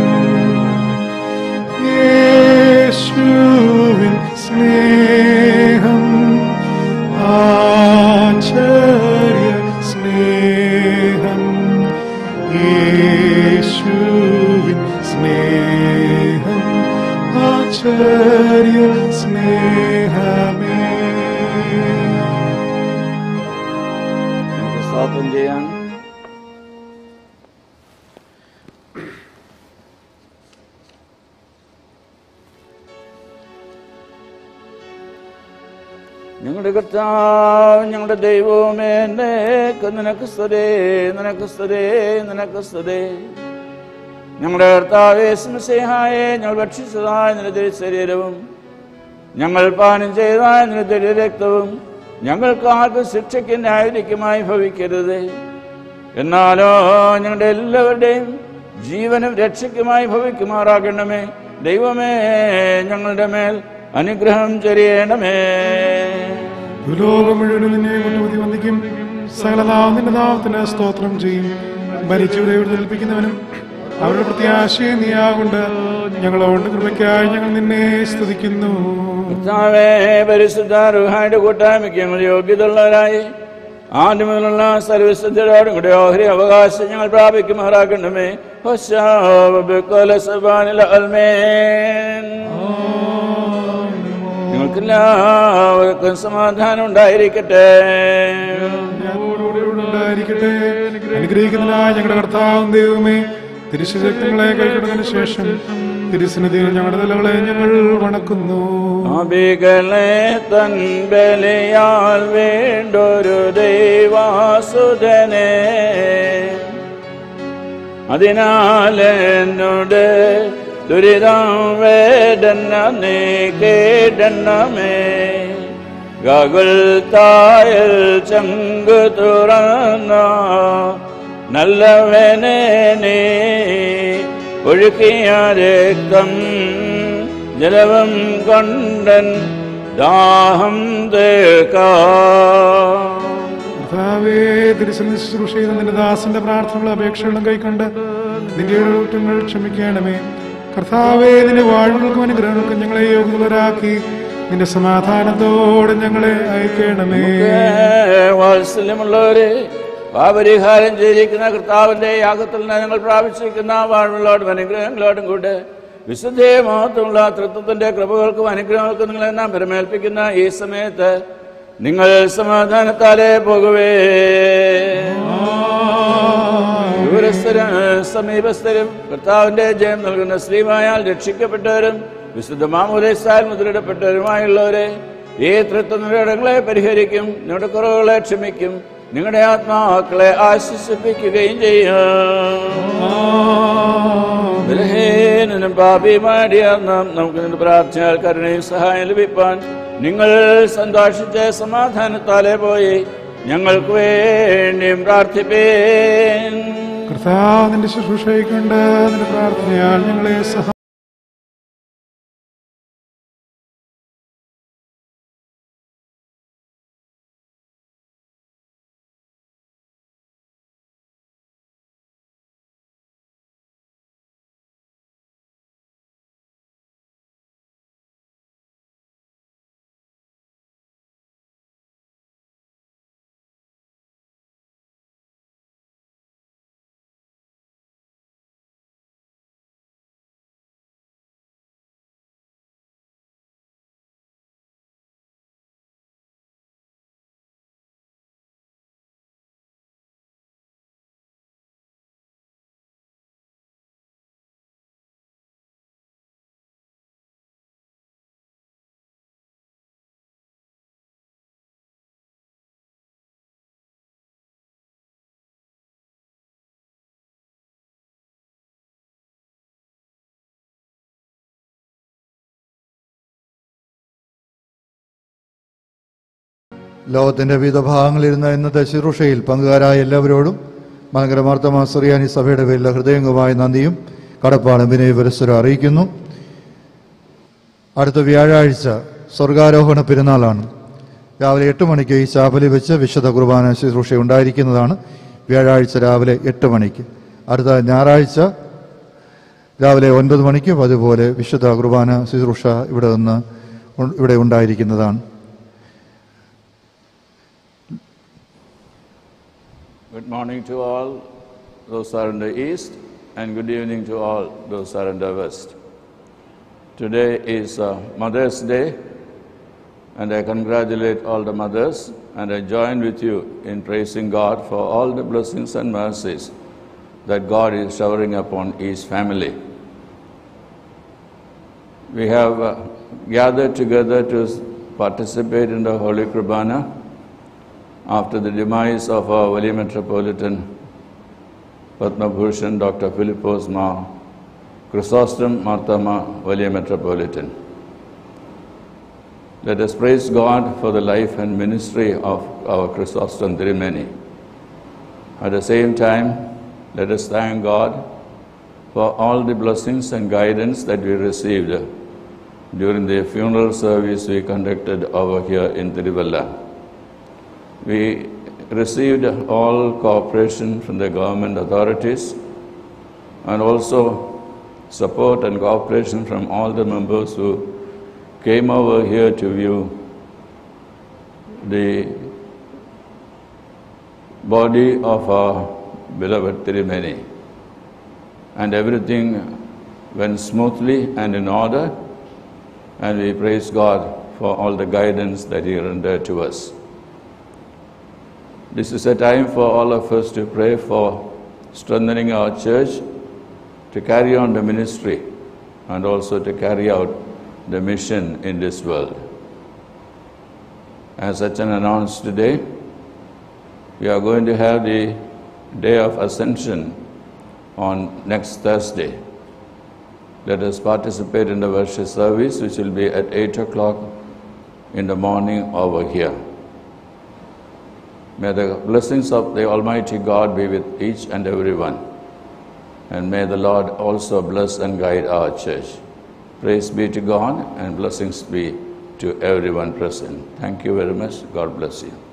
യേശുവിൻ സ്നേഹം ആചാര്യ സ്നേഹം യേശുവിൻ സ്നേഹം ആചാര്യ സ്നേഹമേ നമുക്ക് സ്തോത്രം ചെയ്യാം ഞങ്ങളുടെ കർത്താവ് ഞങ്ങളുടെ ദൈവമേ എന്നേക്ക് നിനക്ക് സ്തുതേ നിനക്ക് സ്തുതേ നിനക്ക് സ്തുതേ ഞങ്ങളുടെ കർത്താവേ സ്മസേഹായെ ഞങ്ങൾ ഭക്ഷിച്ചതായ നിന്റെ ശരീരവും ഞങ്ങൾ പാനം ചെയ്തതായ നിന്റെ രക്തവും ഞങ്ങൾക്ക് ആർക്കും ശിക്ഷയ്ക്ക് ന്യായവിധിക്കുമായി ഭവിക്കരുത് എന്നാലോ ഞങ്ങളുടെ എല്ലാവരുടെയും ജീവനും രക്ഷയ്ക്കുമായി ഭവിക്കുമാറാകണമേ ദൈവമേ ഞങ്ങളുടെ മേൽ അനുഗ്രഹം ചൊരിയണമേ ഭൂലോകം മുഴുവനും നിന്നെ കൊണ്ടുപതി വന്ദിക്കും സകലനാം നിന്റെ നാമത്തിന് സ്തോത്രം ചെയ്യും ഭരിച്ചവരെ എഴുന്നേൽപ്പിക്കുന്നവനും അവരുടെ പ്രത്യാശയെ നീയാകൊണ്ട് ഞങ്ങളോട് കൃപയ്ക്കായി ഞങ്ങൾ നിന്നെ സ്തുതിക്കുന്നു കർത്താവേ പരിശുദ്ധ റുഹായുടെ കൂട്ടായ്മയ്ക്ക് ഞങ്ങൾ യോഗ്യതയുള്ളവരായി ആദ്യം മുതലുള്ള സർവശുദ്ധരോടും കൂടെ ഓഹരി അവകാശം ഞങ്ങൾ പ്രാപിക്കുമാറാക്കണമേ നിങ്ങൾക്കെല്ലാവർക്കും സമാധാനം ഉണ്ടായിരിക്കട്ടെ ഞങ്ങളോടുകൂടെ ഉണ്ടായിരിക്കട്ടെ അനുഗ്രഹിക്കുന്നതിനായ ഞങ്ങളുടെ കർത്താവും ദൈവമേ തിരുശക്തങ്ങളെ കൈക്കൊടുന്നതിന് ശേഷം തിരുസന്നിധിയിൽ ഞങ്ങളുടെ നിലകളെ ഞങ്ങൾ വണക്കുന്നു അബികളെ തൻ ബലിയാൽ വേണ്ടൊരു ദൈവാസുധനെ അതിനാൽ എന്നോട് ദുരിതം വേദന നീ കേടണമേ ഗകുൽ തായൽ ചങ്കു തുറന്ന നല്ലവനെ നീ ഒഴുക്കിയ രക്തം ജലവും കൊണ്ടൻ ദാഹം തീർക്കാം കർത്താവേ തിരുസന്നിധി ശുശ്രൂഷ ചെയ്യുന്ന നിന്റെ ദാസന്റെ പ്രാർത്ഥനകളും അപേക്ഷകളും കൈക്കൊണ്ട് നിന്റെ കുറ്റങ്ങൾ ക്ഷമിക്കണമേ കർത്താവേ നിന്റെ വാഴ്വുകൾക്കും അനുഗ്രഹങ്ങൾക്കും ഞങ്ങളെ യോഗ്യതരാക്കി നിന്റെ സമാധാനത്തോടെ ഞങ്ങളെ അയക്കണമേ വാത്സല്യമുള്ളവരെ പാപരിഹാരം ചെയ്തിരിക്കുന്ന കർത്താവിന്റെ യാഗത്തിൽ നിന്ന് ഞങ്ങൾ പ്രാപിച്ചിരിക്കുന്ന വാഴ്വുകളോടും അനുഗ്രഹങ്ങളോടും കൂടെ വിശുദ്ധയെ മഹത്വമുള്ള തൃത്വത്തിന്റെ കൃപകൾക്കും അനുഗ്രഹങ്ങൾക്കും നിങ്ങളെ നാം പരമേൽപ്പിക്കുന്ന ഈ സമയത്ത് നിങ്ങൾ സമാധാനത്താലെ പോകുവേ ദൂരസ്ഥരും സമീപസ്ഥരും കർത്താവിന്റെ ജയം നൽകുന്ന സ്ത്രീമായാൽ രക്ഷിക്കപ്പെട്ടവരും വിശുദ്ധ മാമൂലേസാൽ മുദ്രയിടപ്പെട്ടവരുമായുള്ളവരെ ഈ തൃത്വങ്ങളെ പരിഹരിക്കും നിങ്ങളുടെ കുറവുകളെ ക്ഷമിക്കും നിങ്ങളുടെ ആത്മാക്കളെ ആശ്വസിപ്പിക്കുകയും ചെയ്യും ബലഹീനനും പാപിയുമായ നാം നമുക്ക് നിന്ന് പ്രാർത്ഥിച്ചാൽ കരുണയും സഹായം ലഭിപ്പാൻ നിങ്ങൾ സന്തോഷിച്ച് സമാധാനത്താലെ പോയി ഞങ്ങൾക്ക് വേണ്ടിയും പ്രാർത്ഥിപ്പേൻ കർത്താവ് നിന്റെ ശുശ്രൂഷയ്ക്കൊണ്ട് നിന്റെ പ്രാർത്ഥനയാൽ ഞങ്ങളെ സഹായിക്കും ലോകത്തിന്റെ വിവിധ ഭാഗങ്ങളിലിരുന്ന ഇന്നത്തെ ശുശ്രൂഷയിൽ പങ്കുകാരായ എല്ലാവരോടും മലങ്കരമാർത്തമ സുറിയാനി സഭയുടെ പേരിൽ ഹൃദയംഗമായ നന്ദിയും കടപ്പാടും വിനയ പുരസ്സരം അറിയിക്കുന്നു അടുത്ത വ്യാഴാഴ്ച സ്വർഗാരോഹണ പെരുന്നാളാണ് രാവിലെ എട്ട് മണിക്ക് ഈ ചാപ്പലി വെച്ച് വിശുദ്ധ കുർബാന ശുശ്രൂഷ ഉണ്ടായിരിക്കുന്നതാണ് വ്യാഴാഴ്ച രാവിലെ എട്ട് മണിക്ക് അടുത്ത ഞായറാഴ്ച രാവിലെ ഒൻപത് മണിക്ക് അതുപോലെ വിശുദ്ധ കുർബാന ശുശ്രൂഷ ഇവിടെ നിന്ന് ഉ- ഇവിടെ ഉണ്ടായിരിക്കുന്നതാണ് Good morning to all those who are in the east, and good evening to all those who are in the west. Today is uh, Mother's Day, and I congratulate all the mothers, and I join with you in praising God for all the blessings and mercies that God is showering upon each family. We have uh, gathered together to s- participate in the Holy Kurbana after the demise of our Valley Metropolitan Padma Bhushan Dr. Philippos Ma Chrysostom Martama Valley Metropolitan. Let us praise God for the life and ministry of our Chrysostom Dirimeni. At the same time, let us thank God for all the blessings and guidance that we received during the funeral service we conducted over here in Tiruvalla. We received all cooperation from the government authorities and also support and cooperation from all the members who came over here to view the body of our beloved Tirimeni. And everything went smoothly and in order, and we praise God for all the guidance that He rendered to us. This is a time for all of us to pray for strengthening our church to carry on the ministry and also to carry out the mission in this world. As such an announced today, we are going to have the day of ascension on next Thursday. Let us participate in the worship service, which will be at 8 o'clock in the morning over here. May the blessings of the Almighty God be with each and every one. And may the Lord also bless and guide our church. Praise be to God and blessings be to everyone present. Thank you very much. God bless you.